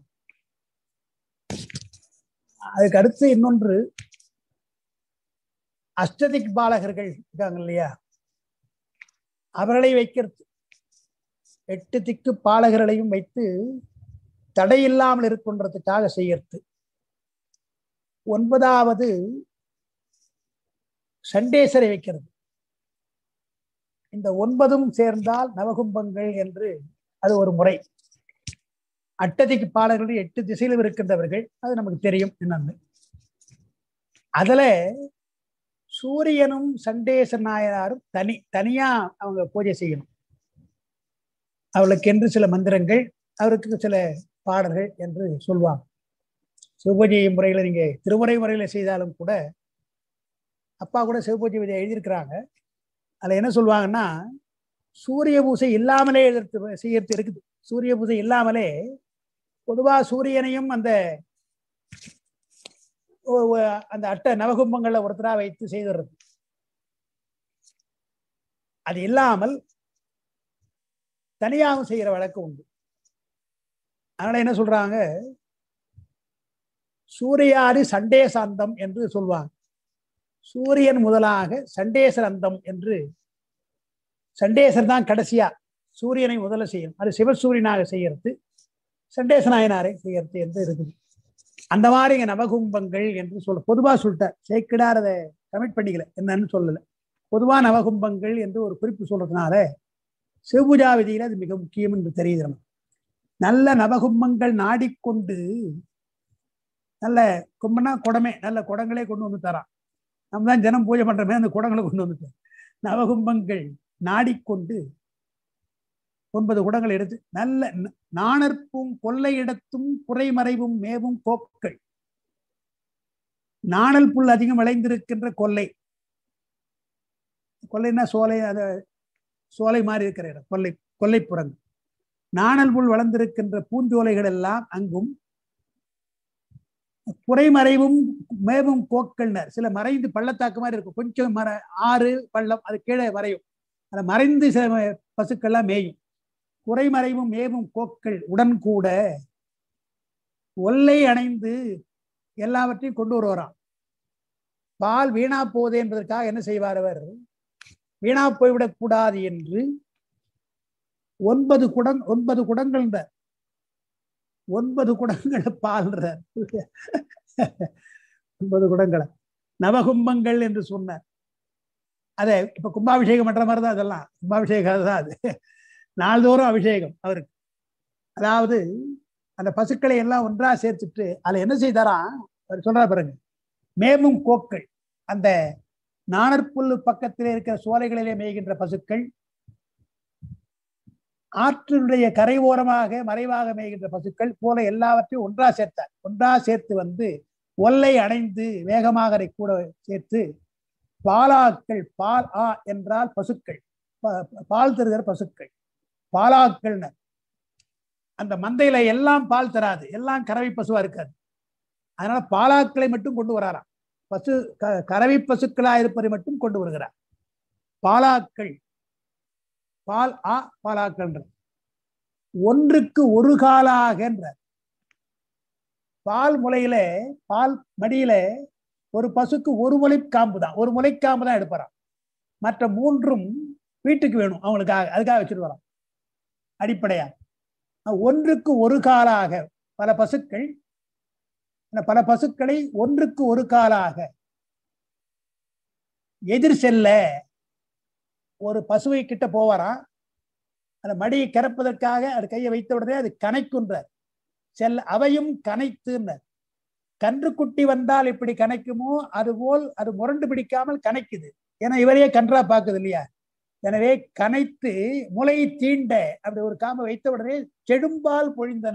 அதுக்கு அடுத்து இன்னொன்று அஷ்டதிக் பாலகர்கள் இருக்காங்க இல்லையா அவர்களை வைக்கிறது எட்டு திக்கு பாலகர்களையும் வைத்து தடையில்லாமல் இருக்கின்றதுக்காக செய்யறது ஒன்பதாவது சண்டேசரை வைக்கிறது இந்த ஒன்பதும் சேர்ந்தால் நவகும்பங்கள் என்று அது ஒரு முறை அட்டதிக்கு பாலர்கள் எட்டு திசையிலும் இருக்கின்றவர்கள் அது நமக்கு தெரியும் என்னன்னு அதுல சூரியனும் சண்டேச நாயனாரும் தனி தனியா அவங்க பூஜை செய்யணும் அவளுக்கு என்று சில மந்திரங்கள் அவருக்கு சில பாடல்கள் என்று சொல்லுவாங்க சிவபூஜை முறைகளை நீங்க திருமுறை முறையில செய்தாலும் கூட அப்பா கூட சிவபூஜை விதியை எழுதியிருக்கிறாங்க அதுல என்ன சொல்லுவாங்கன்னா சூரிய பூசை இல்லாமலே எதிர்த்து செய்யறது இருக்குது சூரிய பூசை இல்லாமலே பொதுவா சூரியனையும் அந்த அந்த அட்டை நவகும்பங்கள்ல ஒருத்தரா வைத்து செய்துடுறது அது இல்லாமல் தனியாகவும் செய்யற வழக்கு உண்டு அதனால என்ன சொல்றாங்க சூரியாரி சண்டேசாந்தம் என்று சொல்வாங்க சூரியன் முதலாக சண்டேசர் அந்தம் என்று சண்டேசர் தான் கடைசியா சூரியனை முதல்ல செய்யும் அது சிவசூரியனாக செய்யறது சண்டேச நாயனாரை செய்யறது என்று இருக்குது அந்த மாதிரி இங்க நவகும்பங்கள் என்று சொல்ல பொதுவா சொல்லிட்டார் சேக்கிடார் அதை கமிட் பண்ணிக்கல என்னன்னு சொல்லல பொதுவா நவகும்பங்கள் என்று ஒரு குறிப்பு சொல்றதுனால சிவபூஜா விதியில அது மிக முக்கியம் என்று தெரியுது நம்ம நல்ல நவகும்பங்கள் நாடிக்கொண்டு நல்ல கும்பனா குடமே நல்ல குடங்களே கொண்டு வந்து தரான் நம்ம தான் ஜனம் பூஜை பண்றமே அந்த குடங்களை கொண்டு வந்து நவகும்பங்கள் நாடிக்கொண்டு ஒன்பது குடங்கள் எடுத்து நல்ல நாணற்பும் கொள்ளையிடத்தும் குறைமறைவும் மேவும் கோக்கள் நாணல் புல் அதிகம் விளைந்திருக்கின்ற கொல்லை கொல்லைன்னா சோலை அத சோலை மாதிரி இருக்கிற இடம் கொல்லை கொல்லைப்புறங்கள் நாணல் புல் வளர்ந்திருக்கின்ற பூஞ்சோலைகள் எல்லாம் அங்கும் குறைமறைவும் மேவும் கோக்கள்னர் சில மறைந்து பள்ளத்தாக்கு மாதிரி இருக்கும் கொஞ்சம் மர ஆறு பள்ளம் அது கீழே வரையும் அதை மறைந்து சில பசுக்கள்லாம் மேயும் குறைமறைவும் மேவும் கோக்கள் உடன் கூட ஒல்லை அணைந்து எல்லாவற்றையும் கொண்டு வருவாராம் பால் வீணா போதே என்பதற்காக என்ன செய்வார் அவர் வீணா போய்விடக் கூடாது என்று ஒன்பது குடம் ஒன்பது குடங்கள் ஒன்பது குடங்களை பால்றார் ஒன்பது குடங்களை நவகும்பங்கள் என்று சொன்னார் அதை இப்ப கும்பாபிஷேகம் பண்ற மாதிரி தான் அதெல்லாம் கும்பாபிஷேகம் தான் அது நாள்தோறும் அபிஷேகம் அவருக்கு அதாவது அந்த பசுக்களை எல்லாம் ஒன்றா சேர்த்துட்டு அதுல என்ன செய்தாரா அவர் சொல்றார் பாருங்க மேமும் கோக்கள் அந்த நாணற்புல்லு பக்கத்திலே இருக்கிற சோலைகளிலே மேய்கின்ற பசுக்கள் ஆற்றினுடைய கரை ஓரமாக மறைவாக மேய்கின்ற பசுக்கள் போல எல்லாவற்றையும் ஒன்றா சேர்த்தார் ஒன்றா சேர்த்து வந்து ஒல்லை அணைந்து வேகமாக அதை கூட சேர்த்து பாலாக்கள் பால் ஆ என்றால் பசுக்கள் பால் தருகிற பசுக்கள் பாலாக்கள் அந்த மந்தையில எல்லாம் பால் தராது எல்லாம் கறவை பசுவா இருக்காது அதனால பாலாக்களை மட்டும் கொண்டு வராராம் பசு கறவை பசுக்களா இருப்பதை மட்டும் கொண்டு வருகிறார் பாலாக்கள் பால் ஆ பாலாக்கள் ஒன்றுக்கு ஒரு காலாக பால் முளையில பால் மடியில ஒரு பசுக்கு ஒரு முளை காம்பு தான் ஒரு முளை காம்பு தான் எடுப்பாராம் மற்ற மூன்றும் வீட்டுக்கு வேணும் அவங்களுக்காக அதுக்காக வச்சுட்டு வரான் அடிப்படையா ஒன்றுக்கு ஒரு காலாக பல பசுக்கள் பல பசுக்களை ஒன்றுக்கு ஒரு காலாக எதிர் செல்ல ஒரு பசுவை கிட்ட போவாராம் அந்த மடியை கறப்பதற்காக அது கையை வைத்த உடனே அது கனைக்குன்றார் செல்ல அவையும் கனைத்துன்றார் கன்றுக்குட்டி வந்தால் எப்படி கனைக்குமோ அதுபோல் அது முரண்டு பிடிக்காமல் கனைக்குது ஏன்னா இவரையே கன்றா பார்க்குது இல்லையா எனவே கனைத்து முளை தீண்ட அப்படி ஒரு காம வைத்த உடனே செடும்பால் பொழிந்தன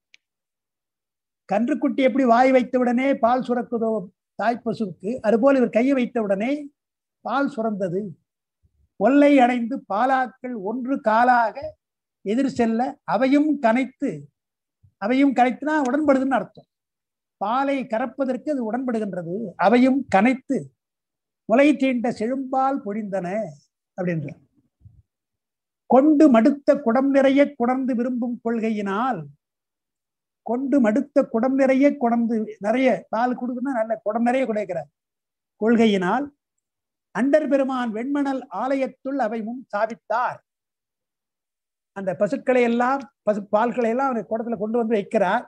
கன்றுக்குட்டி எப்படி வாய் வைத்த உடனே பால் சுரக்குதோ தாய்ப்பசுவுக்கு அதுபோல் இவர் கையை வைத்த உடனே பால் சுரந்தது ஒல்லை அடைந்து பாலாக்கள் ஒன்று காலாக எதிர் செல்ல அவையும் கனைத்து அவையும் கனைத்துனா உடன்படுதுன்னு அர்த்தம் பாலை கறப்பதற்கு அது உடன்படுகின்றது அவையும் கனைத்து முளை தீண்ட செழும்பால் பொழிந்தன அப்படின்ற கொண்டு மடுத்த குடம் நிறைய குடர்ந்து விரும்பும் கொள்கையினால் கொண்டு மடுத்த குடம் நிறைய குடந்து நிறைய பால் கொடுக்குன்னா நல்ல குடம் நிறைய குடைக்கிறார் கொள்கையினால் அண்டர் பெருமான் வெண்மணல் ஆலயத்துள் அவை முன் சாவித்தார் அந்த பசுக்களை எல்லாம் பசு பால்களை எல்லாம் அவர் குடத்துல கொண்டு வந்து வைக்கிறார்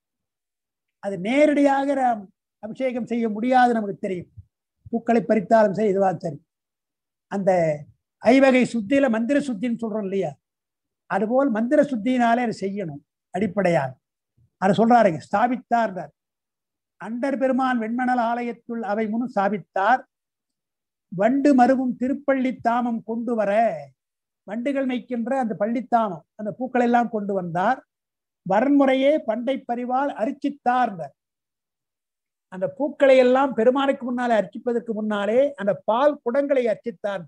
அது நேரடியாக நாம் அபிஷேகம் செய்ய முடியாது நமக்கு தெரியும் பூக்களை பறித்தாலும் சரி இதுவா சரி அந்த ஐவகை சுத்தியில மந்திர சுத்தின்னு சொல்றோம் இல்லையா அதுபோல் மந்திர சுத்தியினாலே அதை செய்யணும் அடிப்படையாக அதை சொல்றாருங்க ஸ்தாபித்தார்ன்றார் அண்டர் பெருமான் வெண்மணல் ஆலயத்துள் அவை முன் ஸ்தாபித்தார் வண்டு மருவும் திருப்பள்ளி தாமம் கொண்டு வர வண்டுகள் மேய்க்கின்ற அந்த பள்ளித்தாமம் அந்த பூக்கள் எல்லாம் கொண்டு வந்தார் வரன்முறையே பண்டை பரிவால் அரிச்சித்தார் அந்த பூக்களை எல்லாம் பெருமானுக்கு முன்னாலே அர்ச்சிப்பதற்கு முன்னாலே அந்த பால் குடங்களை அர்ச்சித்தார்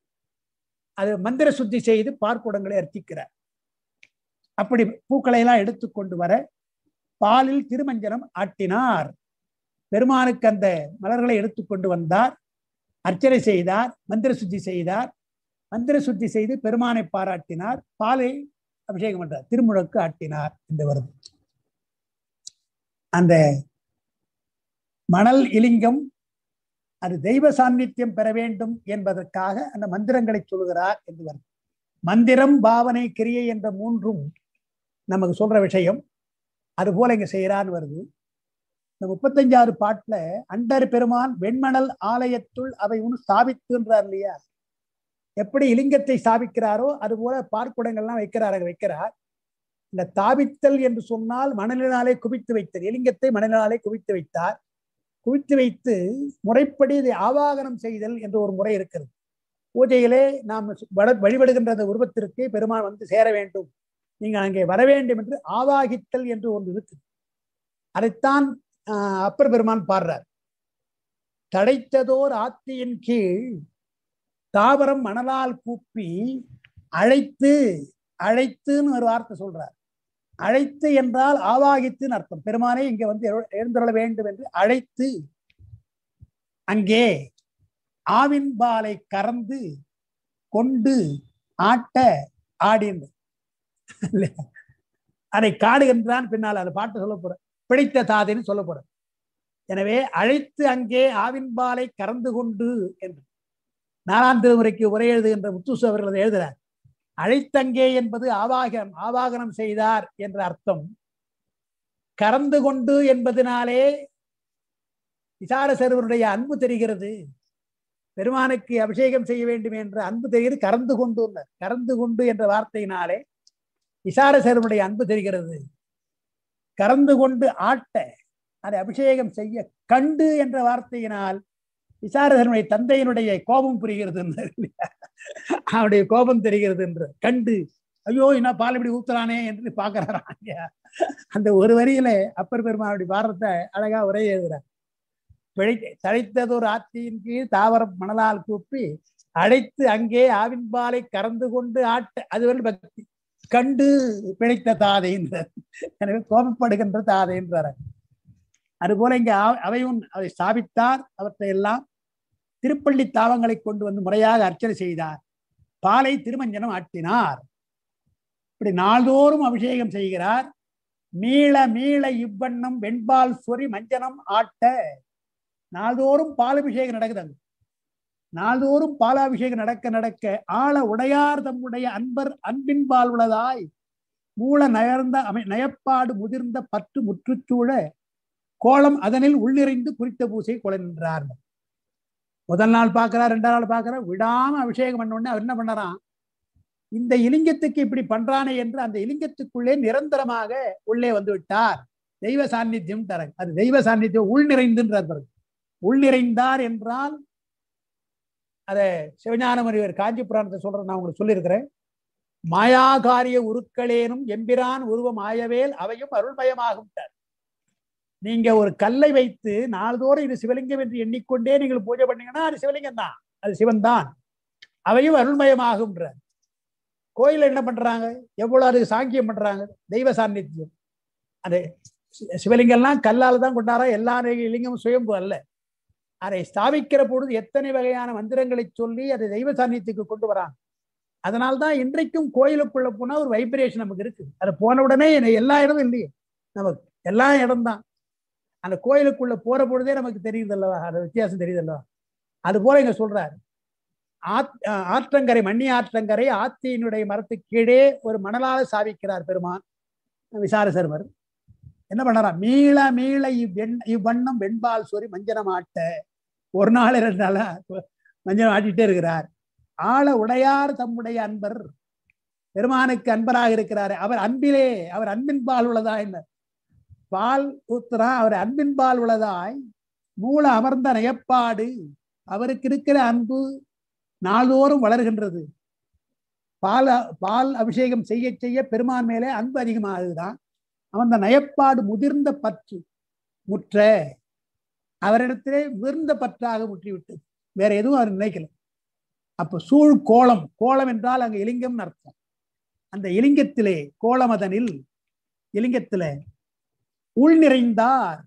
அது மந்திர சுத்தி செய்து பார்க்குடங்களை அர்ச்சிக்கிறார் அப்படி பூக்களை எல்லாம் எடுத்து கொண்டு வர பாலில் திருமஞ்சனம் ஆட்டினார் பெருமானுக்கு அந்த மலர்களை எடுத்துக்கொண்டு வந்தார் அர்ச்சனை செய்தார் மந்திர சுத்தி செய்தார் மந்திர சுத்தி செய்து பெருமானை பாராட்டினார் பாலை அபிஷேகம் பண்றார் திருமுழக்கு ஆட்டினார் என்று வருது அந்த மணல் இலிங்கம் அது தெய்வ சாநித்தியம் பெற வேண்டும் என்பதற்காக அந்த மந்திரங்களை சொல்கிறார் என்று வருது மந்திரம் பாவனை கிரியை என்ற மூன்றும் நமக்கு சொல்ற விஷயம் அது போல இங்க செய்யறான்னு வருது இந்த முப்பத்தஞ்சாறு பாட்டுல அண்டர் பெருமான் வெண்மணல் ஆலயத்துள் அவை ஒன்று ஸ்தாபித்துன்றார் இல்லையா எப்படி இலிங்கத்தை ஸ்தாபிக்கிறாரோ அது போல பார்க்குடங்கள்லாம் வைக்கிறார் வைக்கிறார் இந்த தாபித்தல் என்று சொன்னால் மணலினாலே குவித்து வைத்தல் இலிங்கத்தை மணலினாலே குவித்து வைத்தார் குவித்து வைத்து முறைப்படி இதை ஆவாகனம் செய்தல் என்ற ஒரு முறை இருக்கிறது பூஜையிலே நாம் வழிபடுகின்ற அந்த உருவத்திற்கு பெருமான் வந்து சேர வேண்டும் நீங்கள் அங்கே வர வேண்டும் என்று ஆவாகித்தல் என்று ஒன்று இருக்கு அதைத்தான் அப்பர் பெருமான் பாடுறார் தடைத்ததோர் ஆத்தியின் கீழ் தாவரம் மணலால் கூப்பி அழைத்து அழைத்துன்னு ஒரு வார்த்தை சொல்றார் அழைத்து என்றால் ஆவாகித்துன்னு அர்த்தம் பெருமானே இங்க வந்து எழுந்துள்ள வேண்டும் என்று அழைத்து அங்கே ஆவின் பாலை கறந்து கொண்டு ஆட்ட ஆடின்ற அதை காடுகின்றான் பின்னால் அந்த பாட்டு சொல்ல போற பிடித்த தாதைன்னு சொல்ல போற எனவே அழைத்து அங்கே ஆவின் பாலை கறந்து கொண்டு என்று நாலாம் திருமுறைக்கு உரை எழுதுகின்ற முத்துசு அவர்கள் எழுதுகிறார் அழைத்தங்கே என்பது ஆவாகனம் ஆவாகனம் செய்தார் என்ற அர்த்தம் கறந்து கொண்டு என்பதனாலே விசாரசருவருடைய அன்பு தெரிகிறது பெருமானுக்கு அபிஷேகம் செய்ய வேண்டும் என்ற அன்பு தெரிகிறது கறந்து கொண்டு கறந்து கொண்டு என்ற வார்த்தையினாலே விசாரசருடைய அன்பு தெரிகிறது கறந்து கொண்டு ஆட்ட அதை அபிஷேகம் செய்ய கண்டு என்ற வார்த்தையினால் விசாரதனுடைய தந்தையினுடைய கோபம் புரிகிறது அவனுடைய கோபம் தெரிகிறது என்று கண்டு ஐயோ என்ன பால் இப்படி ஊத்துறானே என்று பாக்குறாங்க அந்த ஒரு வரியில அப்பர் பெருமானுடைய பாரத்தை அழகா உரை எழுதுறார் பிழை தழைத்ததொரு ஆத்தியின் கீழ் தாவரம் மணலால் கூப்பி அழைத்து அங்கே ஆவின் பாலை கறந்து கொண்டு ஆட்ட அதுவரை பக்தி கண்டு பிழைத்த தாதை என்றார் எனவே கோபப்படுகின்ற தாதை என்றார் அதுபோல இங்க அவையும் அதை ஸ்தாபித்தார் அவற்றை எல்லாம் திருப்பள்ளி தாவங்களை கொண்டு வந்து முறையாக அர்ச்சனை செய்தார் பாலை திருமஞ்சனம் ஆட்டினார் இப்படி நாள்தோறும் அபிஷேகம் செய்கிறார் மீள மீள இவ்வண்ணம் வெண்பால் சொறி மஞ்சனம் ஆட்ட நாள்தோறும் பாலபிஷேகம் நடக்குது நாள்தோறும் பாலாபிஷேகம் நடக்க நடக்க ஆழ உடையார் தம்முடைய அன்பர் அன்பின் பால் உளதாய் மூல நயர்ந்த அமை நயப்பாடு முதிர்ந்த பற்று முற்றுச்சூழ கோலம் அதனில் உள்ளிறைந்து குறித்த பூசை கொலை நின்றார் முதல் நாள் பார்க்கிறார் ரெண்டாம் நாள் பார்க்கிறார் விடாம அபிஷேகம் பண்ண உடனே அவர் என்ன பண்ணறான் இந்த இலிங்கத்துக்கு இப்படி பண்றானே என்று அந்த இலிங்கத்துக்குள்ளே நிரந்தரமாக உள்ளே வந்து விட்டார் தெய்வ சாநித்தியம் தர அது தெய்வ சாநித்தியம் உள் நிறைந்துன்றார் பாருங்க. உள் நிறைந்தார் என்றால் அத சிவஞான முனிவர் காஞ்சி புராணத்தை சொல்றேன் நான் உங்களுக்கு சொல்லியிருக்கிறேன் மாயாகாரிய உருக்களேனும் எம்பிரான் உருவம் ஆயவேல் அவையும் அருள்மயமாகும் நீங்க ஒரு கல்லை வைத்து நாள்தோறும் இது சிவலிங்கம் என்று எண்ணிக்கொண்டே நீங்கள் பூஜை பண்ணீங்கன்னா அது சிவலிங்கம் தான் அது சிவன் தான் அவையும் அருள்மயமாகும்ன்ற கோயில்ல என்ன பண்றாங்க எவ்வளவு அதுக்கு சாங்கியம் பண்றாங்க தெய்வ சாநித்தியம் அது சி- சிவலிங்கம்லாம் கல்லால தான் கொண்டாரா எல்லா லிங்கமும் சுயம்பு அல்ல அதை ஸ்தாபிக்கிற பொழுது எத்தனை வகையான மந்திரங்களை சொல்லி அதை தெய்வ சாநித்தியத்துக்கு கொண்டு வராங்க அதனால்தான் இன்றைக்கும் கோயிலுக்குள்ள போனா ஒரு வைப்ரேஷன் நமக்கு இருக்கு அது போன உடனே என்ன- எல்லா இடமும் இல்லையே நமக்கு எல்லா இடம்தான் அந்த கோயிலுக்குள்ள போற பொழுதே நமக்கு தெரியுது அல்லவா அந்த வித்தியாசம் தெரியுது அல்லவா அது போல இங்க சொல்றாரு ஆத்- ஆ- ஆற்றங்கரை மண்ணி ஆற்றங்கரை ஆத்தியினுடைய மரத்துக்கு கீழே ஒரு மணலால சாவிக்கிறார் பெருமான் விசார சர்வர் என்ன பண்ணறான் மீள மீள இவ்வெண் இவ்வண்ணம் வெண்பால் சொறி மஞ்சனம் ஆட்ட ஒரு நாள் ரெண்டு நாளா மஞ்சனம் ஆட்டிட்டே இருக்கிறார் ஆள உடையார் தம்முடைய அன்பர் பெருமானுக்கு அன்பராக இருக்கிறார் அவர் அன்பிலே அவர் அன்பின் பால் உள்ளதா என்ன பால் ஊத்துறா அவர் அன்பின் பால் உள்ளதாய் மூல அமர்ந்த நயப்பாடு அவருக்கு இருக்கிற அன்பு நாள்தோறும் வளர்கின்றது பால் பால் அபிஷேகம் செய்ய செய்ய பெருமான் மேலே அன்பு அதிகமாகுதுதான் அவன் அந்த நயப்பாடு முதிர்ந்த பற்று முற்ற அவரிடத்திலே முதிர்ந்த பற்றாக முற்றிவிட்டது வேற எதுவும் அவர் நினைக்கல அப்ப சூழ் கோலம் கோலம் என்றால் அங்க இலிங்கம்னு அர்த்தம் அந்த இலிங்கத்திலே கோலமதனில் இலிங்கத்திலே உள் நிறைந்தார்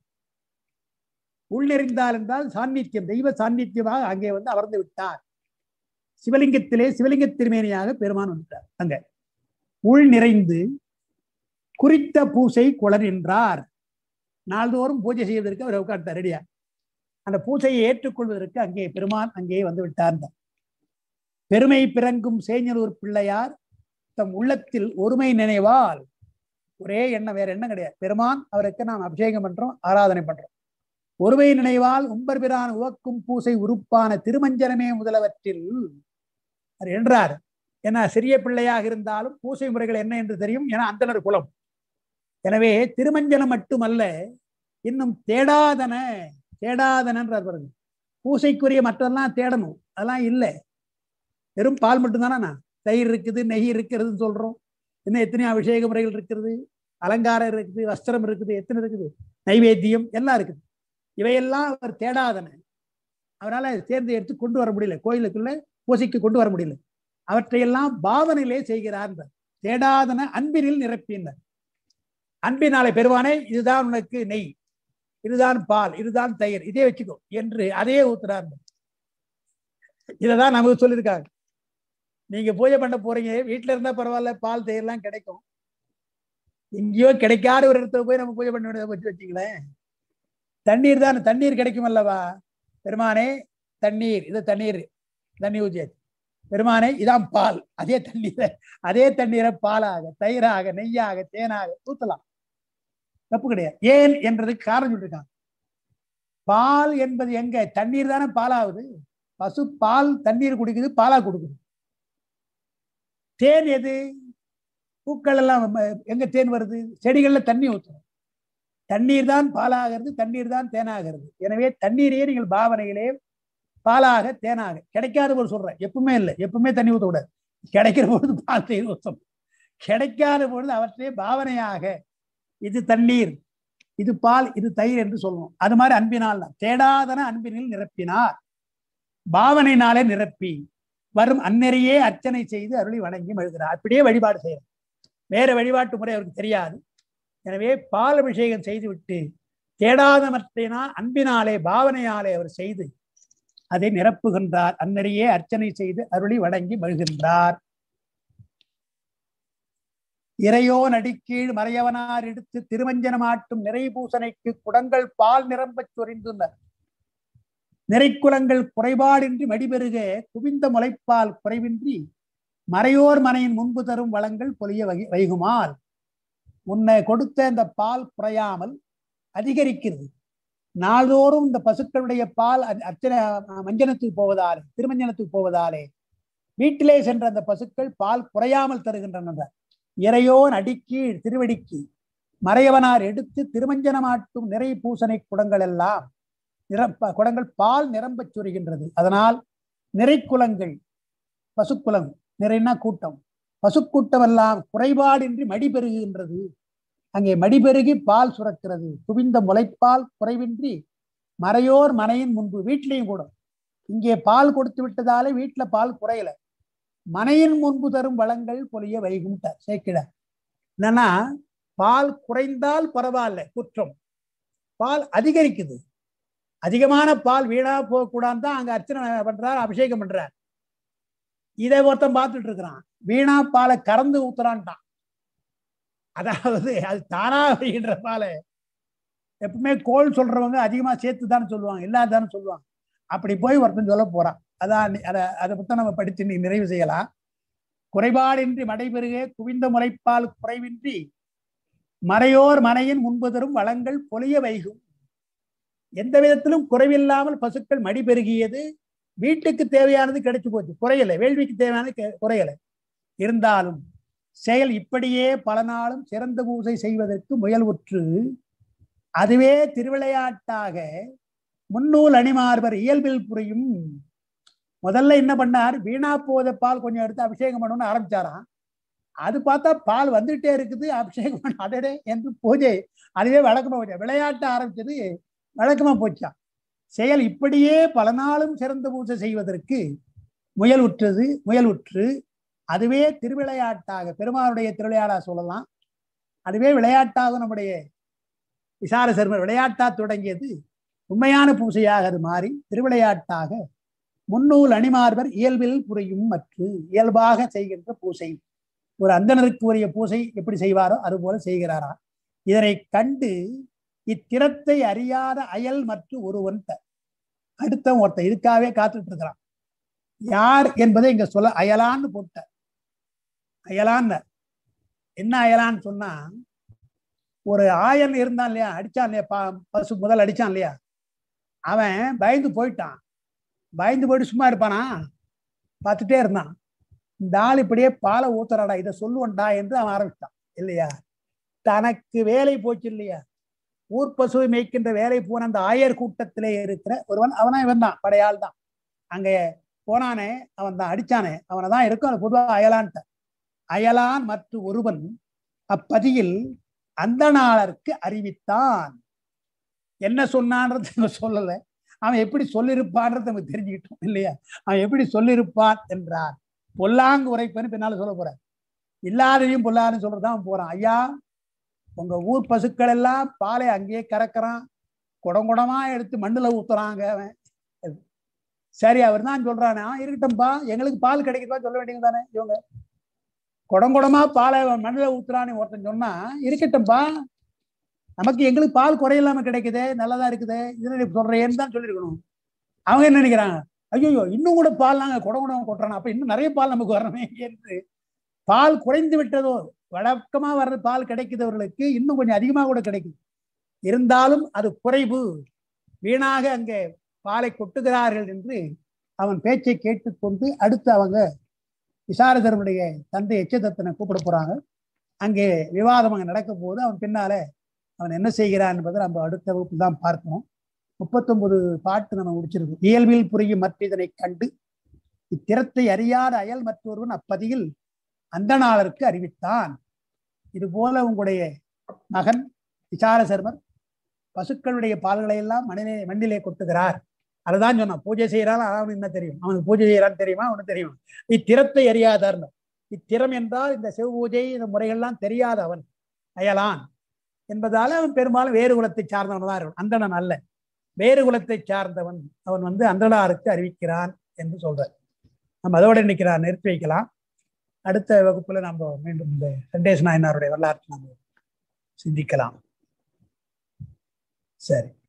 உள் நிறைந்தார் என்றால் சாநித்தியம் தெய்வ சாநித்தியமாக அங்கே வந்து அமர்ந்து விட்டார் சிவலிங்கத்திலே சிவலிங்க திருமேனியாக பெருமான் வந்துட்டார் அங்க உள் நிறைந்து குறித்த பூசை குளரின்றார் நாள்தோறும் பூஜை செய்வதற்கு அவர் உட்கார்ந்தார் ரெடியா அந்த பூஜையை ஏற்றுக்கொள்வதற்கு அங்கே பெருமான் அங்கே வந்து விட்டார் பெருமை பிறங்கும் சேஞ்சலூர் பிள்ளையார் தம் உள்ளத்தில் ஒருமை நினைவால் ஒரே எண்ணம் வேற எண்ணம் கிடையாது பெருமான் அவருக்கு நாம் அபிஷேகம் பண்றோம் ஆராதனை பண்றோம் ஒருமை நினைவால் உம்பர் பிரான் உவக்கும் பூசை உறுப்பான திருமஞ்சனமே முதலவற்றில் அவர் என்றார் ஏன்னா சிறிய பிள்ளையாக இருந்தாலும் பூசை முறைகள் என்ன என்று தெரியும் என அந்தனர் குலம் எனவே திருமஞ்சனம் மட்டுமல்ல இன்னும் தேடாதன தேடாதனன்றார் பாருங்க பூசைக்குரிய மற்றெல்லாம் தேடணும் அதெல்லாம் இல்லை வெறும் பால் மட்டும்தானே நான் தயிர் இருக்குது நெய் இருக்கிறதுன்னு சொல்றோம் இன்னும் எத்தனையோ அபிஷேக முறைகள் இருக்கிறது அலங்காரம் இருக்குது வஸ்திரம் இருக்குது எத்தனை இருக்குது நைவேத்தியம் எல்லாம் இருக்குது இவையெல்லாம் அவர் தேடாதன அவரால் தேர்ந்து எடுத்து கொண்டு வர முடியல கோயிலுக்குள்ள பூசைக்கு கொண்டு வர முடியல அவற்றையெல்லாம் பாவனையிலே செய்கிறார் தேடாதன அன்பினில் நிரப்பினார் அன்பினாலே பெருவானே இதுதான் உனக்கு நெய் இதுதான் பால் இதுதான் தயிர் இதே வச்சுக்கோ என்று அதையே ஊத்துறார் இதைதான் நமக்கு சொல்லியிருக்காங்க நீங்க பூஜை பண்ண போறீங்க வீட்டுல இருந்தா பரவாயில்ல பால் தயிர்லாம் கிடைக்கும் எங்கேயோ கிடைக்காத ஒரு இடத்துல போய் நம்ம பூஜை பண்ண வேண்டியதை வச்சு வச்சுங்களேன் தண்ணீர் தான் தண்ணீர் கிடைக்கும் அல்லவா பெருமானே தண்ணீர் இது தண்ணீர் தண்ணி ஊற்றியாச்சு பெருமானே இதான் பால் அதே தண்ணீரை அதே தண்ணீரை பாலாக தயிராக நெய்யாக தேனாக ஊத்தலாம் தப்பு கிடையாது ஏன் என்றதுக்கு காரணம் சொல்லிருக்காங்க பால் என்பது எங்க தண்ணீர் தானே பாலாகுது பசு பால் தண்ணீர் குடிக்குது பாலா கொடுக்குது தேன் எது பூக்கள் எல்லாம் எங்க தேன் வருது செடிகள்ல தண்ணி ஊற்றணும் தண்ணீர் தான் பாலாகிறது தண்ணீர் தான் தேனாகிறது எனவே தண்ணீரையே நீங்கள் பாவனையிலே பாலாக தேனாக கிடைக்காத போது சொல்றேன் எப்பவுமே இல்லை எப்பவுமே தண்ணி ஊற்ற கூடாது கிடைக்கிற பொழுது பால் தயிர் ஊற்றணும் கிடைக்காத பொழுது அவற்றையே பாவனையாக இது தண்ணீர் இது பால் இது தயிர் என்று சொல்லணும் அது மாதிரி அன்பினால் தான் தேடாதன அன்பினில் நிரப்பினார் பாவனையினாலே நிரப்பி வரும் அந்நெறியே அர்ச்சனை செய்து அருளி வணங்கி எழுதுகிறார் அப்படியே வழிபாடு செய்யறார் வேற வழிபாட்டு முறை அவருக்கு தெரியாது எனவே பால் அபிஷேகம் செய்துவிட்டு தேடாதமற்றினா அன்பினாலே பாவனையாலே அவர் செய்து அதை நிரப்புகின்றார் அந்நெறியே அர்ச்சனை செய்து அருளி வணங்கி மழுகின்றார் இறையோ நடிக்கீழ் மறையவனார் எடுத்து திருமஞ்சனமாட்டும் நிறை பூசனைக்கு குடங்கள் பால் நிரம்பச் சொரிந்துள்ளனர் நிறைக்குலங்கள் குறைபாடின்றி மடிபெருக குவிந்த முளைப்பால் குறைவின்றி மறையோர் மனையின் முன்பு தரும் வளங்கள் பொலிய வகை வைகுமால் உன்னை கொடுத்த இந்த பால் குறையாமல் அதிகரிக்கிறது நாள்தோறும் இந்த பசுக்களுடைய பால் அர்ச்சனை மஞ்சனத்துக்கு போவதாலே திருமஞ்சனத்துக்கு போவதாலே வீட்டிலே சென்ற அந்த பசுக்கள் பால் குறையாமல் தருகின்றன இறையோன் அடிக்கி திருவடிக்கு மறையவனார் எடுத்து திருமஞ்சனமாட்டும் நிறை பூசனை குடங்கள் எல்லாம் நிரப்ப குடங்கள் பால் நிரம்பச் சொரிகின்றது அதனால் நிறைக்குலங்கள் பசுக்குலம் நிறைனா கூட்டம் பசுக்கூட்டம் எல்லாம் குறைபாடின்றி மடி பெருகுகின்றது அங்கே மடி பெருகி பால் சுரக்கிறது குவிந்த முளைப்பால் குறைவின்றி மறையோர் மனையின் முன்பு வீட்லேயும் கூட இங்கே பால் கொடுத்து விட்டதாலே வீட்டுல பால் குறையல மனையின் முன்பு தரும் வளங்கள் பொலிய வைகும்ட்டார் சேர்க்கிட என்னன்னா பால் குறைந்தால் பரவாயில்ல குற்றம் பால் அதிகரிக்குது அதிகமான பால் வீணா போகக்கூடாது தான் அங்க அர்ச்சனை பண்றார் அபிஷேகம் பண்றார் இதை ஒருத்தன் பார்த்துட்டு இருக்கிறான் வீணா பாலை கறந்து ஊத்துறான்ட்டான் அதாவது அது தானா வருகின்ற பாலை எப்பவுமே கோல் சொல்றவங்க அதிகமா சேர்த்து தானே சொல்லுவாங்க இல்லாதானே சொல்லுவாங்க அப்படி போய் ஒருத்தன் சொல்ல போறான் அதான் அதை அதை பத்தி நம்ம படிச்சு நீ நிறைவு செய்யலாம் குறைபாடின்றி மடைபெருக குவிந்த முளைப்பால் குறைவின்றி மறையோர் மனையின் முன்பதரும் வளங்கள் பொலிய வைகும் எந்த விதத்திலும் குறைவில்லாமல் பசுக்கள் மடி பெருகியது வீட்டுக்கு தேவையானது கிடைச்சு போச்சு குறையலை வேள்விக்கு தேவையானது கெ- குறையலை இருந்தாலும் செயல் இப்படியே பல நாளும் சிறந்த பூசை செய்வதற்கு முயல்வுற்று அதுவே திருவிளையாட்டாக முன்னூல் அணிமார்பர் இயல்பில் புரியும் முதல்ல என்ன பண்ணார் வீணா போத பால் கொஞ்சம் எடுத்து அபிஷேகம் பண்ணணும்னு ஆரம்பிச்சாராம் அது பார்த்தா பால் வந்துட்டே இருக்குது அபிஷேகம் பண்ண அடடே என்று பூஜை அதுவே வழக்கமா போச்சா விளையாட்ட ஆரம்பிச்சது வழக்கமா போச்சாம் செயல் இப்படியே பல நாளும் சிறந்த பூஜை செய்வதற்கு முயல் உற்றது முயல் உற்று அதுவே திருவிளையாட்டாக பெருமானுடைய திருவிளையாடா சொல்லலாம் அதுவே விளையாட்டாக நம்முடைய விசார சர்மர் விளையாட்டா தொடங்கியது உண்மையான பூசையாக அது மாறி திருவிளையாட்டாக முன்னூல் அணிமார்பர் இயல்பில் புரியும் மற்றும் இயல்பாக செய்கின்ற பூசை ஒரு அந்தணருக்கு உரிய பூசை எப்படி செய்வாரோ அதுபோல செய்கிறாரா இதனை கண்டு இத்திறத்தை அறியாத அயல் மற்றும் ஒருவன் த- அடுத்தவன் ஒருத்தன் இதுக்காகவே காத்துட்டு இருக்கிறான் யார் என்பதை இங்க சொல்ல அயலான்னு போட்ட அயலான்னு என்ன அயலான்னு சொன்னா ஒரு ஆயன் இருந்தான் இல்லையா அடிச்சான் இல்லையா பா- பசு முதல் அடிச்சான் இல்லையா அவன் பயந்து போயிட்டான் பயந்து போயிட்டு சும்மா இருப்பானா பார்த்துட்டே இருந்தான் இந்த ஆள் இப்படியே பாலை ஊத்துறாடா இதை சொல்லுவன்டா என்று அவன் ஆரம்பிச்சான் இல்லையா தனக்கு வேலை போச்சு இல்லையா ஊர் பசுவை மேய்க்கின்ற வேலை போன அந்த ஆயர் கூட்டத்திலே இருக்கிற ஒருவன் அவனா இவன் தான் படையாள் தான் அங்கே போனானே அவன் தான் அடிச்சானே அவனை தான் இருக்கும் அது பொதுவாக அயலான்ட்ட அயலான் மற்றும் ஒருவன் அப்பதியில் அந்த நாளருக்கு அறிவித்தான் என்ன சொன்னான்றது நம்ம சொல்லலை அவன் எப்படி சொல்லியிருப்பான்றது நம்ம தெரிஞ்சுக்கிட்டோம் இல்லையா அவன் எப்படி சொல்லியிருப்பான் என்றார் பொல்லாங்கு உரைப்பன்னு பின்னால சொல்ல போறார் இல்லாதையும் பொல்லாதுன்னு சொல்றதான் அவன் போறான் ஐயா உங்க ஊர் பசுக்கள் எல்லாம் பாலை அங்கேயே கறக்குறான் குடம் குடமா எடுத்து மண்ணுல ஊத்துறாங்க அவன் சரி அவர் தான் சொல்றானே "ஆ, இருக்கட்டும்பா எங்களுக்கு பால் கிடைக்குதா சொல்ல வேண்டியது தானே இவங்க குடம் குடமா பாலை அவன் மண்ணுல ஊத்துறான்னு ஒருத்தன் சொன்னா இருக்கட்டும்பா நமக்கு எங்களுக்கு பால் குறையில்லாம கிடைக்குதே நல்லதா இருக்குதே இதுல சொல்றேன்னு தான் சொல்லியிருக்கணும் அவங்க என்ன நினைக்கிறாங்க ஐயோ இன்னும் கூட பால் நாங்க குடம் குடம் கொட்டுறோம் அப்ப இன்னும் நிறைய பால் நமக்கு வரணுமே என்று பால் குறைந்து விட்டதோ வழக்கமா வர்ற பால் கிடைக்கிறவர்களுக்கு இன்னும் கொஞ்சம் அதிகமா கூட கிடைக்குது இருந்தாலும் அது குறைவு வீணாக அங்கே பாலை கொட்டுகிறார்கள் என்று அவன் பேச்சை கேட்டுக்கொண்டு அடுத்து அவங்க விசாரதருடைய தந்தை எச்சதத்தனை கூப்பிட போறாங்க அங்கே விவாதம் அங்கே நடக்க போது அவன் பின்னால அவன் என்ன செய்கிறான் என்பதை நம்ம அடுத்த வகுப்பில் தான் பார்க்கணும் முப்பத்தொன்பது பாட்டு நம்ம முடிச்சிருக்கோம் இயல்பில் புரியும் மற்ற இதனை கண்டு இத்திறத்தை அறியாத அயல் மற்றொருவன் அப்பதியில் அந்த நாளருக்கு அறிவித்தான் இது போல உங்களுடைய மகன் விசார சர்மர் பசுக்களுடைய பால்களை எல்லாம் மண்ணிலே மண்ணிலே கொட்டுகிறார் அதுதான் சொன்னான் பூஜை செய்யறான் அவனுக்கு என்ன தெரியும் அவனுக்கு பூஜை செய்யறான்னு தெரியுமா அவனுக்கு தெரியும் இத்திறத்தை அறியாதார்னு இத்திறம் என்றால் இந்த சிவபூஜை இந்த முறைகள்லாம் தெரியாத அவன் அயலான் என்பதால அவன் பெரும்பாலும் வேறு குலத்தை சார்ந்தவன் தான் இருக்கும் அந்தணன் அல்ல வேறு குலத்தை சார்ந்தவன் அவன் வந்து அந்தளாருக்கு அறிவிக்கிறான் என்று சொல்றார் நம்ம அதோட இன்னைக்கு நான் நிறுத்தி வைக்கலாம் அடுத்த வகுப்புல நம்ம மீண்டும் இந்த சண்டேஸ் நாயனாருடைய வரலாற்றை நம்ம சிந்திக்கலாம் சரி